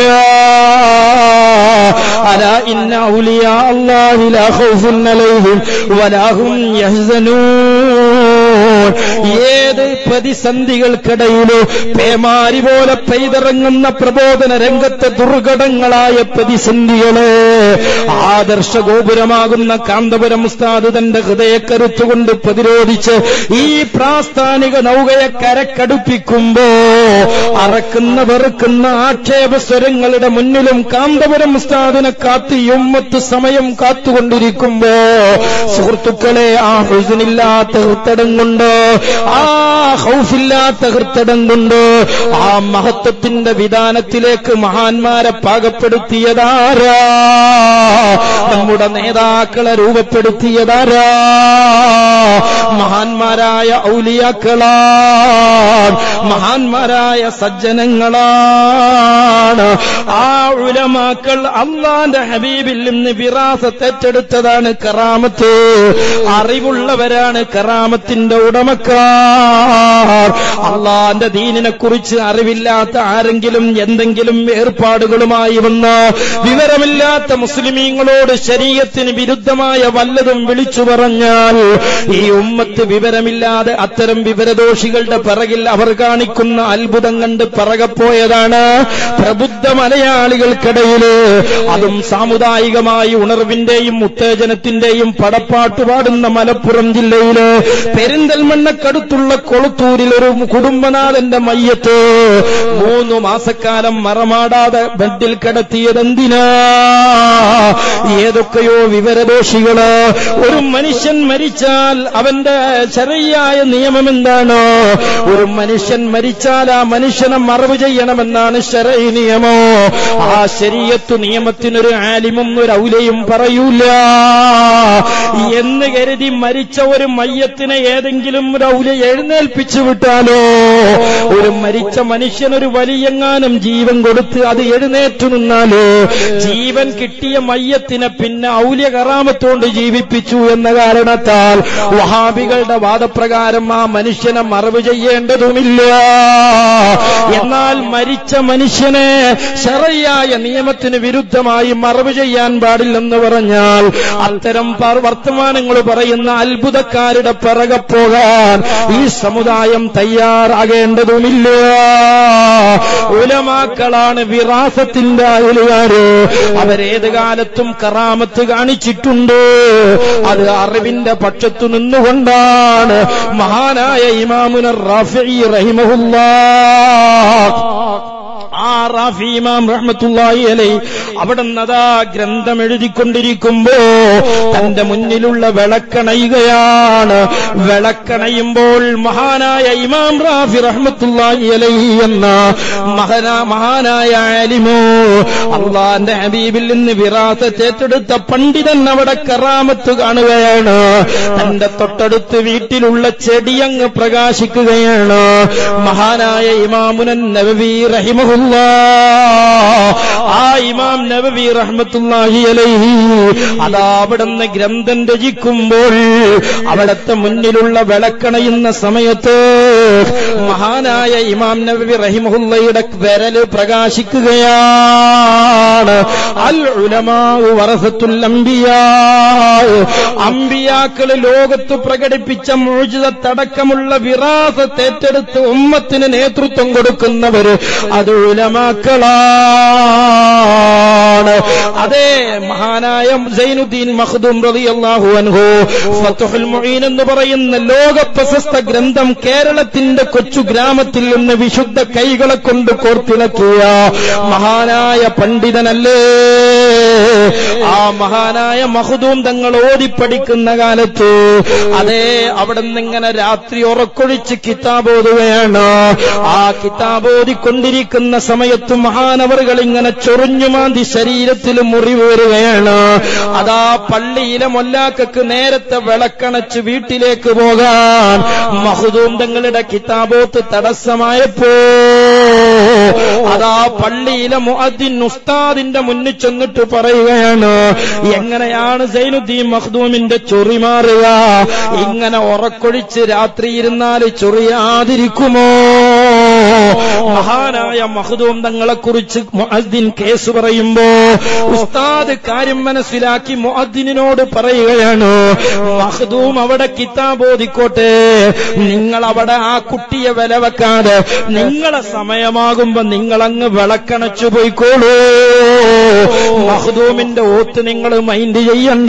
അല ഇന്ന ഔലിയ അല്ലാഹി ലാ ഖൗഫുൻ അലൈഹിം വലാ ഹും യഹ്സനൂൻ ഏത് പ്രതിസന്ധികൾക്കിടയിലോ പേമാരി പോലെ പെയ്തിറങ്ങുന്ന പ്രബോധന രംഗത്തെ ദുർഘടങ്ങളായ പ്രതിസന്ധികളെ ആദർശ ഗോപുരമാകുന്ന കാന്തപുരം ഉസ്താദ് തന്റെ ഹൃദയക്കരുത്തുകൊണ്ട് പ്രതിരോധിച്ച് ഈ പ്രാസ്ഥാനിക നൗകയെ കരക്കടുപ്പിക്കുമ്പോ അറക്കുന്ന വെറുക്കുന്ന ആക്ഷേപ സ്വരങ്ങളുടെ മുന്നിലും കാന്തപുരം ഉസ്താദിനെ കാത്ത് യുമ്മത്ത് സമയം കാത്തുകൊണ്ടിരിക്കുമ്പോ സുഹൃത്തുക്കളെ ആ ഹുസനില്ലാത്ത ഹൃത്തടം കൊണ്ട് ആ ഹൗഫില്ലാത്ത ഹൃത്തടം കൊണ്ട് ആ മഹത്വത്തിന്റെ വിധാനത്തിലേക്ക് മഹാന്മാരെ പാകപ്പെടുത്തിയതാരാ നമ്മുടെ നേതാക്കളെ രൂപപ്പെടുത്തിയതാരാ മഹാൻ മഹാന്മാരായ ഔലിയാക്കളാണ് മഹാന്മാരായ സജ്ജനങ്ങളാണ് ആ ഉലമാക്കൾ അള്ളാന്റെ ഹബീബിൽ നിന്ന് വിറാസത്ത് ഏറ്റെടുത്തതാണ് കറാമത്ത് അറിവുള്ളവരാണ് കറാമത്തിന്റെ ഉടമക്കാർ അള്ളാന്റെ ദീനിനെ കുറിച്ച് അറിവില്ലാത്ത ആരെങ്കിലും എന്തെങ്കിലും ഏർപ്പാടുകളുമായി വന്ന് വിവരമില്ലാത്ത മുസ്ലിമീങ്ങളോട് ശരീരത്തിന് വിരുദ്ധമായ വല്ലതും വിളിച്ചു പറഞ്ഞാൽ ഈ ഉമ്മത്ത് വിവരമില്ലാതെ അത്തരം വിവരദോഷികളുടെ പിറകിൽ അവർ കാണിക്കുന്ന അത്ഭുതം കണ്ട് പിറകപ്പോയതാണ് പ്രബുദ്ധ മലയാളികൾക്കിടയില് അതും സാമുദായികമായി ഉണർവിന്റെയും ഉത്തേജനത്തിന്റെയും പടപ്പാട്ട് പാടുന്ന മലപ്പുറം ജില്ലയില് പെരിന്തൽമണ്ണക്കടുത്തുള്ള കൊളുത്തൂരിൽ ഒരു കുടുംബനാഥന്റെ മയ്യത്ത് മൂന്ന് മാസക്കാലം മറമാടാതെ ബെഡിൽ കിടത്തിയതെന്തിനാ ഏതൊക്കെയോ വിവരദോഷികള് ഒരു മനുഷ്യൻ മരിച്ചാൽ അവന്റെ ശരിയായ നിയമം എന്താണ് ഒരു മനുഷ്യൻ മരിച്ചാൽ ആ മനുഷ്യനെ മറവ് ചെയ്യണമെന്നാണ് ശരൈ നിയമോ ആ ശരീയത്തു നിയമത്തിനൊരു ആലിമും ഒരു ഔലയും പറയൂല എന്ന് കരുതി മരിച്ച ഒരു മയ്യത്തിനെ ഏതെങ്കിലും ഒരു ഔല എഴുന്നേൽപ്പിച്ചു വിട്ടാലോ ഒരു മരിച്ച മനുഷ്യനൊരു വലിയെങ്ങാനും ജീവൻ കൊടുത്ത് അത് എഴുന്നേറ്റു നിന്നാലോ ജീവൻ കിട്ടിയ മയ്യത്തിനെ പിന്നെ ഔല്യ കറാമത്തോണ്ട് ജീവിപ്പിച്ചു എന്ന കാരണത്താൽ വഹാബികളുടെ വാദപ്രകാരം ആ മനുഷ്യനെ മറവ് ചെയ്യേണ്ടതുമില്ല എന്നാൽ മരിച്ച മനുഷ്യനെ ശറയായ നിയമത്തിന് വിരുദ്ധമായി മറവ് ചെയ്യാൻ പാടില്ലെന്ന് പറഞ്ഞാൽ അത്തരം പർ- വർത്തമാനങ്ങൾ പറയുന്ന അത്ഭുതക്കാരുടെ പിറകെ പോകാൻ ഈ സമുദായം തയ്യാറാകേണ്ടതുമില്ല ഉലമാക്കളാണ് വിറാസത്തിന്റെ അയലുകാര് അവരേത് കാലത്തും കറാമത്ത് കാണിച്ചിട്ടുണ്ട് അത് അറിവിന്റെ പക്ഷത്തു നിന്നുകൊണ്ടാണ് മഹാനായ ഇമാമുന റാഫി റഹിമഹുല്ലാ ആ റാഫി ഇമാം റഹ്മത്തുള്ളാഹി അലൈ അവിടെ അതാ ഗ്രന്ഥം എഴുതിക്കൊണ്ടിരിക്കുമ്പോ തന്റെ മുന്നിലുള്ള വിളക്കണയുകയാണ് വിളക്കണയുമ്പോൾ മഹാനായ ഇമാം റാഫി റഹ്മത്തുള്ളാഹി അലൈ എന്ന മഹാനാ മഹാനായ ആലിമോ അള്ളാന്റെ ഹബീബിൽ നിന്ന് വിറാസത്ത് ഏറ്റെടുത്ത പണ്ഡിതൻ അവിടെ കറാമത്ത് കാണുകയാണ് തന്റെ തൊട്ടടുത്ത് വീട്ടിലുള്ള ചെടിയങ്ങ് പ്രകാശിക്കുകയാണ് മഹാനായ ഇമാമുനൻ നബവി റഹിമഹുല്ല ആ ഇമാം നബവി റഹ്മത്തുള്ളാഹി അലൈഹി അതാ അവിടുന്ന് ഗ്രന്ഥം രചിക്കുമ്പോൾ അവിടത്തെ മുന്നിലുള്ള വിളക്കണയുന്ന സമയത്ത് മഹാനായ ഇമാം നബവി റഹിമഹുല്ലയുടെ വിരല് പ്രകാശിക്കുകയാണ് അൽ ഉലമാഉ വറസത്തുൽ അംബിയാ അമ്പിയാക്കള് ലോകത്ത് പ്രകടിപ്പിച്ച മോചിതത്തടക്കമുള്ള വിറാസത്ത് ഏറ്റെടുത്ത് ഉമ്മത്തിന് നേതൃത്വം കൊടുക്കുന്നവര് അത് ഉലമാക്കളാണ് അതേ മഹാനായ സൈനുദ്ദീൻ മഖ്ദൂം റളിയല്ലാഹു അൻഹു ഫത്ഹുൽ മുഈൻ എന്ന് പറയുന്ന ലോക പ്രശസ്ത ഗ്രന്ഥം കേരളത്തിന്റെ കൊച്ചു ഗ്രാമത്തിൽ നിന്ന് വിശുദ്ധ കൈകളെ കൊണ്ട് കോർത്തിണക്കിയ മഹാനായ പണ്ഡിതനല്ലേ ആ മഹാനായ മഹദൂം തങ്ങൾ ഓതിപ്പടിക്കുന്ന കാലത്ത് അതേ അവിടെ നിന്നിങ്ങനെ രാത്രി ഉറക്കൊഴിച്ച് കിതാബ് ഓതുകയാണ് ആ കിതാബ് ഓതിക്കൊണ്ടിരിക്കുന്ന സമയത്ത് മഹാനവറുകൾ ഇങ്ങനെ ചൊറിഞ്ഞു മാന്തി ശരീരത്തിൽ മുറിവ് വരികയാണ് അതാ പള്ളിയിലെ മൊല്ലാക്കക്ക് നേരത്തെ വിളക്കണച്ച് വീട്ടിലേക്ക് പോകാൻ മഹദൂം തങ്ങളുടെ കിതാബോത്ത് തടസ്സമായപ്പോ അതാ പള്ളിയിലെ മുഅദ്ദിൻ ഉസ്താദിന്റെ മുന്നിൽ ചെന്നിട്ട് പറയുകയാണ് എങ്ങനെയാണ് സൈനുദ്ദീൻ മഖ്ദൂമിന്റെ ചൊറി മാറുക ഇങ്ങനെ ഉറക്കൊഴിച്ച് രാത്രി ഇരുന്നാൽ ചൊറിയാതിരിക്കുമോ മഹാനായ മഹദൂം തങ്ങളെ കുറിച്ച് മുഅദ്ദിൻ കേസ് പറയുമ്പോ ഉസ്താദ് കാര്യം മനസ്സിലാക്കി മുഅദ്ദിനോട് പറയുകയാണ് മഹദൂം അവിടെ കിതാബ് ഓതിക്കോട്ടെ നിങ്ങൾ അവിടെ ആ കുട്ടിയെ വില വെക്കാതെ നിങ്ങളെ സമയമാകുമ്പോ നിങ്ങളങ്ങ് വിളക്കണച്ചു പോയിക്കോളൂ മഹദൂമിന്റെ ഓത്ത് നിങ്ങൾ മൈൻഡ് ചെയ്യണ്ട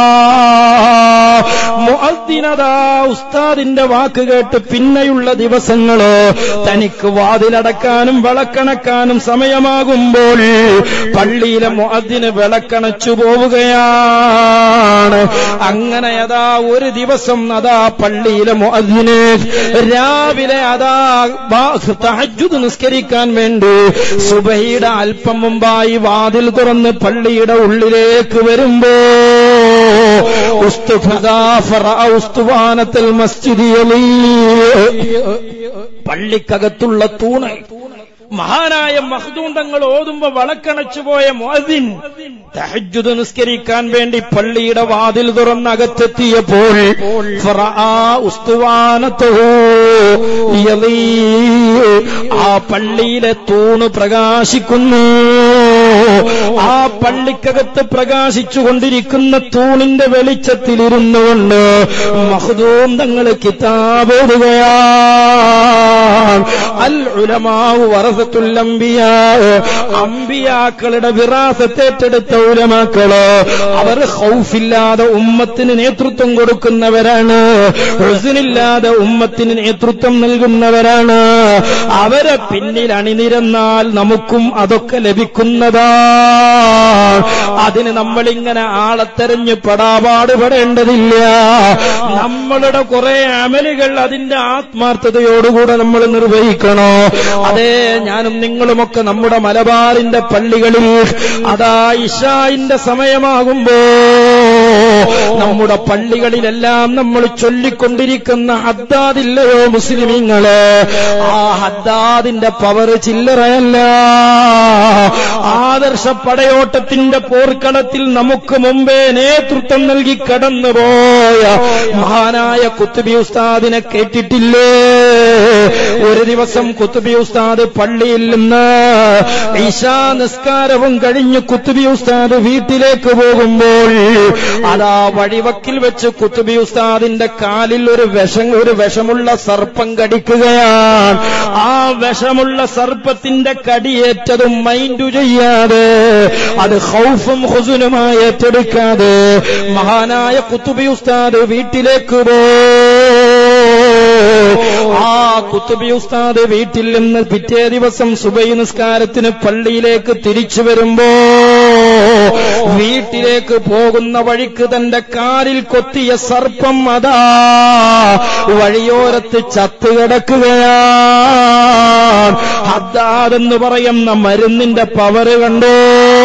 മുഅദ്ദിനതാ ഉസ്താദിന്റെ വാക്ക് കേട്ട് പിന്നെയുള്ള ദിവസങ്ങള് തനിക്ക് വാതിലടക്കാനും വിളക്കണക്കാനും സമയമാകുമ്പോൾ പള്ളിയിലെ മുഅദ്ദിന് വിളക്കണച്ചു പോവുകയാണ് അങ്ങനെ അതാ ഒരു ദിവസം അതാ പള്ളിയിലെ മുഅദ്ദിന് രാവിലെ അതാ തഹജ്ജുദ് നിസ്കരിക്കാൻ വേണ്ടി സുബഹിയുടെ അല്പം മുമ്പായി വാതിൽ തുറന്ന് പള്ളിയുടെ ഉള്ളിലേക്ക് വരുമ്പോ ഉസ്തുഫദാ ഫറഅ ഉസ്തുവാനത്തൽ മസ്ജിദി യലീ. പള്ളിക്കകത്തുള്ള തൂണ് മഹാനായ മഹ്ദൂം തങ്ങൾ ഓതുമ്പോ വളക്കണച്ചുപോയ മുഅദ്ദിൻ തഹജ്ജുദ് നിസ്കരിക്കാൻ വേണ്ടി പള്ളിയുടെ വാതിൽ തുറന്നകത്തെത്തിയപ്പോൾ ഫറആ ഉസ്തുവാനത്തഹു യലീ. ആ പള്ളിയിലെ തൂണ് പ്രകാശിക്കുന്നു ആ പള്ളിക്കകത്ത് പ്രകാശിച്ചുകൊണ്ടിരിക്കുന്ന തൂണിന്റെ വെളിച്ചത്തിലിരുന്നു കൊണ്ട് മഹദൂം തങ്ങൾ കിതാബ് എഴുതുകയാണ് അൽ ഉലമാവ് വറസത്തുൽ അംബിയാ അംബിയാക്കളുടെ വിറാസത്തേറ്റെടുത്ത ഉലമാക്കള് അവർ ഹൗഫില്ലാതെ ഉമ്മത്തിന് നേതൃത്വം കൊടുക്കുന്നവരാണ് ഹുസനില്ലാതെ ഉമ്മത്തിന് നേതൃത്വം നൽകുന്നവരാണ് അവരെ പിന്നിൽ അണിനിരന്നാൽ നമുക്കും അതൊക്കെ ലഭിക്കുന്നതാ അതിന് നമ്മളിങ്ങനെ ആളെ തെരഞ്ഞ് പെടാപാടുപെടേണ്ടതില്ല നമ്മളുടെ കുറെ അമലുകൾ അതിന്റെ ആത്മാർത്ഥതയോടുകൂടെ നമ്മൾ നിർവഹിക്കണോ അതേ ഞാനും നിങ്ങളുമൊക്കെ നമ്മുടെ മലബാറിന്റെ പള്ളികളിൽ അതാ ഇഷായിന്റെ സമയമാകുമ്പോ നമ്മുടെ പള്ളികളിലെല്ലാം നമ്മൾ ചൊല്ലിക്കൊണ്ടിരിക്കുന്ന ഹദ്ദാദില്ലയോ മുസ്ലിമീങ്ങള് ആ ഹദ്ദാദിന്റെ പവർ ചില്ലറയല്ല ആദർശ പടയോട്ടത്തിന്റെ പോർക്കളത്തിൽ നമുക്ക് മുമ്പേ നേതൃത്വം നൽകി കടന്നുപോയ മഹാനായ കുത്തുബി ഉസ്താദിനെ കേട്ടിട്ടില്ലേ ഒരു ദിവസം കുത്തുബി ഉസ്താദ് പള്ളിയിൽ നിന്ന് ഈശാ നിസ്കാരവും കഴിഞ്ഞ് കുത്തുബി ഉസ്താദ് വീട്ടിലേക്ക് പോകുമ്പോൾ അതാ വഴിവക്കിൽ വെച്ച് കുത്തുബി ഉസ്താദിന്റെ കാലിൽ ഒരു വിഷം ഒരു വിഷമുള്ള സർപ്പം കടിക്കുകയാണ് ആ വിഷമുള്ള സർപ്പത്തിന്റെ കടിയേറ്റതും മൈൻഡു ചെയ്യാതെ അത് ഹൗഫും ഹുസുനുമായി ഏറ്റെടുക്കാതെ മഹാനായ കുത്തുബി ഉസ്താദ് വീട്ടിലേക്ക് പോ ആ കുത്തുബി ഉസ്താദ് വീട്ടിൽ നിന്ന് പിറ്റേ ദിവസം സുബൈ നിസ്കാരത്തിന് പള്ളിയിലേക്ക് തിരിച്ചു വരുമ്പോ വീട്ടിലേക്ക് പോകുന്ന വഴിക്ക് തന്റെ കാലിൽ കൊത്തിയ സർപ്പം അതാ വഴിയോരത്ത് ചത്ത് കിടക്കുകയാണ് ഹദ്ദാദെന്ന് പറയുന്ന മരുന്നിന്റെ പവറ് കണ്ടോ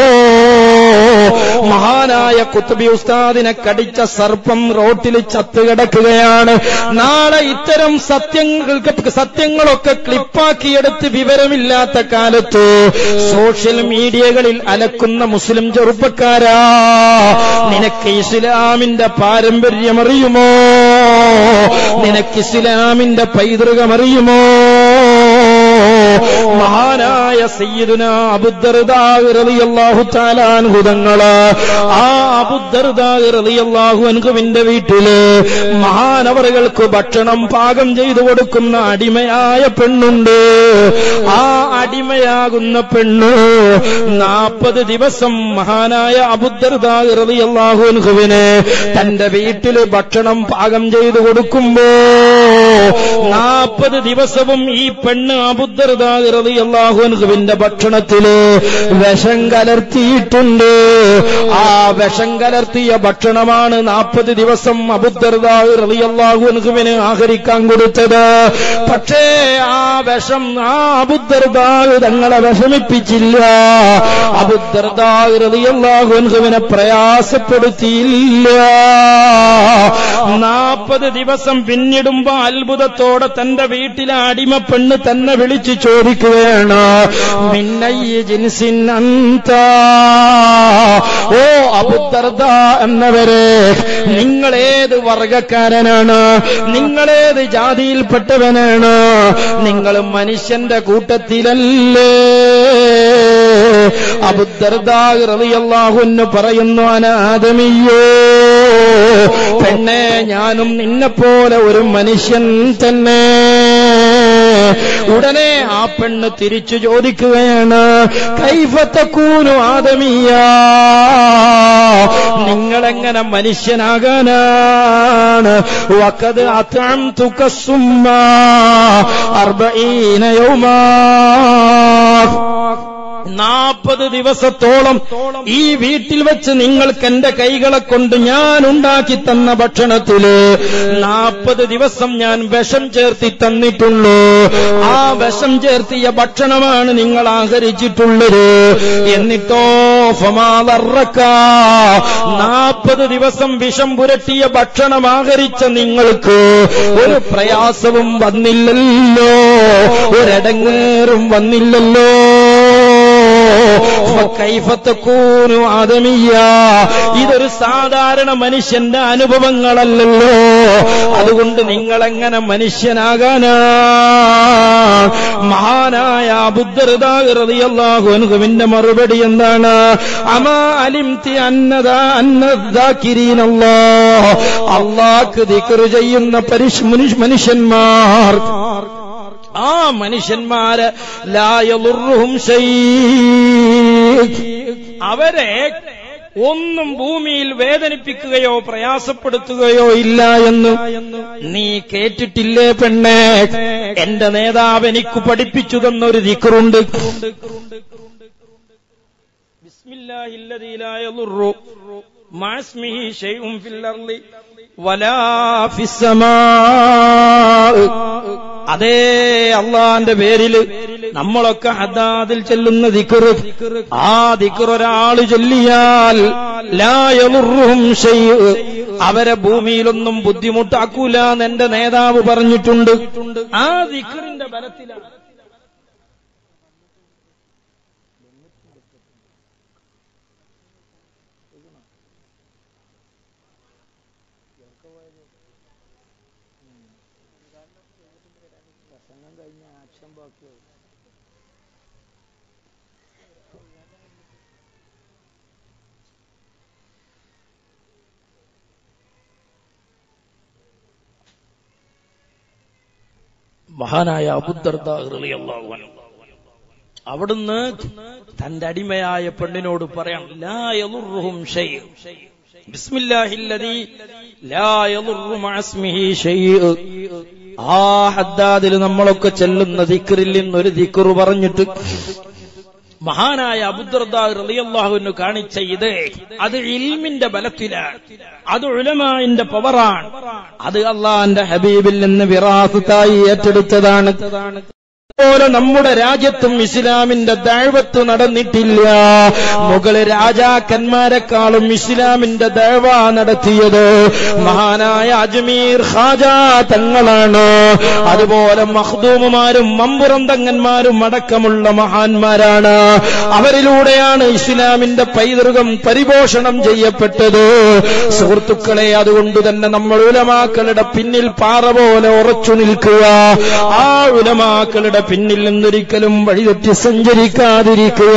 മഹാനായ കുത്തുബി ഉസ്താദിനെ കടിച്ച സർപ്പം റോട്ടിൽ ചത്തുകിടക്കുകയാണ് നാളെ ഇത്തരം സത്യങ്ങൾക്ക് സത്യങ്ങളൊക്കെ ക്ലിപ്പാക്കിയെടുത്ത് വിവരമില്ലാത്ത കാലത്ത് സോഷ്യൽ മീഡിയകളിൽ അലക്കുന്ന മുസ്ലിം ചെറുപ്പക്കാരാ നിനക്ക് ഇസ്ലാമിന്റെ പാരമ്പര്യമറിയുമോ നിനക്ക് ഇസ്ലാമിന്റെ പൈതൃകമറിയുമോ മഹാനായ സയ്യിദുന അബുദ്ദർദാഹു താലാൻഹുതങ്ങള് ആ അബുദ്ദർദാഹു അൻഹുവിന്റെ വീട്ടില് മഹാനവറുകൾക്ക് ഭക്ഷണം പാകം ചെയ്തു കൊടുക്കുന്ന അടിമയായ പെണ്ണുണ്ട് ആ അടിമയാകുന്ന പെണ്ണ് നാൽപ്പത് ദിവസം മഹാനായ അബുദ്ദർദാഹു അൻഹുവിന് തന്റെ വീട്ടില് ഭക്ഷണം പാകം ചെയ്തു കൊടുക്കുമ്പോ നാൽപ്പത് ദിവസവും ഈ പെണ്ണ് അബുദ്ദർദാഹുവിന്റെ ഭക്ഷണത്തില് വിഷം കലർത്തിയിട്ടുണ്ട് ആ വിഷം കലർത്തിയ ഭക്ഷണമാണ് നാൽപ്പത് ദിവസം അബുദ്ദർദാഹുവിന് ആഹരിക്കാൻ കൊടുത്തത് പക്ഷേ ആ വിഷം ആ അബുദ്ദർദാഹ് തങ്ങളെ വിഷമിപ്പിച്ചില്ല അബുദ്ദർദാഹുവിനെ പ്രയാസപ്പെടുത്തിയില്ല നാൽപ്പത് ദിവസം പിന്നിടുമ്പോ അത്ഭുതത്തോടെ തന്റെ വീട്ടിലെ അടിമ പെണ്ണ് തന്നെ വിളിച്ചു ചോദിക്കുകയാണ് മിന്നയ്യ ജിൻസിൻ അന്ത ഓ അബുദർദ എന്നവരെ നിങ്ങളേത് വർഗക്കാരനാണ് നിങ്ങളേത് ജാതിയിൽപ്പെട്ടവനാണ് നിങ്ങൾ മനുഷ്യന്റെ കൂട്ടത്തിലല്ലേ അബുദർദാഹുന്ന് പറയുന്നു അനാദമിയോ പെണ്ണെ ഞാനും നിന്നെപ്പോലെ ഒരു മനുഷ്യൻ തന്നെ ഉടനെ ആ പെണ്ണ് തിരിച്ചു ചോദിക്കുകയാണ് കൈഫത്തക്കൂനു ആദമീയ നിങ്ങളെങ്ങനെ മനുഷ്യനാകാനാണ് വക്കത് അത്തം തുക്കസുമ്മ അർബീന യൗമാ നാൽപ്പത് ദിവസത്തോളം ഈ വീട്ടിൽ വെച്ച് നിങ്ങൾക്ക് എന്റെ കൈകളെ കൊണ്ട് ഞാൻ ഉണ്ടാക്കി തന്ന ഭക്ഷണത്തില് നാൽപ്പത് ദിവസം ഞാൻ വിഷം ചേർത്തി തന്നിട്ടുള്ളൂ ആ വിഷം ചേർത്തിയ ഭക്ഷണമാണ് നിങ്ങൾ ആഹരിച്ചിട്ടുള്ളത് എന്നിട്ടോ ഫമാലറക്ക നാൽപ്പത് ദിവസം വിഷം പുരട്ടിയ ഭക്ഷണം ആഹരിച്ച നിങ്ങൾക്ക് ഒരു പ്രയാസവും വന്നില്ലല്ലോ ഒരടങ്ങേറും വന്നില്ലല്ലോ കൈഫത്തക്കൂനു ആദമിയ ഇതൊരു സാധാരണ മനുഷ്യന്റെ അനുഭവങ്ങളല്ലല്ലോ അതുകൊണ്ട് നിങ്ങൾ എങ്ങനെ മനുഷ്യനാകാനാ മഹാനായ ബുദ്ധറുദാഹുവിന്റെ മറുപടി എന്താണ് അമാ അലിംതി അന്നദാ അന്നദാക്കിരീനല്ലോ അള്ളാഹ് ദിക്റ് ചെയ്യുന്ന പരിശ് മനുഷ്യ- മനുഷ്യന്മാർ ആ മനുഷ്യന്മാര് ലായലുറുഹും അവരെ ഒന്നും ഭൂമിയിൽ വേദനിപ്പിക്കുകയോ പ്രയാസപ്പെടുത്തുകയോ ഇല്ല എന്ന് നീ കേട്ടിട്ടില്ലേ പെണ്ണേ എന്റെ നേതാവ് എനിക്ക് പഠിപ്പിച്ചു തന്നൊരു ദിക്കറുണ്ട് ബിസ്മില്ലാഹില്ലദീലായലുറു മാസ്മിഹി ഷൈഉം ഫിൽ അർളി വലാ ഫിസ്സമാ അതേ അള്ളാന്റെ പേരില് നമ്മളൊക്കെ ഹദാദിൽ ചെല്ലുന്ന ദിക്കറ് ആ ദിക്കർ ഒരാള് ചൊല്ലിയാൽ ലായമുറും അവരെ ഭൂമിയിലൊന്നും ബുദ്ധിമുട്ടാക്കൂല എന്ന് എന്റെ നേതാവ് പറഞ്ഞിട്ടുണ്ട് ആ ദിക്കറിന്റെ ബലത്തിലാണ് പ്രസംഗം കഴിഞ്ഞ ആക്ഷൻ ബാക്കിയാവും മഹാനായ അബുദർദ അവിടുന്ന് തന്റെ അടിമയായ പെണ്ണിനോട് പറയാം ലാ യളുറുഹും ഷൈء ബിസ്മില്ലാഹില്ലദീ ലാ യളുറു മഅസ്മിഹി ഷൈء ആ ഹദ്ദാദിൽ നമ്മളൊക്കെ ചെല്ലുന്ന ദിക്റിൽ നിന്നൊരു ദിക്റ് പറഞ്ഞിട്ട് മഹാനായ അബുദർദാ റളിയല്ലാഹുവിന് കാണിച്ച ഇത് അത് ഇൽമിന്റെ ബലത്തിലാണ് അത് ഉലമാന്റെ പവറാണ് അത് അള്ളാന്റെ ഹബീബിൽ നിന്ന് വിറാസത്തായി ഏറ്റെടുത്തതാണ് പോലെ നമ്മുടെ രാജ്യത്തും ഇസ്ലാമിന്റെ ദഴവത്ത് നടന്നിട്ടില്ല മുകള് രാജാക്കന്മാരെക്കാളും ഇസ്ലാമിന്റെ ദഴവ നടത്തിയത് മഹാനായ അജ്മീർ ഖാജ തങ്ങളാണ് അതുപോലെ മഖ്ദൂമുമാരും മമ്പുറം തങ്ങന്മാരും അടക്കമുള്ള മഹാന്മാരാണ് അവരിലൂടെയാണ് ഇസ്ലാമിന്റെ പൈതൃകം പരിപോഷണം ചെയ്യപ്പെട്ടത് സുഹൃത്തുക്കളെ അതുകൊണ്ട് തന്നെ നമ്മൾ ഉലമാക്കളുടെ പിന്നിൽ പാറ പോലെ ഉറച്ചു നിൽക്കുക ആ ഉലമാക്കളുടെ പിന്നിൽ നിന്നൊരിക്കലും വഴിതെറ്റി സഞ്ചരിക്കാതിരിക്കുക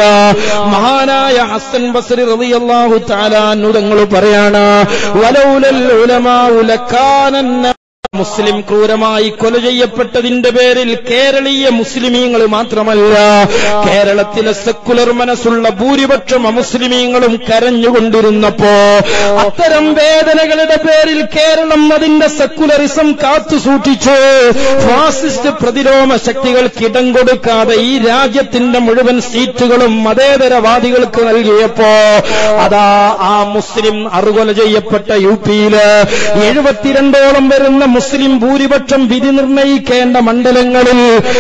മഹാനായ ഹസൻ ബസരി റളിയല്ലാഹു തആല തങ്ങൾ പറയാണ് വലൗലൽ ഉലമാഉ ലക്കാനന്ന മുസ്ലിം ക്രൂരമായി കൊല ചെയ്യപ്പെട്ടതിന്റെ പേരിൽ കേരളീയ മുസ്ലിമീങ്ങൾ മാത്രമല്ല കേരളത്തിലെ സെക്കുലർ മനസ്സുള്ള ഭൂരിപക്ഷം അമുസ്ലിമീങ്ങളും കരഞ്ഞുകൊണ്ടിരുന്നപ്പോ അത്തരം വേദനകളുടെ പേരിൽ കേരളം അതിന്റെ സെക്കുലറിസം കാത്തു സൂക്ഷിച്ചു ഫാസിസ്റ്റ് പ്രതിരോധ ശക്തികൾക്ക് ഇടം കൊടുക്കാതെ ഈ രാജ്യത്തിന്റെ മുഴുവൻ സീറ്റുകളും മതേതരവാദികൾക്ക് നൽകിയപ്പോ അതാ ആ മുസ്ലിം അറുകൊല ചെയ്യപ്പെട്ട യു പിയില് എഴുപത്തിരണ്ടോളം വരുന്ന മുസ്ലിം ഭൂരിപക്ഷം വിധി നിർണയിക്കേണ്ട മണ്ഡലങ്ങളിൽ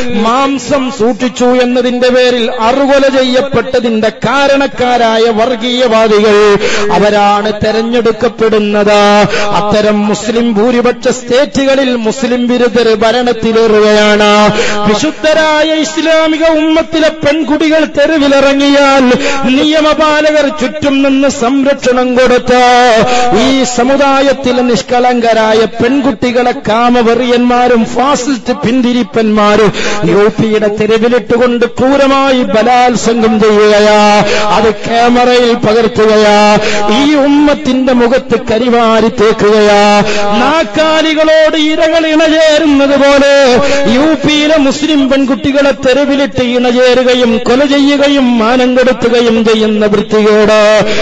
മാംസം സൂക്ഷിച്ചു എന്നതിന്റെ പേരിൽ അറുകൊല ചെയ്യപ്പെട്ടതിന്റെ കാരണക്കാരായ വർഗീയവാദികൾ അവരാണ് തെരഞ്ഞെടുക്കപ്പെടുന്നത് അത്തരം മുസ്ലിം ഭൂരിപക്ഷ സ്റ്റേറ്റുകളിൽ മുസ്ലിം വിരുദ്ധർ ഭരണത്തിലേറുകയാണ് വിശുദ്ധരായ ഇസ്ലാമിക ഉമ്മത്തിലെ പെൺകുട്ടികൾ തെരുവിലിറങ്ങിയാൽ നിയമപാലകർ ചുറ്റും നിന്ന് സംരക്ഷണം കൊടുത്ത് ഈ സമുദായത്തിലെ നിഷ്കളങ്കരായ പെൺകുട്ടികളെ കാമവെറിയന്മാരും ഫാസിസ്റ്റ് പിന്തിരിപ്പന്മാരും യു പിയുടെ തെരുവിലിട്ടുകൊണ്ട് ക്രൂരമായി ബലാത്സംഗം ചെയ്യുകയാ അത് ക്യാമറയിൽ പകർത്തുകയാ ഈ ഉമ്മത്തിന്റെ മുഖത്ത് കരിവാരി തേക്കുകയാ നാക്കാലികളോട് ഇരകൾ ഇണചേരുന്നത് പോലെ യു പിയിലെ മുസ്ലിം പെൺകുട്ടികളെ തെരുവിലിട്ട് ഇണചേരുകയും കൊല ചെയ്യുകയും മാനം കെടുത്തുകയും ചെയ്യുന്ന വൃത്തികേട്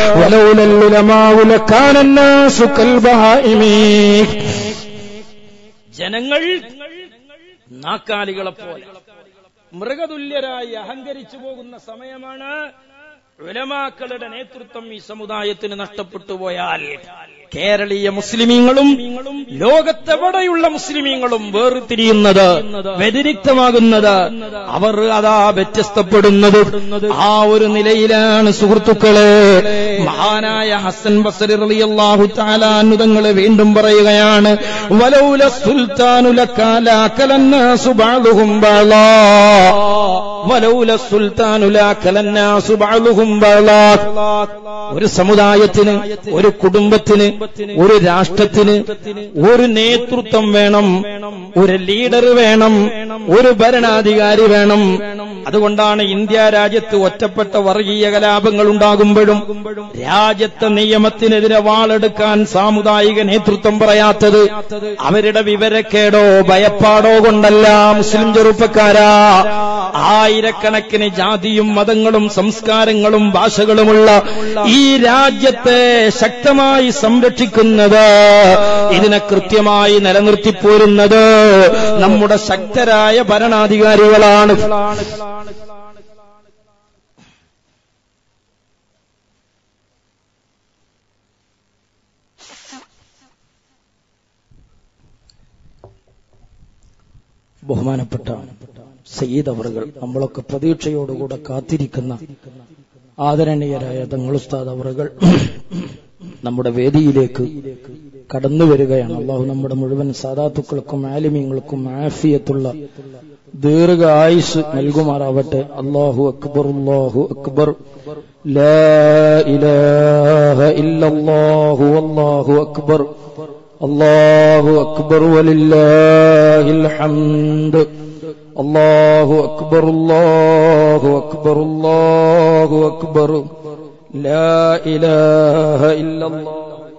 വലൗലല്ലുലമാവുലക്കാനന്നാസു കൽബഹായിമീ ജനങ്ങൾ നാക്കാലികളെ പോലെ മൃഗതുല്യരായി അഹങ്കരിച്ചു പോകുന്ന സമയമാണ് ഉലമാക്കളുടെ നേതൃത്വം ഈ സമുദായത്തിന് നഷ്ടപ്പെട്ടു പോയാൽ കേരളീയ മുസ്ലിമീങ്ങളും ലോകത്തെവിടെയുള്ള മുസ്ലിമീങ്ങളും വേർതിരിയുന്നത് വ്യതിരിക്തമാകുന്നത് അവർ അതാ വ്യത്യസ്തപ്പെടുന്നത് ആ ഒരു നിലയിലാണ് സുഹൃത്തുക്കളെ മഹാനായ ഹസൻ ബസരി റളിയല്ലാഹു താലാനുതങ്ങളെ വീണ്ടും പറയുകയാണ് വലൗല സുൽത്താനുലക്കാലാക്കലന്നാസു ബഅദുഹും ബഅളാ വലൗല സുൽത്താനുലാക്കലന്നാസു ബഅദുഹും ബഅളാ ഒരു സമുദായത്തിന് ഒരു കുടുംബത്തിന് ഒരു രാഷ്ട്രത്തിന് ഒരു നേതൃത്വം വേണം ഒരു ലീഡർ വേണം ഒരു ഭരണാധികാരി വേണം അതുകൊണ്ടാണ് ഇന്ത്യ രാജ്യത്ത് ഒറ്റപ്പെട്ട വർഗീയ കലാപങ്ങൾ ഉണ്ടാകുമ്പോഴും രാജ്യത്തെ നിയമത്തിനെതിരെ വാളെടുക്കാൻ സാമുദായിക നേതൃത്വം പറയാത്തത് അവരുടെ വിവരക്കേടോ ഭയപ്പാടോ കൊണ്ടല്ല മുസ്ലിം ചെറുപ്പക്കാരാ ആയിരക്കണക്കിന് ജാതിയും മതങ്ങളും സംസ്കാരങ്ങളും ഭാഷകളുമുള്ള ഈ രാജ്യത്തെ ശക്തമായി സംരക്ഷിക്കുന്നത് ഇതിനെ കൃത്യമായി നിലനിർത്തിപ്പോരുന്നത് നമ്മുടെ ശക്തരായ ഭരണാധികാരികളാണ് ബഹുമാനപ്പെട്ട സയ്യിദ് അവറുകൾ നമ്മളൊക്കെ പ്രതീക്ഷയോടുകൂടെ കാത്തിരിക്കുന്ന ആദരണീയരായ തങ്ങളുസ്താദ് അവറുകൾ നമ്മുടെ വേദിയിലേക്ക് കടന്നു വരികയാണ് അള്ളാഹു നമ്മുടെ മുഴുവൻ സാധാത്തുക്കൾക്കും ആലിമീങ്ങൾക്കും ആഫിയത്തുള്ള ദീർഘ ആയുസ് നൽകുമാറാവട്ടെ അള്ളാഹു അക്ബർ അള്ളാഹു അക്ബർ لا إله إلا الله والله أكبر الله أكبر ولله الحمد الله أكبر الله أكبر الله أكبر لا إله إلا الله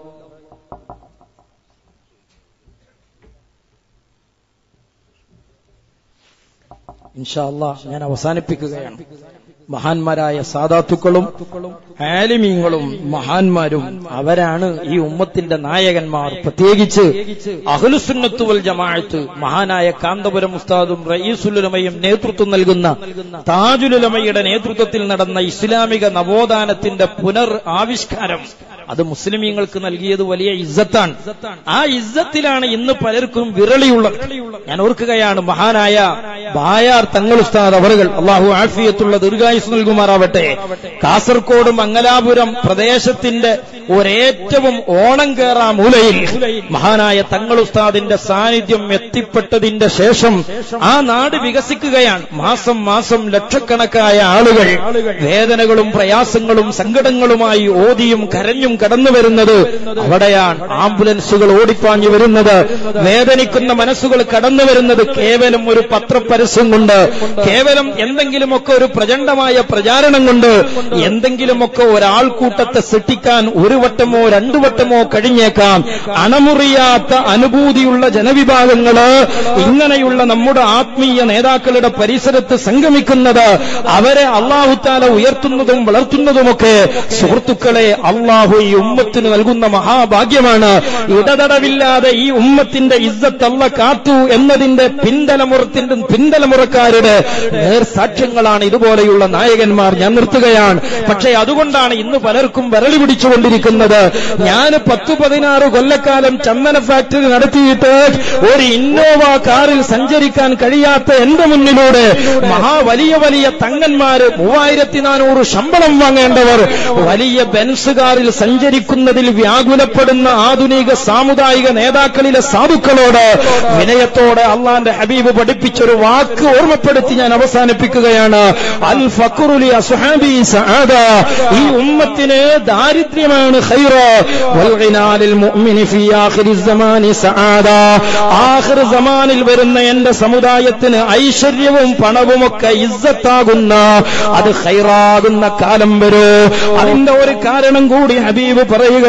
ഇൻഷാ അല്ലാഹ് ഞാൻ അവസാനിപ്പിക്കുകയാണ് മഹാന്മാരായ സാധാത്തുക്കളും ആലിമീങ്ങളും മഹാന്മാരും അവരാണ് ഈ ഉമ്മത്തിന്റെ നായകന്മാർ പ്രത്യേകിച്ച് അഹ്ലുസുന്നത്തുവൽ ജമാഅത്ത് മഹാനായ കാന്തപുരം ഉസ്താദും റയീസുലുലമയും നേതൃത്വം നൽകുന്ന താജുലുലമയുടെ നേതൃത്വത്തിൽ നടന്ന ഇസ്ലാമിക നവോത്ഥാനത്തിന്റെ പുനർ ആവിഷ്കാരം അത് മുസ്ലിമീങ്ങൾക്ക് നൽകിയത് വലിയ ഇസ്സത്താണ് ആ ഇസ്സത്തിലാണ് ഇന്ന് പലർക്കും വിരളിയുള്ളത് ഞാൻ ഓർക്കുകയാണ് മഹാനായ ബായാർ തങ്ങൾ ഉസ്താദ് അവറുകൾ അള്ളാഹു ആഫിയത്തുള്ള ദീർഘായുസ് നൽകുമാറാവട്ടെ കാസർകോട് മംഗലാപുരം പ്രദേശത്തിന്റെ ഒരേറ്റവും ഓണം കേറാ മൂലയിൽ മഹാനായ തങ്ങൾ ഉസ്താദിന്റെ സാന്നിധ്യം എത്തിപ്പെട്ടതിന്റെ ശേഷം ആ നാട് വികസിക്കുകയാണ് മാസം മാസം ലക്ഷക്കണക്കായ ആളുകൾ വേദനകളും പ്രയാസങ്ങളും സങ്കടങ്ങളുമായി ഓതിയും കരഞ്ഞും കടന്നു വരുന്നത് അവിടെയാണ് ആംബുലൻസുകൾ ഓടിപ്പാഞ്ഞു വരുന്നത് വേദനിക്കുന്ന മനസ്സുകൾ കടന്നു വരുന്നത് കേവലം ഒരു പത്രപരസ്യം കൊണ്ട് കേവലം എന്തെങ്കിലുമൊക്കെ ഒരു പ്രചണ്ഡമായ പ്രചാരണം കൊണ്ട് എന്തെങ്കിലുമൊക്കെ ഒരാൾക്കൂട്ടത്തെ സൃഷ്ടിക്കാൻ ഒരു വട്ടമോ രണ്ടു വട്ടമോ കഴിഞ്ഞേക്കാം അണമുറിയാത്ത അനുഭൂതിയുള്ള ജനവിഭാഗങ്ങള് ഇങ്ങനെയുള്ള നമ്മുടെ ആത്മീയ നേതാക്കളുടെ പരിസരത്ത് സംഗമിക്കുന്നത് അവരെ അള്ളാഹുത്താല ഉയർത്തുന്നതും വളർത്തുന്നതുമൊക്കെ സുഹൃത്തുക്കളെ അള്ളാഹു ഈ ഉമ്മത്തിന് നൽകുന്ന മഹാഭാഗ്യമാണ് ഇടതടവില്ലാതെ ഈ ഉമ്മത്തിന്റെ ഇസ്സത്തല്ല കാത്തു എന്നതിന്റെ പിന്തലമുറത്തിന്റെ പിന്തലമുറക്കാരുടെ നേർസാക്ഷ്യങ്ങളാണ് ഇതുപോലെയുള്ള നായകന്മാർ ഞാൻ നിർത്തുകയാണ് പക്ഷേ അതുകൊണ്ടാണ് ഇന്ന് പലർക്കും വരളി പിടിച്ചുകൊണ്ടിരിക്കുന്നത് ഞാൻ പത്തു പതിനാറ് കൊല്ലക്കാലം ചന്ദന ഫാക്ടറി നടത്തിയിട്ട് ഒരു ഇന്നോവ കാറിൽ സഞ്ചരിക്കാൻ കഴിയാത്ത എന്റെ മുന്നിലൂടെ മഹാ വലിയ വലിയ തങ്ങന്മാര് മൂവായിരത്തി നാനൂറ് ശമ്പളം വാങ്ങേണ്ടവർ വലിയ ബെൻസ് കാറിൽ സഞ്ചരിക്കുന്നതിൽ വ്യാകുലപ്പെടുന്ന ആധുനിക സാമുദായിക നേതാക്കളിലെ സാധുക്കളോട് വിനയത്തോടെ അള്ളാന്റെ ഹബീബ് പഠിപ്പിച്ചൊരു വാക്ക് ഓർമ്മപ്പെടുത്തി ഞാൻ അവസാനിപ്പിക്കുകയാണ് അൽ ഫക്കുറുലി അസുഹാബി സആദ ഈ ഉമ്മത്തിന് ദാരിദ്ര്യമാണ് ഖൈറ വൽഗിനാലിൽ മുഅ്മിനി ഫീ ആഖിരി സമാനി സആദ ആഖിർ സമാനിൽ വരുന്ന എന്റെ സമുദായത്തിന് ഐശ്വര്യവും പണവുമൊക്കെ ഇസ്സത്താകുന്ന അത് ഖൈറാകുന്ന കാലം വരൂ അതിന്റെ ഒരു കാരണം കൂടി ഹബീബ്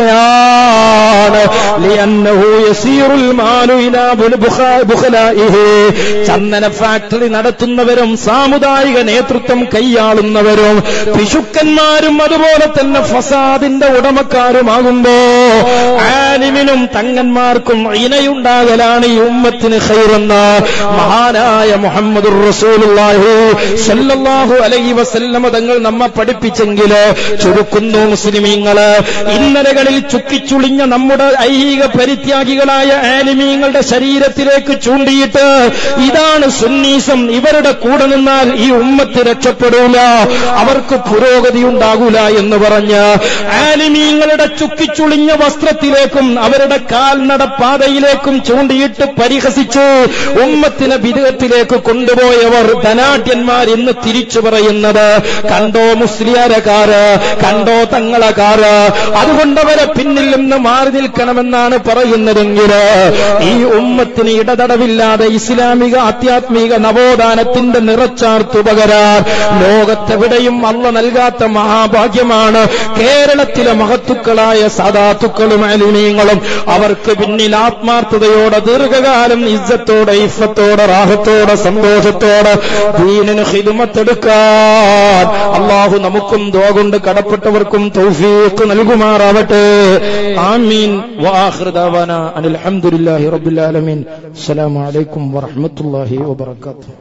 പറയുകയാണ് ലിയന്നഹു യസീറുൽ മാലു ഇലാ ബുഖലാഇഹി ചന്ദന ഫാക്ടറി നടത്തുന്നവരും സാമുദായിക നേതൃത്വം കൈയാ കൈയാളുന്നവരും പിശുക്കന്മാരും അതുപോലെ തന്നെ ഫസാദിന്റെ ഉടമക്കാരുമാകുമ്പോ ആലിമിനും തങ്ങന്മാർക്കും ഇനയുണ്ടാകലാണ് ഈ ഉമ്മത്തിന് ഖൈറെന്ന മഹാനായ മുഹമ്മദ് റസൂലുള്ളാഹി സല്ലല്ലാഹു അലൈഹി വസല്ലമ തങ്ങൾ നമ്മെ പഠിപ്പിച്ചെങ്കിൽ ചുരുക്കുന്നു മുസ്ലിമീങ്ങള് ഇന്നലകളിൽ ചുക്കിച്ചുളിഞ്ഞ നമ്മുടെ ഐഹിക പരിത്യാഗികളായ ആലിമീങ്ങളുടെ ശരീരത്തിലേക്ക് ചൂണ്ടിയിട്ട് ഇതാണ് സുന്നീസം ഇവരുടെ കൂടെ നിന്നാൽ ഈ ഉമ്മത്ത് രക്ഷപ്പെടൂല അവർക്ക് പുരോഗതി ഉണ്ടാകൂല എന്ന് പറഞ്ഞ് ആലിമീങ്ങളുടെ ചുക്കിച്ചുളിഞ്ഞ വസ്ത്രത്തിലേക്കും അവരുടെ കാൽനട പാതയിലേക്കും ചൂണ്ടിയിട്ട് പരിഹസിച്ചു ഉമ്മത്തിനെ വിധത്തിലേക്ക് കൊണ്ടുപോയവർ ധനാഢ്യന്മാർ ഇന്ന് തിരിച്ചു പറയുന്നത് കണ്ടോ മുസ്ലിയാരക്കാര് കണ്ടോ തങ്ങളക്കാര് അതുകൊണ്ടവരെ പിന്നിൽ നിന്ന് മാറി നിൽക്കണമെന്നാണ് പറയുന്നതെങ്കിൽ ഈ ഉമ്മത്തിന് ഇടതടവില്ലാതെ ഇസ്ലാമിക ആധ്യാത്മിക നവോത്ഥാനത്തിന്റെ നിറച്ചാർത്തു പകരാൻ ലോകത്തെവിടെയും അള്ള നൽകാത്ത മഹാഭാഗ്യമാണ് കേരളത്തിലെ മഹത്തുക്കളായ സാധാത്തുക്കളും അലിനീങ്ങളും അവർക്ക് പിന്നിൽ ആത്മാർത്ഥതയോടെ ദീർഘകാലം ഇജ്ജത്തോടെ ഇഫത്തോടെ റാഹത്തോടെ സന്തോഷത്തോടെ ദീനിന് ഹിദുമത്തെടുക്കാൻ അള്ളാഹു നമുക്കും ദോ കൊണ്ട് കടപ്പെട്ടവർക്കും തൗഫീഖ് നൽകുമാറാവട്ടെ ആമീൻ വാഹൃദാവാന അനിൽ അൽഹംദുലില്ലാഹി റബ്ബിൽ ആലമീൻ അസ്സലാമു അലൈക്കും വറഹ്മത്തുള്ളാഹി വബറകാതുഹു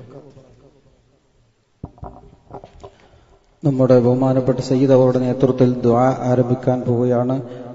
നമ്മുടെ ബഹുമാനപ്പെട്ട സയ്യിദ് അവരുടെ നേതൃത്വത്തിൽ ദ്വാ ആരംഭിക്കാൻ പോവുകയാണ്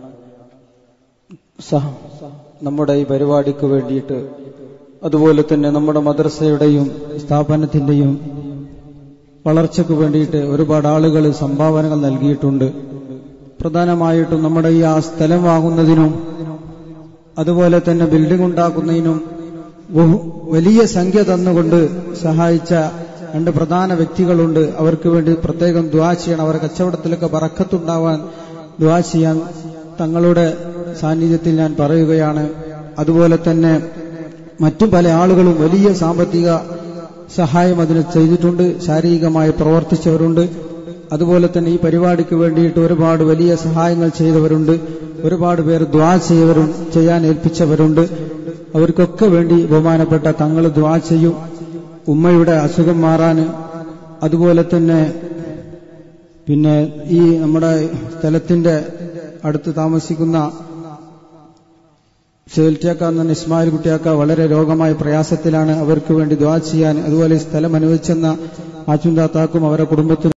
സഹ നമ്മുടെ ഈ പരിപാടിക്ക് വേണ്ടിയിട്ട് അതുപോലെ തന്നെ നമ്മുടെ മദ്രസയുടെയും സ്ഥാപനത്തിന്റെയും വളർച്ചയ്ക്ക് വേണ്ടിയിട്ട് ഒരുപാട് ആളുകൾ സംഭാവനകൾ നൽകിയിട്ടുണ്ട് പ്രധാനമായിട്ടും നമ്മുടെ ഈ ആ സ്ഥലം വാങ്ങുന്നതിനും അതുപോലെ തന്നെ ബിൽഡിംഗ് ഉണ്ടാക്കുന്നതിനും ബഹു- വലിയ സംഖ്യ തന്നുകൊണ്ട് സഹായിച്ച രണ്ട് പ്രധാന വ്യക്തികളുണ്ട് അവർക്ക് വേണ്ടി പ്രത്യേകം ദ്വാ ചെയ്യണം അവരുടെ കച്ചവടത്തിലൊക്കെ പറക്കത്തുണ്ടാവാൻ ദ്വാ ചെയ്യാൻ തങ്ങളുടെ സാന്നിധ്യത്തിൽ ഞാൻ പറയുകയാണ് അതുപോലെ തന്നെ മറ്റു പല ആളുകളും വലിയ സാമ്പത്തിക സഹായം അതിന് ചെയ്തിട്ടുണ്ട് ശാരീരികമായി പ്രവർത്തിച്ചവരുണ്ട് അതുപോലെ തന്നെ ഈ പരിപാടിക്ക് വേണ്ടിയിട്ട് ഒരുപാട് വലിയ സഹായങ്ങൾ ചെയ്തവരുണ്ട് ഒരുപാട് പേർ ദ്വാ ചെയ്യവരും ചെയ്യാൻ ഏൽപ്പിച്ചവരുണ്ട് അവർക്കൊക്കെ വേണ്ടി ബഹുമാനപ്പെട്ട തങ്ങൾ ദ്വാ ചെയ്യും ഉമ്മയുടെ അസുഖം മാറാൻ അതുപോലെ തന്നെ പിന്നെ ഈ നമ്മുടെ സ്ഥലത്തിന്റെ അടുത്ത് താമസിക്കുന്ന ഷേൽറ്റിയാക്ക എന്ന ഇസ്മായിൽ കുട്ടിയാക്ക വളരെ രോഗമായ പ്രയാസത്തിലാണ് അവർക്ക് വേണ്ടി ദ്വാ ചെയ്യാൻ അതുപോലെ ഈ സ്ഥലം അനുവദിച്ചെന്ന ആച്ചുന്താത്താക്കും അവരുടെ കുടുംബത്തിനും